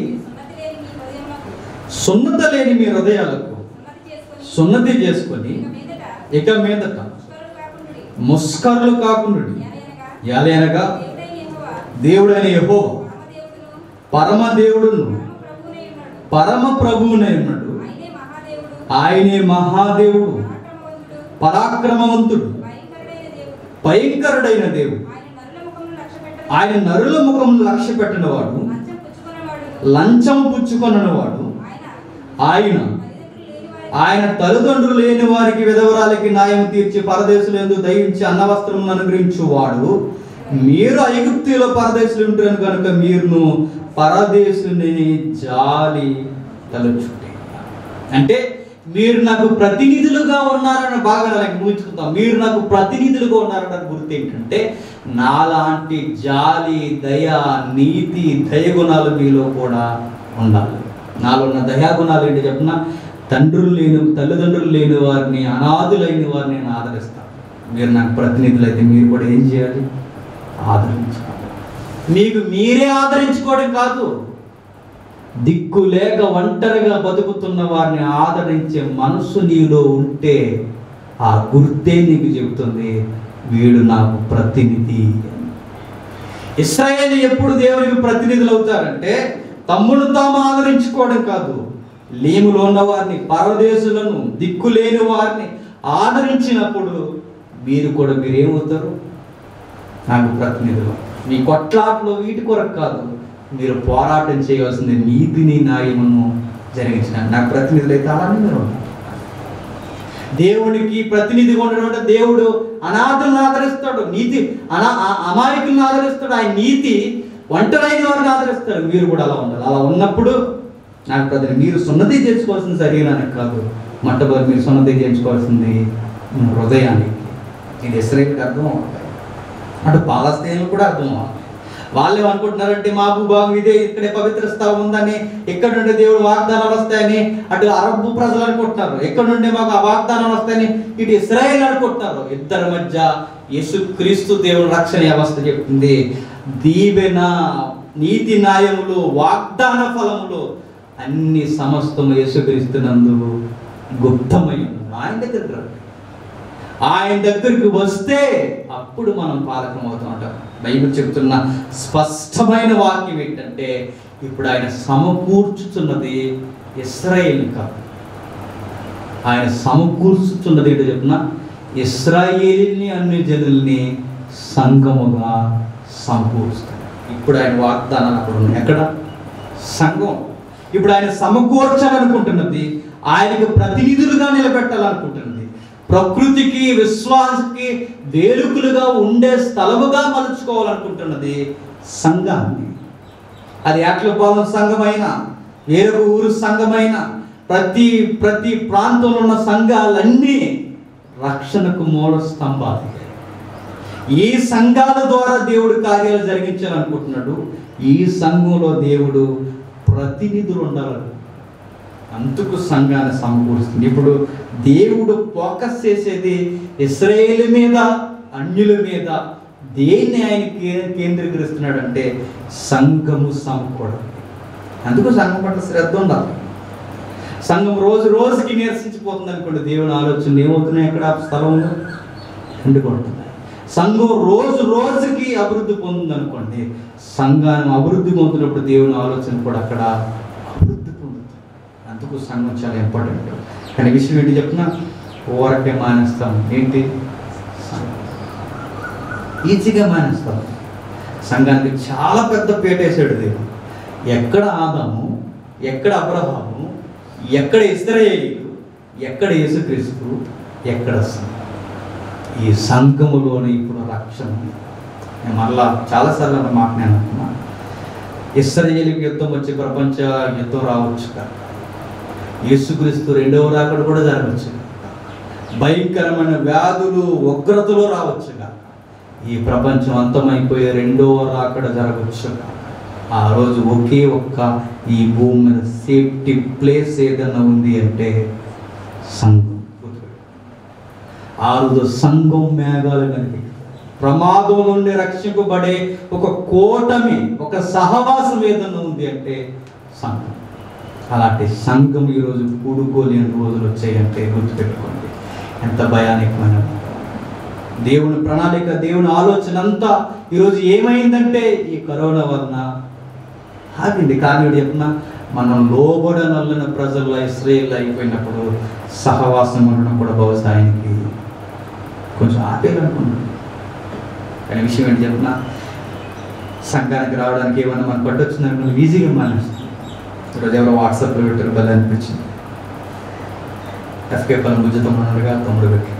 సున్నతి లేని మీ హృదయములకు సున్నత లేని మీ హృదయాలకు సున్నతి చేసుకొని సున్నతి చేసుకొని ఇక మీదట ఇక మీదట ముష్కరులు కాకుండుడి. ముస్కరులు కాకుండా ఏలయనగా యాలేనగా దేవుడైన యెహోవా దేవుడైన యహో పరమదేవుడును పరమదేవుడును పరమప్రభువునై ఉన్నాడు. పరమ ప్రభువునై ఉన్నాడు ఆయనే మహాదేవుడు ఆయనే మహాదేవుడు పరాక్రమవంతుడు పరాక్రమవంతుడు భయంకరుడైన దేవుడు భయంకరుడైన దేవుడు ఆయన నరుల ముఖమును లక్ష్య పెట్టడు ఆయన నరుల ముఖమును లక్ష్య పెట్టిన వాడు లంచం పుచ్చుకున్నవాడు లంచం పుచ్చుకొనని వాడు ఆయన ఆయన తల్లిదండ్రులు లేని వారి ఆయన తల్లిదండ్రులు లేని వారికి విధవరాలకి న్యాయం తీర్చి పరదేశులందు దయించి అన్నవస్త్రములను అనుగ్రహించు వాడు మీరు ఐగుప్తిలో పరదేశులు ఉంటారు కనుక మీరును పరదేశుని జాలి తలచుంటే అంటే మీరు నాకు ప్రతినిధులుగా ఉన్నారని బాగా నాకు ఊహించుకుంటాం మీరు నాకు ప్రతినిధులుగా ఉన్నారన్న గుర్తు ఏంటంటే నాలాంటి జాలి దయ నీతి దయగుణాలు మీలో కూడా ఉండాలి నాలో ఉన్న దయాగుణాలు ఏంటి చెప్పిన తండ్రులు లేని తల్లిదండ్రులు లేని వారిని అనాథులైన వారిని నేను ఆదరిస్తాను మీరు నాకు ప్రతినిధులు అయితే మీరు కూడా ఏం చేయాలి ఆదరించాలి మీకు మీరే ఆదరించుకోవడం కాదు దిక్కు లేక ఒంటరిగా బతుకుతున్న వారిని ఆదరించే మనసు నీలో ఉంటే ఆ గుర్తే నీకు చెబుతుంది వీడు నాకు ప్రతినిధి అని. ఇస్రాయేల్ ఎప్పుడు దేవునికి ప్రతినిధులు అవుతారంటే తమ్ముడు తాము ఆదరించుకోవడం కాదు లేములో ఉన్న వారిని పరదేశులను దిక్కు లేని వారిని ఆదరించినప్పుడు మీరు కూడా మీరు ఏమవుతారు నాకు ప్రతినిధులు మీ కొట్లాట్లో వీటి కొరకు కాదు మీరు పోరాటం చేయవలసింది నీతిని న్యాయమును జరిగించిన నాకు ప్రతినిధులు అయితే అలానే మీరు ఉంటారు దేవుడికి ప్రతినిధిగా ఉండడం అంటే దేవుడు అనాథులను ఆదరిస్తాడు నీతి అనా ఆ- అమాయకులను ఆదరిస్తాడు ఆయన నీతి ఒంటరైన వారిని ఆదరిస్తాడు మీరు కూడా అలా ఉండాలి అలా ఉన్నప్పుడు నాకు ప్రతి మీరు సున్నతి చేసుకోవాల్సింది శరీరానికి కాదు మొట్టమొదటి మీరు సున్నతి చేయించుకోవాల్సింది మీ హృదయానికి ఇది ఇస్రాయిల్కి అర్థం అవుతుంది అటు పాలస్తీన్లు కూడా అర్థం అవ్వాలి వాళ్ళు ఏమనుకుంటున్నారంటే మా భూభాగం ఇదే ఇక్కడే పవిత్ర స్థలం ఉందని ఇక్కడ నుండి దేవుడు వాగ్దానాలు వస్తాయని అటు అరబ్ ప్రజలు అనుకుంటున్నారు ఎక్కడ నుండి మాకు ఆ వాగ్దానాలు వస్తాయని ఇటు ఇస్రాయేల్ అనుకుంటున్నారు ఇద్దరి మధ్య యేసు క్రీస్తు దేవుని రక్షణ వ్యవస్థ చెప్తుంది దీవెన నీతి న్యాయములు వాగ్దాన ఫలములు అన్ని సమస్తము యేసుక్రీస్తునందు గుప్తమై ఉన్నది. ఆయన దగ్గర రండి. ఆయన దగ్గరికి వస్తే అప్పుడు మనం పాలకం అవుతాం అంటాం బైబిల్ చెప్తున్న స్పష్టమైన వాక్యం ఏంటంటే ఇప్పుడు ఆయన సమకూర్చుతున్నది ఇస్రాయేల్ కాదు ఆయన సమకూర్చుతున్నది ఏంటో చెప్తున్నా ఇస్రాయేల్ని అన్ని జనుల్ని సంఘముగా సమకూరుస్తాడు ఇప్పుడు ఆయన వాగ్దానాలు అక్కడ ఉన్నాయి ఎక్కడ సంఘం ఇప్పుడు ఆయన సమకూర్చాలనుకుంటున్నది ఆయనకు ప్రతినిధులుగా నిలబెట్టాలనుకుంటున్నది ప్రకృతికి విశ్వాసకి వేలుకలుగా ఉండే స్థలముగా మలుచుకోవాలనుకుంటున్నది సంఘాన్ని అది యాట్లపాలెం సంఘమైన వేరొక ఊరు సంఘమైన ప్రతి ప్రతి ప్రాంతంలో ఉన్న సంఘాలన్నీ రక్షణకు మూల స్తంభాలు ఈ సంఘాల ద్వారా దేవుడు కార్యాలు జరిగించాలనుకుంటున్నాడు ఈ సంఘంలో దేవుడు ప్రతినిధులు ఉండాలని అందుకు సంఘాన్ని సమకూరుస్తుంది ఇప్పుడు దేవుడు ఫోకస్ చేసేది ఇస్రాయేల్ మీద అన్యుల మీద దేన్ని ఆయన కే- కేంద్రీకరిస్తున్నాడు అంటే సంఘము సమకూడదు అందుకు సంఘం పట్ల శ్రద్ధ ఉండాలి సంఘం రోజు రోజుకి నిరసించిపోతుంది అనుకోండి దేవుని ఆలోచన ఏమవుతున్నాయి అక్కడ ఆ స్థలంలో ఎండుకుంటున్నాయి సంఘం రోజు రోజుకి అభివృద్ధి పొందుతుంది అనుకోండి సంఘాన్ని అభివృద్ధి పొందుతున్నప్పుడు దేవుని ఆలోచన కూడా అక్కడ అభివృద్ధి పొందుతుంది అందుకు సంఘం చాలా ఇంపార్టెంట్ కానీ విషయం ఏంటి చెప్తున్నా ఓరకే మానేస్తాం ఏంటి సంఘం. ఈజీగా మానేస్తాం సంఘానికి చాలా పెద్ద పీట వేసాడు దేవుడు ఎక్కడ ఆదాము ఎక్కడ అబ్రహాము ఎక్కడ ఇస్రాయేలీలు ఎక్కడ యేసుక్రీస్తు ఎక్కడ సంఘం ఈ సంఘములోనే ఇప్పుడు రక్షణ ఉంది. నేను మరలా చాలాసార్లు అన్న మాట నేను అంటున్నా ఇస్రాయేలీకి యుద్ధం వచ్చి ప్రపంచ యుద్ధం రావచ్చు కదా యేసుక్రీస్తు రెండవ రాకడ కూడా జరగచ్చు భయంకరమైన వ్యాధులు ఉగ్రతలు రావచ్చుగా ఈ ప్రపంచం అంతమైపోయే రెండవ రాకడ జరగచ్చు ఆ రోజు ఒకే ఒక్క ఈ భూమి మీద సేఫ్టీ ప్లేస్ ఏదైనా ఉంది అంటే సంఘం ఆ రోజు సంఘం మేఘాలు కనిపి ప్రమాదం నుండి రక్షింపబడే ఒక కూటమి ఒక సహవాసం ఏదైనా ఉంది అంటే సంఘం అలాంటి సంఘం ఈరోజు కూడుకోలేని రోజులు వచ్చాయంటే గుర్తుపెట్టుకోండి ఎంత భయానకమైన దేవుని ప్రణాళిక దేవుని ఆలోచన అంతా ఈరోజు ఏమైందంటే ఈ కరోనా వలన ఆగింది కానీ చెప్పిన మనం లోబడనల్లిన ప్రజల్లో ఇస్రాయేల్ అయిపోయినప్పుడు సహవాసం ఉండడం కూడా బహుశా ఆయనకి కొంచెం ఆపేయాలనుకున్నాడు కానీ విషయం ఏంటి చెప్పిన సంఘానికి రావడానికి ఏమన్నా మనకు పట్టొచ్చిందని మనం ఈజీగా మానేస్తాం ఈరోజు ఎవరో వాట్సాప్లో పెట్టారు భలే అనిపించింది ఎఫ్కే పని బుజ్జ తమ్ముడుగా తమ్ముడు పెట్టి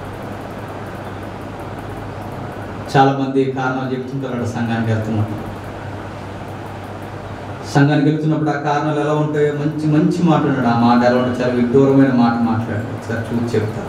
చాలా మంది కారణాలు చెప్తుంటారు సంఘానికి వెళ్తున్నప్పుడు సంఘానికి వెళ్తున్నప్పుడు ఆ కారణాలు ఎలా ఉంటాయో మంచి మంచి మాట ఉన్నాడు ఆ మాట ఎలా ఉంటే చాలా విడ్డూరమైన మాట మాట్లాడాడు ఒకసారి చూసి చెప్తా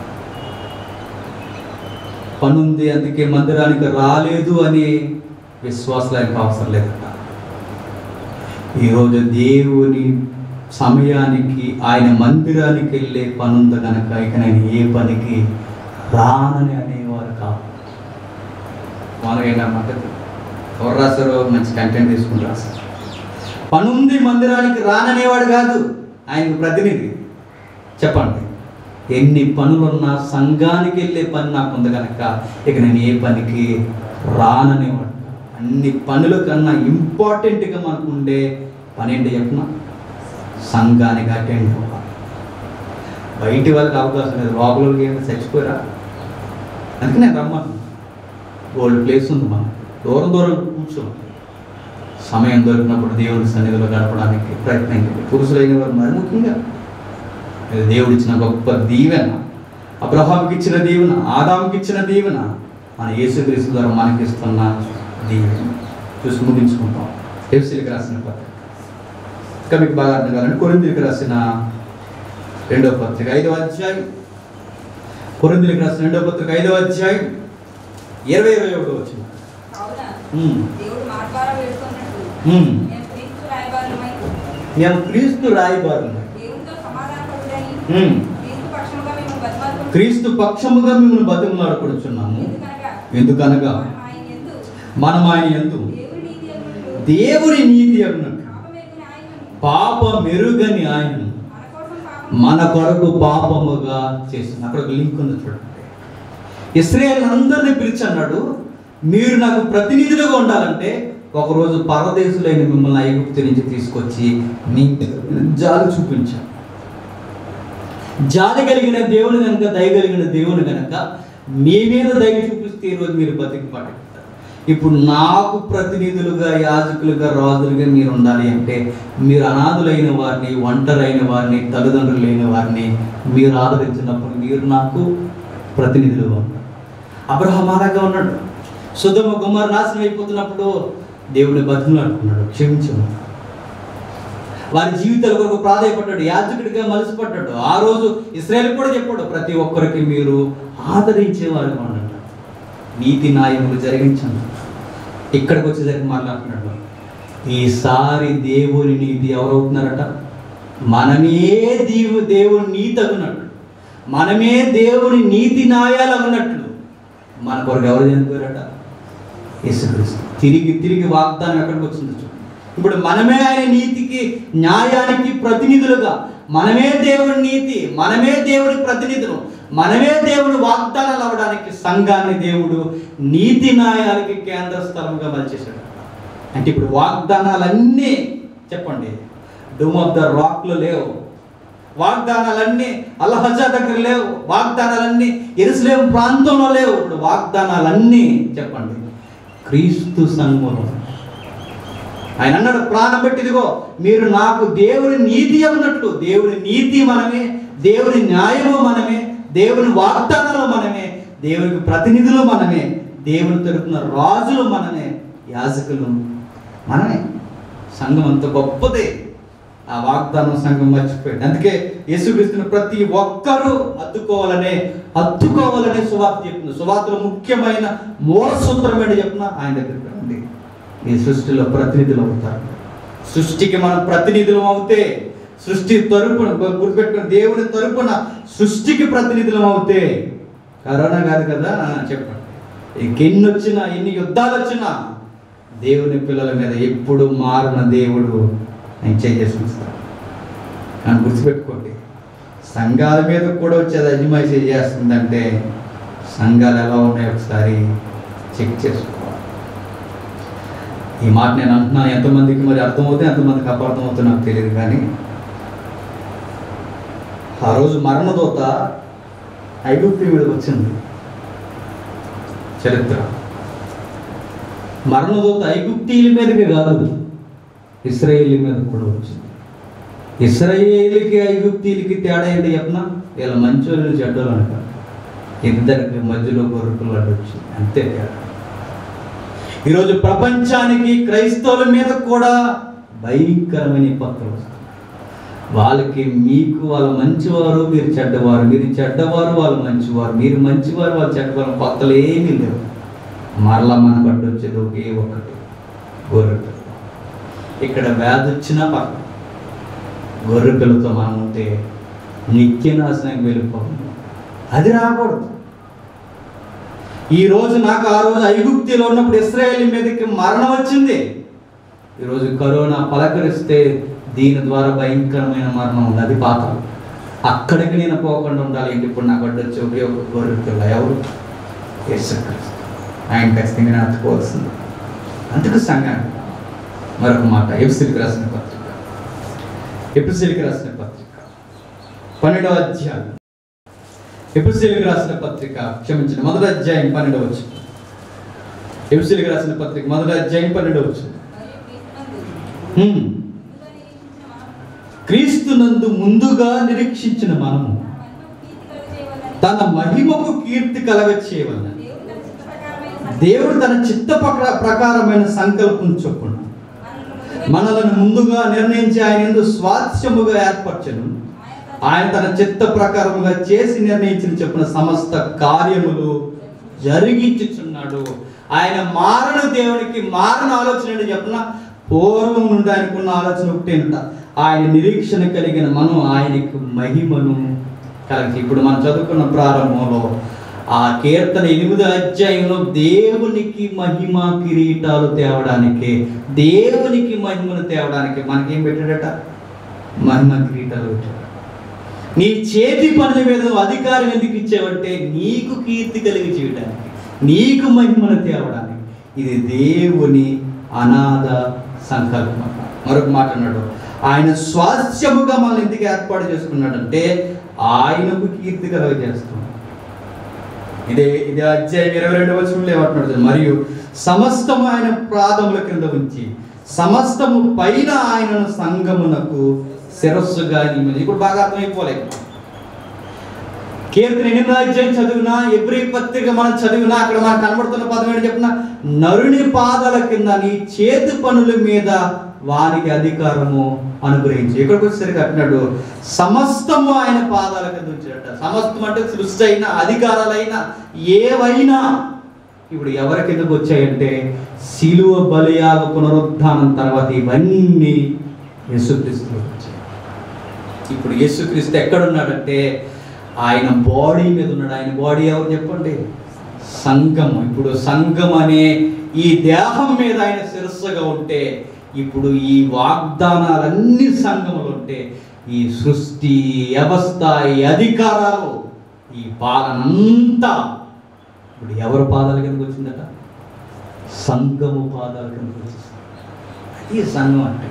పనుంది అందుకే మందిరానికి రాలేదు అని విశ్వాసానికి అవసరం లేదట ఈరోజు దేవుని సమయానికి ఆయన మందిరానికి వెళ్ళే పనుంది కనుక ఇక నేను ఏ పనికి రానని అనేవారు కాదు వాళ్ళు ఏంటన్నమాట ఎవరు రాశారో మంచి కంటెంట్ తీసుకుని రాశారు పనుంది మందిరానికి రాననేవాడు కాదు ఆయనకు ప్రతినిధి చెప్పండి ఎన్ని పనులున్నా సంఘానికి వెళ్ళే పని నాకు ఉంది కనుక ఇక నేను ఏ పనికి రాననేవాడు అన్ని పనుల కన్నా ఇంపార్టెంట్గా మనకు ఉండే పని ఏంటి చెప్పిన సంఘానికి అటెండ్ అవ్వాలి బయటి వాళ్ళకి అవకాశం లేదు లోపల వాళ్ళకి ఏమైనా చచ్చిపోయారా అందుకే నేను రమ్మను గోల్డ్ ప్లేస్ ఉంది మనం దూరం దూరం కూర్చోండి సమయం దొరికినప్పుడు దేవుడి సన్నిధిలో గడపడానికి ప్రయత్నించండి పురుషులైన వారు మరి ముఖ్యంగా ఇది దేవుడిచ్చిన గొప్ప దీవెన అబ్రహాంకి ఇచ్చిన దీవెన ఆదాముకి ఇచ్చిన దీవెన మన యేసుక్రీస్తు ద్వారా మనకి ఇస్తున్న దీవెన చూసి ముగించుకుంటాం ఎఫ్సీలకు రాసిన పత్రిక ఇంకా మీకు బాగా అర్థం కావాలంటే కొరిందులకు రాసిన రెండవ పత్రిక ఐదవ అధ్యాయం కొరిందులకు రాసిన రెండవ పత్రిక ఐదవ అధ్యాయం ఇరవై ఇరవై ఒకటి వచ్చింది కావున ఉమ్. దేవుడు మా ద్వారా వేస్తున్నట్టు ఉమ్. నేను క్రీస్తు రాయబారులమై నేను క్రీస్తు రాయబారులు దేవునితో సమాధానపడుటని ఉమ్. క్రీస్తు పక్షముగా మేము బతిమాలుకుంటున్నాము. క్రీస్తు పక్షముగా మిమ్మల్ని బతిమలాడుకొనుచున్నాము ఎందుకనగా ఎందుకనగా మనం ఆయన యందు మనం ఆయన ఎందు దేవుని నీతి అన్నట్లు దేవుని నీతి అన్నట్టు పాపమెరుగని ఆయనను పాప మెరుగని ఆయన మన కోసం పాపం మన కొరకు పాపముగా చేసింది అక్కడ ఒక లింక్ ఉంది చూడండి ఇస్రాయేల్ అందరినీ పిలిచి అన్నాడు మీరు నాకు ప్రతినిధులుగా ఉండాలంటే ఒకరోజు పరదేశులైన మిమ్మల్ని ఐగుప్తు నుంచి తీసుకొచ్చి మీ జాలి చూపించాను జాలి కలిగిన దేవుని కనుక దయ కలిగిన దేవుని కనుక మీ మీద దయ చూపిస్తే ఈరోజు మీరు బతికి పట్టుకుంటారు ఇప్పుడు నాకు ప్రతినిధులుగా యాజకులుగా రాజులుగా మీరు ఉండాలి అంటే మీరు అనాథులైన వారిని ఒంటరైన వారిని తల్లిదండ్రులు లేని వారిని మీరు ఆదరించినప్పుడు మీరు నాకు ప్రతినిధులుగా ఉన్నారు అబ్రహం అలాగా ఉన్నాడు సుధమ కుమార్ నాశనం అయిపోతున్నప్పుడు దేవుని బతుకులాడుకున్నాడు క్షమించమన్నాడు వారి జీవితాల కొరకు ప్రాధాయపడ్డాడు యాజకుడిగా మలిసిపడ్డాడు ఆ రోజు ఇస్రాయల్ కూడా చెప్పాడు ప్రతి ఒక్కరికి మీరు ఆదరించేవారు ఉండండి నీతి న్యాయములు జరిగించండి ఇక్కడికి వచ్చేసరికి మాట్లాడుతున్నాడు ఈసారి దేవుని నీతి ఎవరవుతున్నారట మనమే దేవు దేవుని నీతి అగునట్లు మనమే దేవుని నీతి న్యాయాలు అగునట్లు మన కొరకు ఎవరు చనిపోయారట యేసుక్రీస్తు తిరిగి తిరిగి వాగ్దానం ఎక్కడికి వచ్చిందో చూడండి ఇప్పుడు మనమే ఆయన నీతికి న్యాయానికి ప్రతినిధులుగా మనమే దేవుని నీతి మనమే దేవుడి ప్రతినిధులు మనమే దేవుడి వాగ్దానాలు అవ్వడానికి సంఘాన్ని దేవుడు నీతి న్యాయాలకి కేంద్ర స్థలంగా మలిచేశాడు అంటే ఇప్పుడు వాగ్దానాలన్నీ చెప్పండి డూమ్ ఆఫ్ ద రాక్లో లేవు వాగ్దానాలన్నీ అల్హజా దగ్గర లేవు వాగ్దానాలన్నీ ఎరుసలేం ప్రాంతంలో లేవు ఇప్పుడు వాగ్దానాలన్నీ చెప్పండి క్రీస్తు సంఘంలో ఆయన అన్నాడు ప్రాణం పెట్టిదిగో మీరు నాకు దేవుని నీతి అన్నట్లు దేవుని నీతి మనమే దేవుని న్యాయము మనమే దేవుని వాగ్దానాలు మనమే దేవునికి ప్రతినిధులు మనమే దేవుని తరపున రాజులు మనమే యాజకులు మనమే సంఘం అంత గొప్పదే ఆ వాగ్దానం సంఘం మర్చిపోయింది అందుకే యేసుక్రీస్తుని ప్రతి ఒక్కరూ అద్దుకోవాలనే అద్దుకోవాలనే సువార్త చెప్తుంది సువార్తలో ముఖ్యమైన మూల సూత్రం ఏంటి చెప్పిన ఆయన దగ్గరికి రండి ఈ సృష్టిలో ప్రతినిధులు అవుతారు సృష్టికి మనం ప్రతినిధులం అవుతే సృష్టి తరపున గు- గుర్తుపెట్టుకుని దేవుని తరపున సృష్టికి ప్రతినిధులం అవుతే కరోనా కాదు కదా ఆ, చెప్పండి ఇంకెన్ని వచ్చినా ఎన్ని యుద్ధాలు వచ్చినా దేవుని పిల్లల మీద ఎప్పుడు మారిన దేవుడు ఆయన చేసుకుంటాడు అని గుర్తుపెట్టుకోండి సంఘాల మీద కూడా వచ్చేది అజమాయిషీ చేస్తుందంటే సంఘాలు ఎలా ఉన్నాయో ఒకసారి చెక్ చేసుకోవాలి ఈ మాట నేను అంటున్నాను ఎంతమందికి మరి అర్థమవుతే ఎంతమందికి అపార్థం అవుతుందో నాకు తెలియదు కానీ ఆ రోజు మరణదోత ఐగుప్తి మీదకి వచ్చింది చరిత్ర మరణదోత ఐగుప్తీల మీదకి కాదు ఇస్రాయేలీ మీద కూడా వచ్చింది ఇస్రాయేలీకి ఐగుప్తీలకి తేడా ఏంటి చెప్పనా వీళ్ళ మంచోళ్ళు చెడ్డోళ్ళు అనక ఇద్దరికి మధ్యలో గొర్రెలు వచ్చింది అంతే తేడా ఈరోజు ప్రపంచానికి క్రైస్తవుల మీద కూడా భయంకరమైన విపత్తులు వస్తాయి వాళ్ళకి మీకు వాళ్ళ మంచివారు మీరు చెడ్డవారు మీరు చెడ్డవారు వాళ్ళు మంచివారు మీరు మంచివారు వాళ్ళు చెడ్డవారు కొత్తలు ఏమీ లేవు మరలా మనకు అడ్డు వచ్చేది ఒకే ఒక్కటి గొర్రె పిల్ల ఇక్కడ వ్యాధి వచ్చినా పక్కన గొర్రె పిల్లతో మనం ఉంటే నిత్య నాశనానికి వెళ్ళిపోతుంది అది రాకూడదు ఈ రోజు నాకు ఆ రోజు ఐగుప్తిలో ఉన్నప్పుడు ఇస్రాయేల్ మీదకి మరణం వచ్చింది ఈరోజు కరోనా పలకరిస్తే దీని ద్వారా భయంకరమైన మరణం ఉంది అది పాతం అక్కడికి నేను పోకుండా ఉండాలి ఏంటి ఇప్పుడు నాకు అడ్డొచ్చి ఒకే ఒక గొర్రె పిల్ల ఎవరు యేసుక్రీస్తు ఆయన ఖచ్చితంగా నేను అతుకోవాల్సింది అందుకు సంఘాన్ని మరొక మాట ఎపిసిలికి రాసిన పత్రిక ఎపిసిలికి రాసిన పత్రిక పన్నెండవ అధ్యాయం ఎపిసిలికి రాసిన పత్రిక క్షమించిన మొదటి అధ్యాయం పన్నెండవ వచ్చు ఎపిసిలికి రాసిన పత్రిక మొదటి అధ్యాయం పన్నెండవ వచ్చు మరియు క్రీస్తునందు ముందుగా నిరీక్షించిన మనము క్రీస్తునందు ముందుగా నిరీక్షించిన మనము మనకు కీర్తి కలుగజేయవలెనని తన మహిమకు కీర్తి కలగచేయవలన దేవుడు తన చిత్త ప్రకారమైన దేవుడు తన చిత్త ప్రక- ప్రకారమైన సంకల్పం చొప్పున మనలను ముందుగా నిర్ణయించి ఆయన ఎందు స్వాస్థ్యముగా ఏర్పరచను ఆయన తన చిత్త ప్రకారముగా చేసి నిర్ణయించిన చెప్పిన సమస్త కార్యములు జరిగించుచున్నాడు ఆయన మారణ దేవునికి మారణ ఆలోచన ఏంటి చెప్పిన పూర్వం నుండి ఆయనకున్న ఆలోచన ఒకటేంట ఆయన నిరీక్షణ కలిగిన మనం ఆయనకు మహిమను కలిగి ఇప్పుడు మనం చదువుకున్న ప్రారంభంలో ఆ కీర్తన ఎనిమిదో అధ్యాయంలో దేవునికి మహిమ కిరీటాలు తేవడానికి దేవునికి మహిమను తేవడానికి మనకేం పెట్టాడట మహిమ కిరీటాలు పెట్టాడు నీ చేతి పనుల మీద నువ్వు అధికారం ఎందుకు ఇచ్చావంటే నీకు కీర్తి కలిగి చేయడానికి నీకు మహిమను తేవడానికి ఇది దేవుని అనాథ సంకల్పం మరొక మాట అన్నాడు ఆయన స్వాస్థ్యముగా మనల్ని ఎందుకు ఏర్పాటు చేసుకున్నాడంటే ఆయనకు కీర్తి కలగజేస్తున్నాడు ఇదే ఇదే అధ్యాయం ఇరవై రెండు వచనంలో ఏమంటున్నాడు చూడండి. మరియు సమస్తము ఆయన పాదముల క్రింద ఉంచి సమస్తము పైన ఆయనను సంగమునకు శిరస్సుగా నియమించి ఇప్పుడు బాగా అర్థమైపోలేదు కీర్తన ఎనిమిది అధ్యాయం చదివినా ఎబ్రి పత్రిక మనం చదివినా అక్కడ మనకు కనబడుతున్న పదం ఏంటి చెప్పిన నరుని పాదాల కింద నీ చేతి పనుల మీద వానికి అధికారము అనుగ్రహించి ఇక్కడికి వచ్చేసరికి అంటున్నాడు సమస్తము ఆయన పాదాల కింద ఉంచాడట సమస్తం అంటే సృష్టి అయినా అధికారాలైనా ఏవైనా ఇప్పుడు ఎవరి కిందకు వచ్చాయంటే శిలువ బలియాగ పునరుద్ధానం తర్వాత ఇవన్నీ యేసుక్రీస్తులో వచ్చాయి ఇప్పుడు యేసుక్రీస్తు ఎక్కడున్నాడంటే ఆయన బాడీ మీద ఉన్నాడు ఆయన బాడీ ఎవరు చెప్పండి సంఘం ఇప్పుడు సంఘం అనే ఈ దేహం మీద ఆయన శిరస్సుగా ఉంటే ఇప్పుడు ఈ వాగ్దానాలన్నీ సంఘములు ఉంటే ఈ సృష్టి వ్యవస్థ ఈ అధికారాలు ఈ పాలనంతా ఇప్పుడు ఎవరి పాదాల కిందకు వచ్చిందట సంఘము పాదాల కిందకు వచ్చింది అది సంఘం అంటే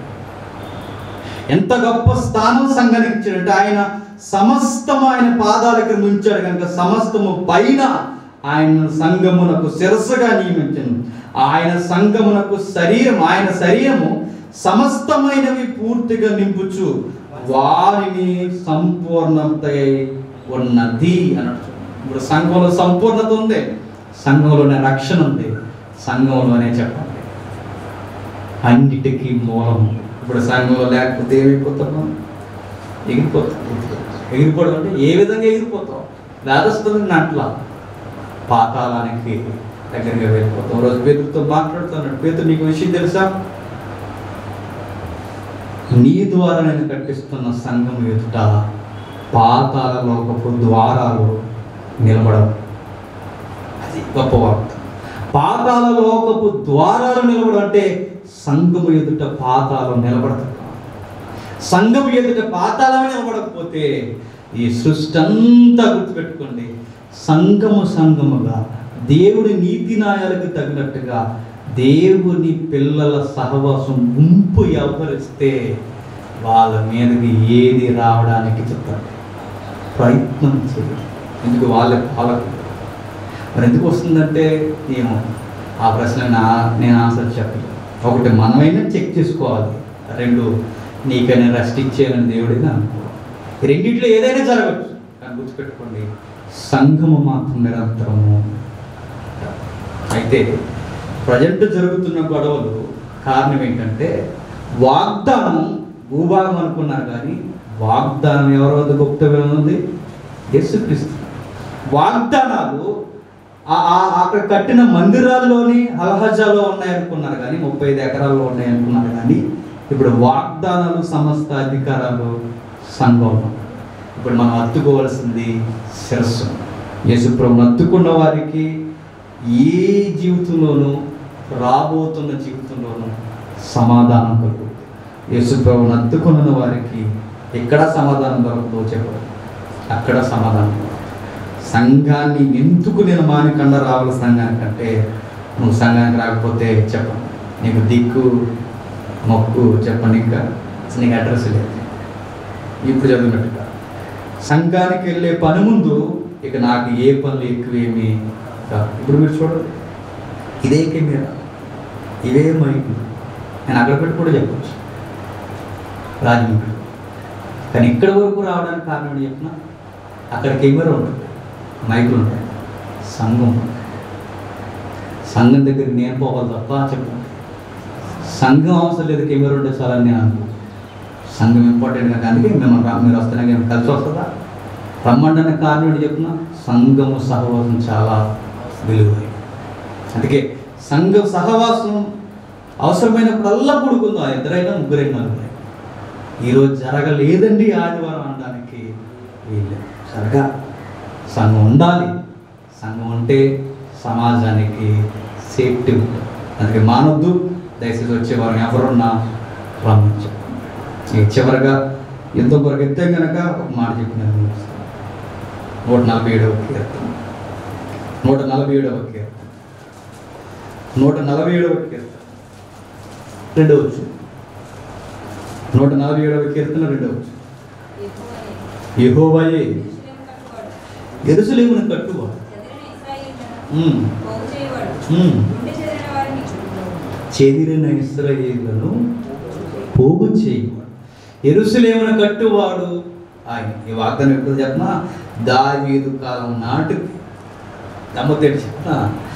ఎంత గొప్ప స్థానం సంఘానికి ఇచ్చాడంటే ఆయన సమస్తము ఆయన పాదాల కింద ఉంచాడు కనుక సమస్తము పైన ఆయన సంఘమునకు శిరస్సుగా నియమించను ఆయన సంఘమునకు శరీరం ఆయన శరీరము సమస్తమైనవి పూర్తిగా నింపుచు వారిని సంపూర్ణత ఉన్నది అన్నట్టు ఇప్పుడు సంఘంలో సంపూర్ణత ఉంది సంఘంలోనే రక్షణ ఉంది సంఘంలోనే చెప్పండి అన్నిటికీ మూలం ఇప్పుడు సంఘంలో లేకపోతే ఏమైపోతున్నాం ఎగిరిపోతాం ఎగిరిపోవడం అంటే ఏ విధంగా ఎగిరిపోతాం రాధస్తుంది అట్లా పాతాళానికి దగ్గరగా వెళ్ళిపోతాం రోజు పేతులతో మాట్లాడుతున్నాడు పేతులు నీకు విషయం తెలుసా నీ ద్వారా నేను కట్టిస్తున్న సంఘం ఎదుట పాతాల లోకపు ద్వారాలు నిలబడవు అది గొప్ప వార్త పాతాల లోకపు ద్వారాలు నిలబడం అంటే సంఘము ఎదుట పాతాలు నిలబడతాయి సంఘం ఎదుట పాతాళమే నిలబడకపోతే ఈ సృష్టి అంతా గుర్తుపెట్టుకోండి సంఘము సంఘముగా దేవుడి నీతి న్యాయాలకు తగినట్టుగా దేవుని పిల్లల సహవాసం గుంపు వ్యవహరిస్తే వాళ్ళ మీదకి ఏది రావడానికి చెప్తారు ప్రయత్నం చేయాలి ఎందుకు వాళ్ళే పాలకులు మరి ఎందుకు వస్తుందంటే ఏమో ఆ ప్రశ్న నా నేను ఆన్సర్ చెప్పలేదు ఒకటి మనమైనా చెక్ చేసుకోవాలి రెండు నీకైనా రెస్ట్ ఇచ్చేయాలని దేవుడైనా అనుకో ఈ రెండిట్లో ఏదైనా జరగచ్చు కానీ గుర్తుపెట్టుకోండి సంఘము మాత్రం నిరంతరము అయితే ప్రజెంట్ జరుగుతున్న గొడవలు కారణం ఏంటంటే వాగ్దానం భూభాగం అనుకున్నారు కానీ వాగ్దానం ఎవరి వద్ద గుప్తమైన ఉంది యేసుక్రీస్తు వాగ్దానాలు ఆ- ఆ- అక్కడ కట్టిన మందిరాల్లోని అల్హజాలో ఉన్నాయనుకున్నారు కానీ ముప్పై ఐదు ఎకరాల్లో ఉన్నాయనుకున్నారు కానీ ఇప్పుడు వాగ్దానాలు సమస్త అధికారాలు సంఘంలో ఇప్పుడు మనం అత్తుకోవాల్సింది శిరస్సు యేసుప్రభుని అత్తుకున్న వారికి ఏ జీవితంలోనూ రాబోతున్న జీవితంలోనూ సమాధానం కలుగుతుంది యేసుప్రభుని అత్తుకున్న వారికి ఎక్కడ సమాధానం దొరకదో చెప్పదు అక్కడ సమాధానం దొరకదు. సంఘాన్ని ఎందుకు నేను మానికండ రావాలి సంఘానికంటే నువ్వు సంఘానికి రాకపోతే చెప్పను నీకు దిక్కు మొక్కు చెప్పను ఇంకా అసలు నీకు అడ్రస్ లేదు ఇప్పుడు చదివినట్టుగా సంఘానికి వెళ్ళే పని ముందు ఇక నాకు ఏ పనులు ఎక్కువేమి కాదు ఇప్పుడు మీరు చూడండి ఇదే కెమెరా ఇవే మైకు నేను అక్కడ పెట్టి కూడా చెప్పచ్చు రాజమండ్రి కానీ ఇక్కడ వరకు రావడానికి కారణం ఏంటి చెప్పిన అక్కడ కెమెరా ఉంటుంది మైకులు ఉంటాయి సంఘం ఉంటుంది. సంఘం దగ్గరికి నేను పోవాలి తప్ప చెప్పండి సంఘం అవసరం లేదు కెమెరా ఉంటే చాలని నేను అనుకో సంఘం ఇంపార్టెంట్ కదా అందుకే మిమ్మల్ని రా మీరు వస్తున్నా కానీ కలిసి వస్తుందా రమ్మండనే కారణం ఏంటి చెప్పిన సంఘము సహవాసం చాలా విలువైనది అందుకే సంఘ సహవాసం అవసరమైనప్పుడల్లా కూడుకుందాం ఆ ఇద్దరైనా ముగ్గురైనా నలుగురైనా ఈరోజు జరగలేదండి ఆదివారం అనడానికి వీళ్ళు జరగా సంఘం ఉండాలి సంఘం ఉంటే సమాజానికి సేఫ్టీ ఉంటుంది అందుకే మానొద్దు దయచేసి వచ్చే వారిని ఎవరున్నా రమ్మించు ఇక చివరగా ఎంతో కొరకు ఎత్తే కనుక ఒక మాట చెప్పి నేను ముగిస్తాను. నూట నలభై ఏడవ కీర్తన నూట నలభై ఏడవ కీర్తన నూట నలభై ఏడవ కీర్తన రెండవ వచ్చు నూట నలభై ఏడవ కీర్తన రెండవ వచ్చు యెహోవాయే ఎరుసలేమును కట్టువాడు ఉమ్, ఉమ్. చెదిరిన ఇస్రాయేళ్లను పోగు చేయవాడు ఎరుసలేమును కట్టువాడు ఆయన ఈ వాగ్దానం ఎప్పుడు చెప్పిన దావీదు కాలం నాటిది దమ్మతేటి చెప్పిన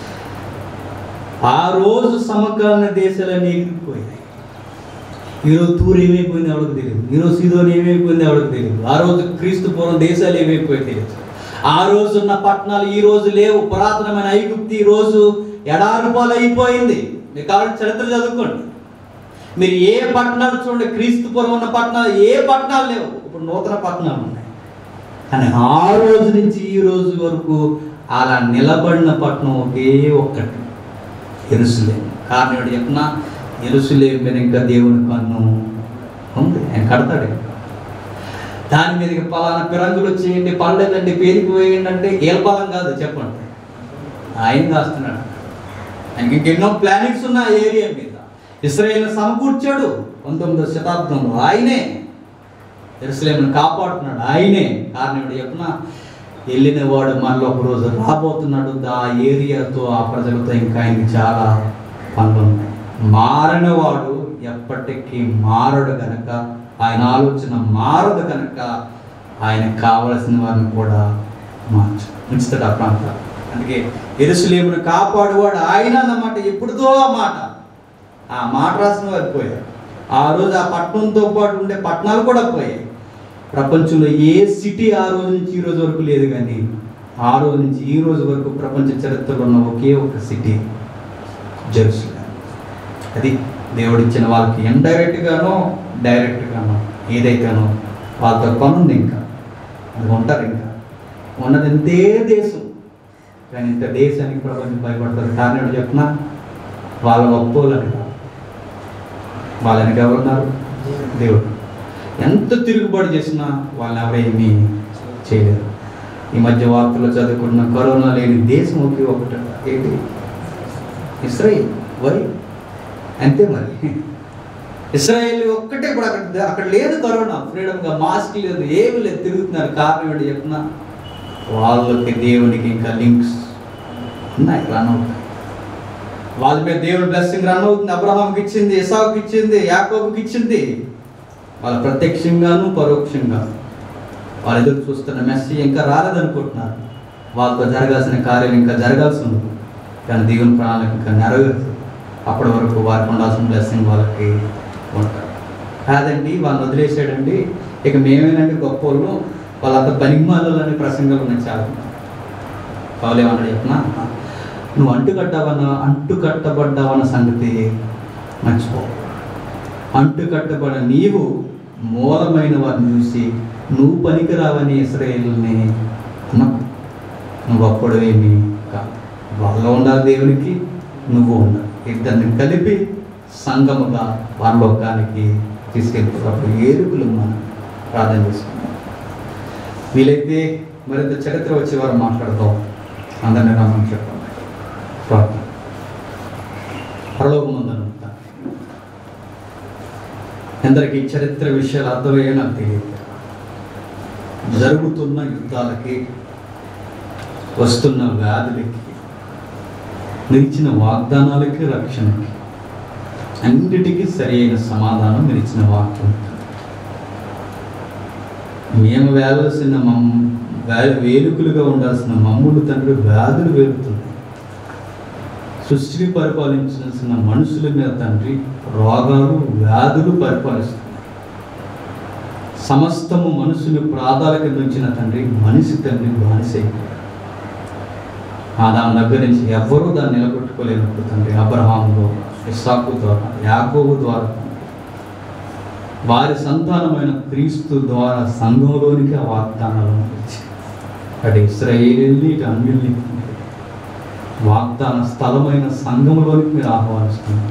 ఆ రోజు సమకాలీన దేశాలన్నీ ఎగిరిపోయాయి ఈరోజు తూరు ఏమైపోయింది ఎవరికి తెలియదు ఈరోజు సీదోని ఏమైపోయింది ఎవరికి తెలియదు ఆ రోజు క్రీస్తు పూర్వం దేశాలు ఏమైపోయి తెలియదు ఆ రోజు ఉన్న పట్టణాలు ఈ రోజు లేవు పురాతనమైన ఐగుప్తి ఈ రోజు ఎడారుపాలు అయిపోయింది మీకు కావాలంటే చరిత్ర చదువుకోండి మీరు ఏ పట్టణాలు చూడండి క్రీస్తు పూర్వం ఉన్న పట్టణాలు ఏ పట్టణాలు లేవు ఇప్పుడు నూతన పట్టణాలు ఉన్నాయి కానీ ఆ రోజు నుంచి ఈ రోజు వరకు అలా నిలబడిన పట్టణం ఒకే ఒక్కటి ఎరుసలేం కారణం ఏంటి చెప్పిన ఎరుసలేం మీద ఇంకా దేవుని కన్ను ఉంది ఆయన కడతాడు ఇంకా. దాని మీదకి పలానా పిరంగులు వచ్చేయండి పళ్ళేదండి పేరుకు వేయండి అంటే ఏల్పాలం కాదు చెప్పండి ఆయన కాస్తున్నాడు ఆయనకి ఇంకెన్నో ప్లానింగ్స్ ఉన్నాయి ఆ ఏరియా మీద ఇస్రాయేల్ సమకూర్చాడు పంతొమ్మిదవ శతాబ్దంలో ఆయనే ఎరుసలేమును కాపాడుతున్నాడు ఆయనే కారణం ఏంటి చెప్పిన వెళ్ళిన వాడు మనలో ఒక రోజు రాబోతున్నాడు ఆ ఏరియాతో ఆ ప్రజలతో ఇంకా ఆయనకి చాలా పనులు ఉన్నాయి మారిన వాడు ఎప్పటికీ మారడు కనుక ఆయన ఆలోచన మారదు కనుక ఆయనకు కావలసిన వారిని కూడా మార్చు ఉంచుతాడు ఆ ప్రాంతాలు అందుకే ఎరుసలేమును కాపాడువాడు ఆయన అన్నమాట ఎప్పుడుదో ఆ మాట ఆ మాట రాసిన వారు పోయారు ఆ రోజు ఆ పట్టణంతో పాటు ఉండే పట్టణాలు కూడా పోయాయి ప్రపంచంలో ఏ సిటీ ఆ రోజు నుంచి ఈ రోజు వరకు లేదు కానీ ఆ రోజు నుంచి ఈ రోజు వరకు ప్రపంచ చరిత్రలో ఉన్న ఒకే ఒక సిటీ జెరూసలేం అది దేవుడిచ్చిన వాళ్ళకి ఇండైరెక్ట్గానో డైరెక్ట్గానో ఏదైతేనో వాళ్ళతో పనుంది ఇంకా అది ఉంటారు ఇంకా ఉన్నది ఇంతే దేశం కానీ ఇంత దేశానికి ప్రపంచం భయపడతారు కారణం ఏంటో చెప్పిన వాళ్ళ గొప్పోలని కాదు వాళ్ళని ఎవరున్నారు దేవుడు ఎంత తిరుగుబాటు చేసినా వాళ్ళని ఎవరేమీ చేయలేరు ఈ మధ్య వార్తల్లో చదువుకున్న కరోనా లేని దేశం ఒకే ఒకటి ఏంటి ఇస్రాయిల్ వై అంతే మరి ఇస్రాయేల్ ఒక్కటే ఇప్పుడు అక్కడ అక్కడ లేదు కరోనా ఫ్రీడమ్గా మాస్క్ లేదు ఏమి లేదు తిరుగుతున్నారు కారణం ఏంటి చెప్పిన వాళ్ళకి దేవునికి ఇంకా లింక్స్ ఉన్నాయి రన్ అవుతాయి వాళ్ళ మీద దేవుడి బ్లెస్సింగ్ రన్ అవుతుంది అబ్రహాంకి ఇచ్చింది ఇసాకుకి ఇచ్చింది యాకోబుకి ఇచ్చింది వాళ్ళ ప్రత్యక్షంగాను పరోక్షంగా వాళ్ళు ఎదురు చూస్తున్న మెస్సీ ఇంకా రాలేదనుకుంటున్నారు వాళ్ళతో జరగాల్సిన కార్యాలు ఇంకా జరగాల్సి ఉంది కానీ దేవుని ప్రణాళిక ఇంకా నెరవేరుతుంది అప్పటి వరకు వారికి ఉండాల్సిన బ్లెస్సింగ్ వాళ్ళకి ఉంటారు కాదండి వాళ్ళని వదిలేసాడండి ఇక మేమేనండి గొప్ప వాళ్ళు వాళ్ళంతా పనిమాలని ప్రసంగాలు ఉన్నాయి చాలా కావాలేమన్నా చెప్పినా నువ్వు అంటుకట్టవన్న అంటుకట్టబడ్డావన్న సంగతి మర్చిపో అంటుకట్టబడిన నీవు మూలమైన వారిని చూసి నువ్వు పనికిరావని ఇస్రాయేల్ని అనకు నువ్వు అప్పుడేమి కాదు వాళ్ళలో ఉండాలి దేవునికి నువ్వు ఉండాలి ఇద్దరిని కలిపి సంగముగా పరలోకానికి తీసుకెళ్ళిపోతారు ఏరుగులు మనం ప్రార్థన చేసుకున్నాం వీలైతే మరింత చరిత్ర వచ్చే వారు మాట్లాడతాం అందరినీ రమ్మని చెప్పండి ప్రార్థన పరలోకమందనంతా ఎందరికి చరిత్ర విషయాలు అర్థమయ్యే నాకు తెలియదు జరుగుతున్న యుద్ధాలకి వస్తున్న వ్యాధులకి నిలిచిన వాగ్దానాలకి రక్షణకి అన్నిటికీ సరి అయిన సమాధానం మీరు ఇచ్చిన వాక్యం మేము వేయాల్సిన మమ్ వే- వేలుకలుగా ఉండాల్సిన మమ్ములు తండ్రి వ్యాధులు వేలుతున్నాయి సృష్టిని పరిపాలించాల్సిన మనుషుల మీద తండ్రి రోగాలు వ్యాధులు పరిపాలిస్తున్నాయి సమస్తము మనుషులు ప్రాధాల కింద ఉంచిన తండ్రి మనిషి తండ్రి బానిసైపోయాడు ఆదాం దగ్గర నుంచి ఎవ్వరూ దాన్ని నిలబెట్టుకోలేనప్పుడు తండ్రి అబ్రహాము ద్వారా ఇస్సాకు ద్వారా యాకోబు ద్వారా తండ్రి, వారి సంతానమైన క్రీస్తు ద్వారా సంఘంలోనికి ఆ వాగ్దానాలను ఇచ్చి అటు ఇస్రాయేలీని ఇటు అన్యుల్ని వాగ్దాన స్థలమైన సంఘంలోనికి మీరు ఆహ్వానిస్తున్నారు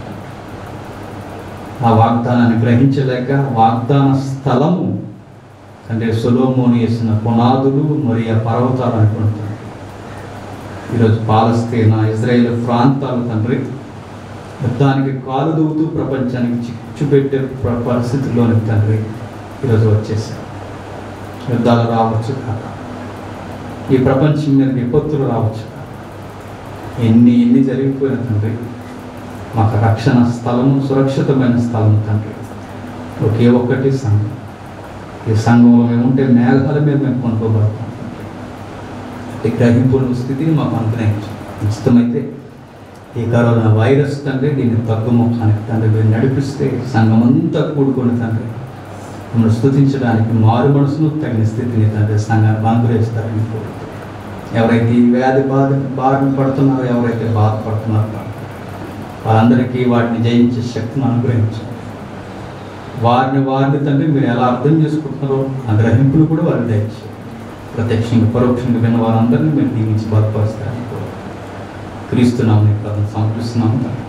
ఆ వాగ్దానాన్ని గ్రహించలేక వాగ్దాన స్థలము అంటే సొలోమోని వేసిన పునాదులు మరియు ఆ పర్వతాలు అనుకుంటున్నారు ఈరోజు పాలస్తీనా ఇజ్రాయేల్ ప్రాంతాలు తండ్రి యుద్ధానికి కాలు దూవుతూ ప్రపంచానికి చిచ్చు పెట్టే ప్ర- పరిస్థితుల్లోని తండ్రి ఈరోజు వచ్చేసారు యుద్ధాలు రావచ్చు కాక ఈ ప్రపంచం మీద విపత్తులు రావచ్చు కాక ఎన్ని ఎన్ని జరిగిపోయిన తండ్రి మాకు రక్షణ స్థలము సురక్షితమైన స్థలము తండ్రి ఒకే ఒక్కటి సంఘం ఈ సంఘంలో మేము ఉంటే మేఘాల మీద మేము కొనుక్కోబడతాం ఈ గ్రహింపుల స్థితిని మాకు అనుగ్రహించు ఇష్టమైతే ఈ కరోనా వైరస్ తండ్రి దీన్ని తగ్గుముఖానికి తండ్రి మీరు నడిపిస్తే సంఘం అంతా కూడుకుని తండ్రి మిమ్మల్ని స్థుతించడానికి మారు మనసును తగిన స్థితిని తండ్రి సంఘాన్ని అనుగ్రహిస్తారని కోరుతూ ఎవరైతే ఈ వ్యాధి బాధ బారిన పడుతున్నారో ఎవరైతే బాధపడుతున్నారో వారందరికీ వాటిని జయించే శక్తిని అనుగ్రహించండి వారిని వారిని తండ్రి మీరు ఎలా అర్థం చేసుకుంటున్నారో ఆ గ్రహింపులు కూడా వారు దయచేయండి ప్రత్యక్షంగా పరోక్షంగా విన్న వారందరినీ మీరు దీవించి బలపరుస్తారని కోరుతూ క్రీస్తున్నాం సమర్పిస్తున్నాము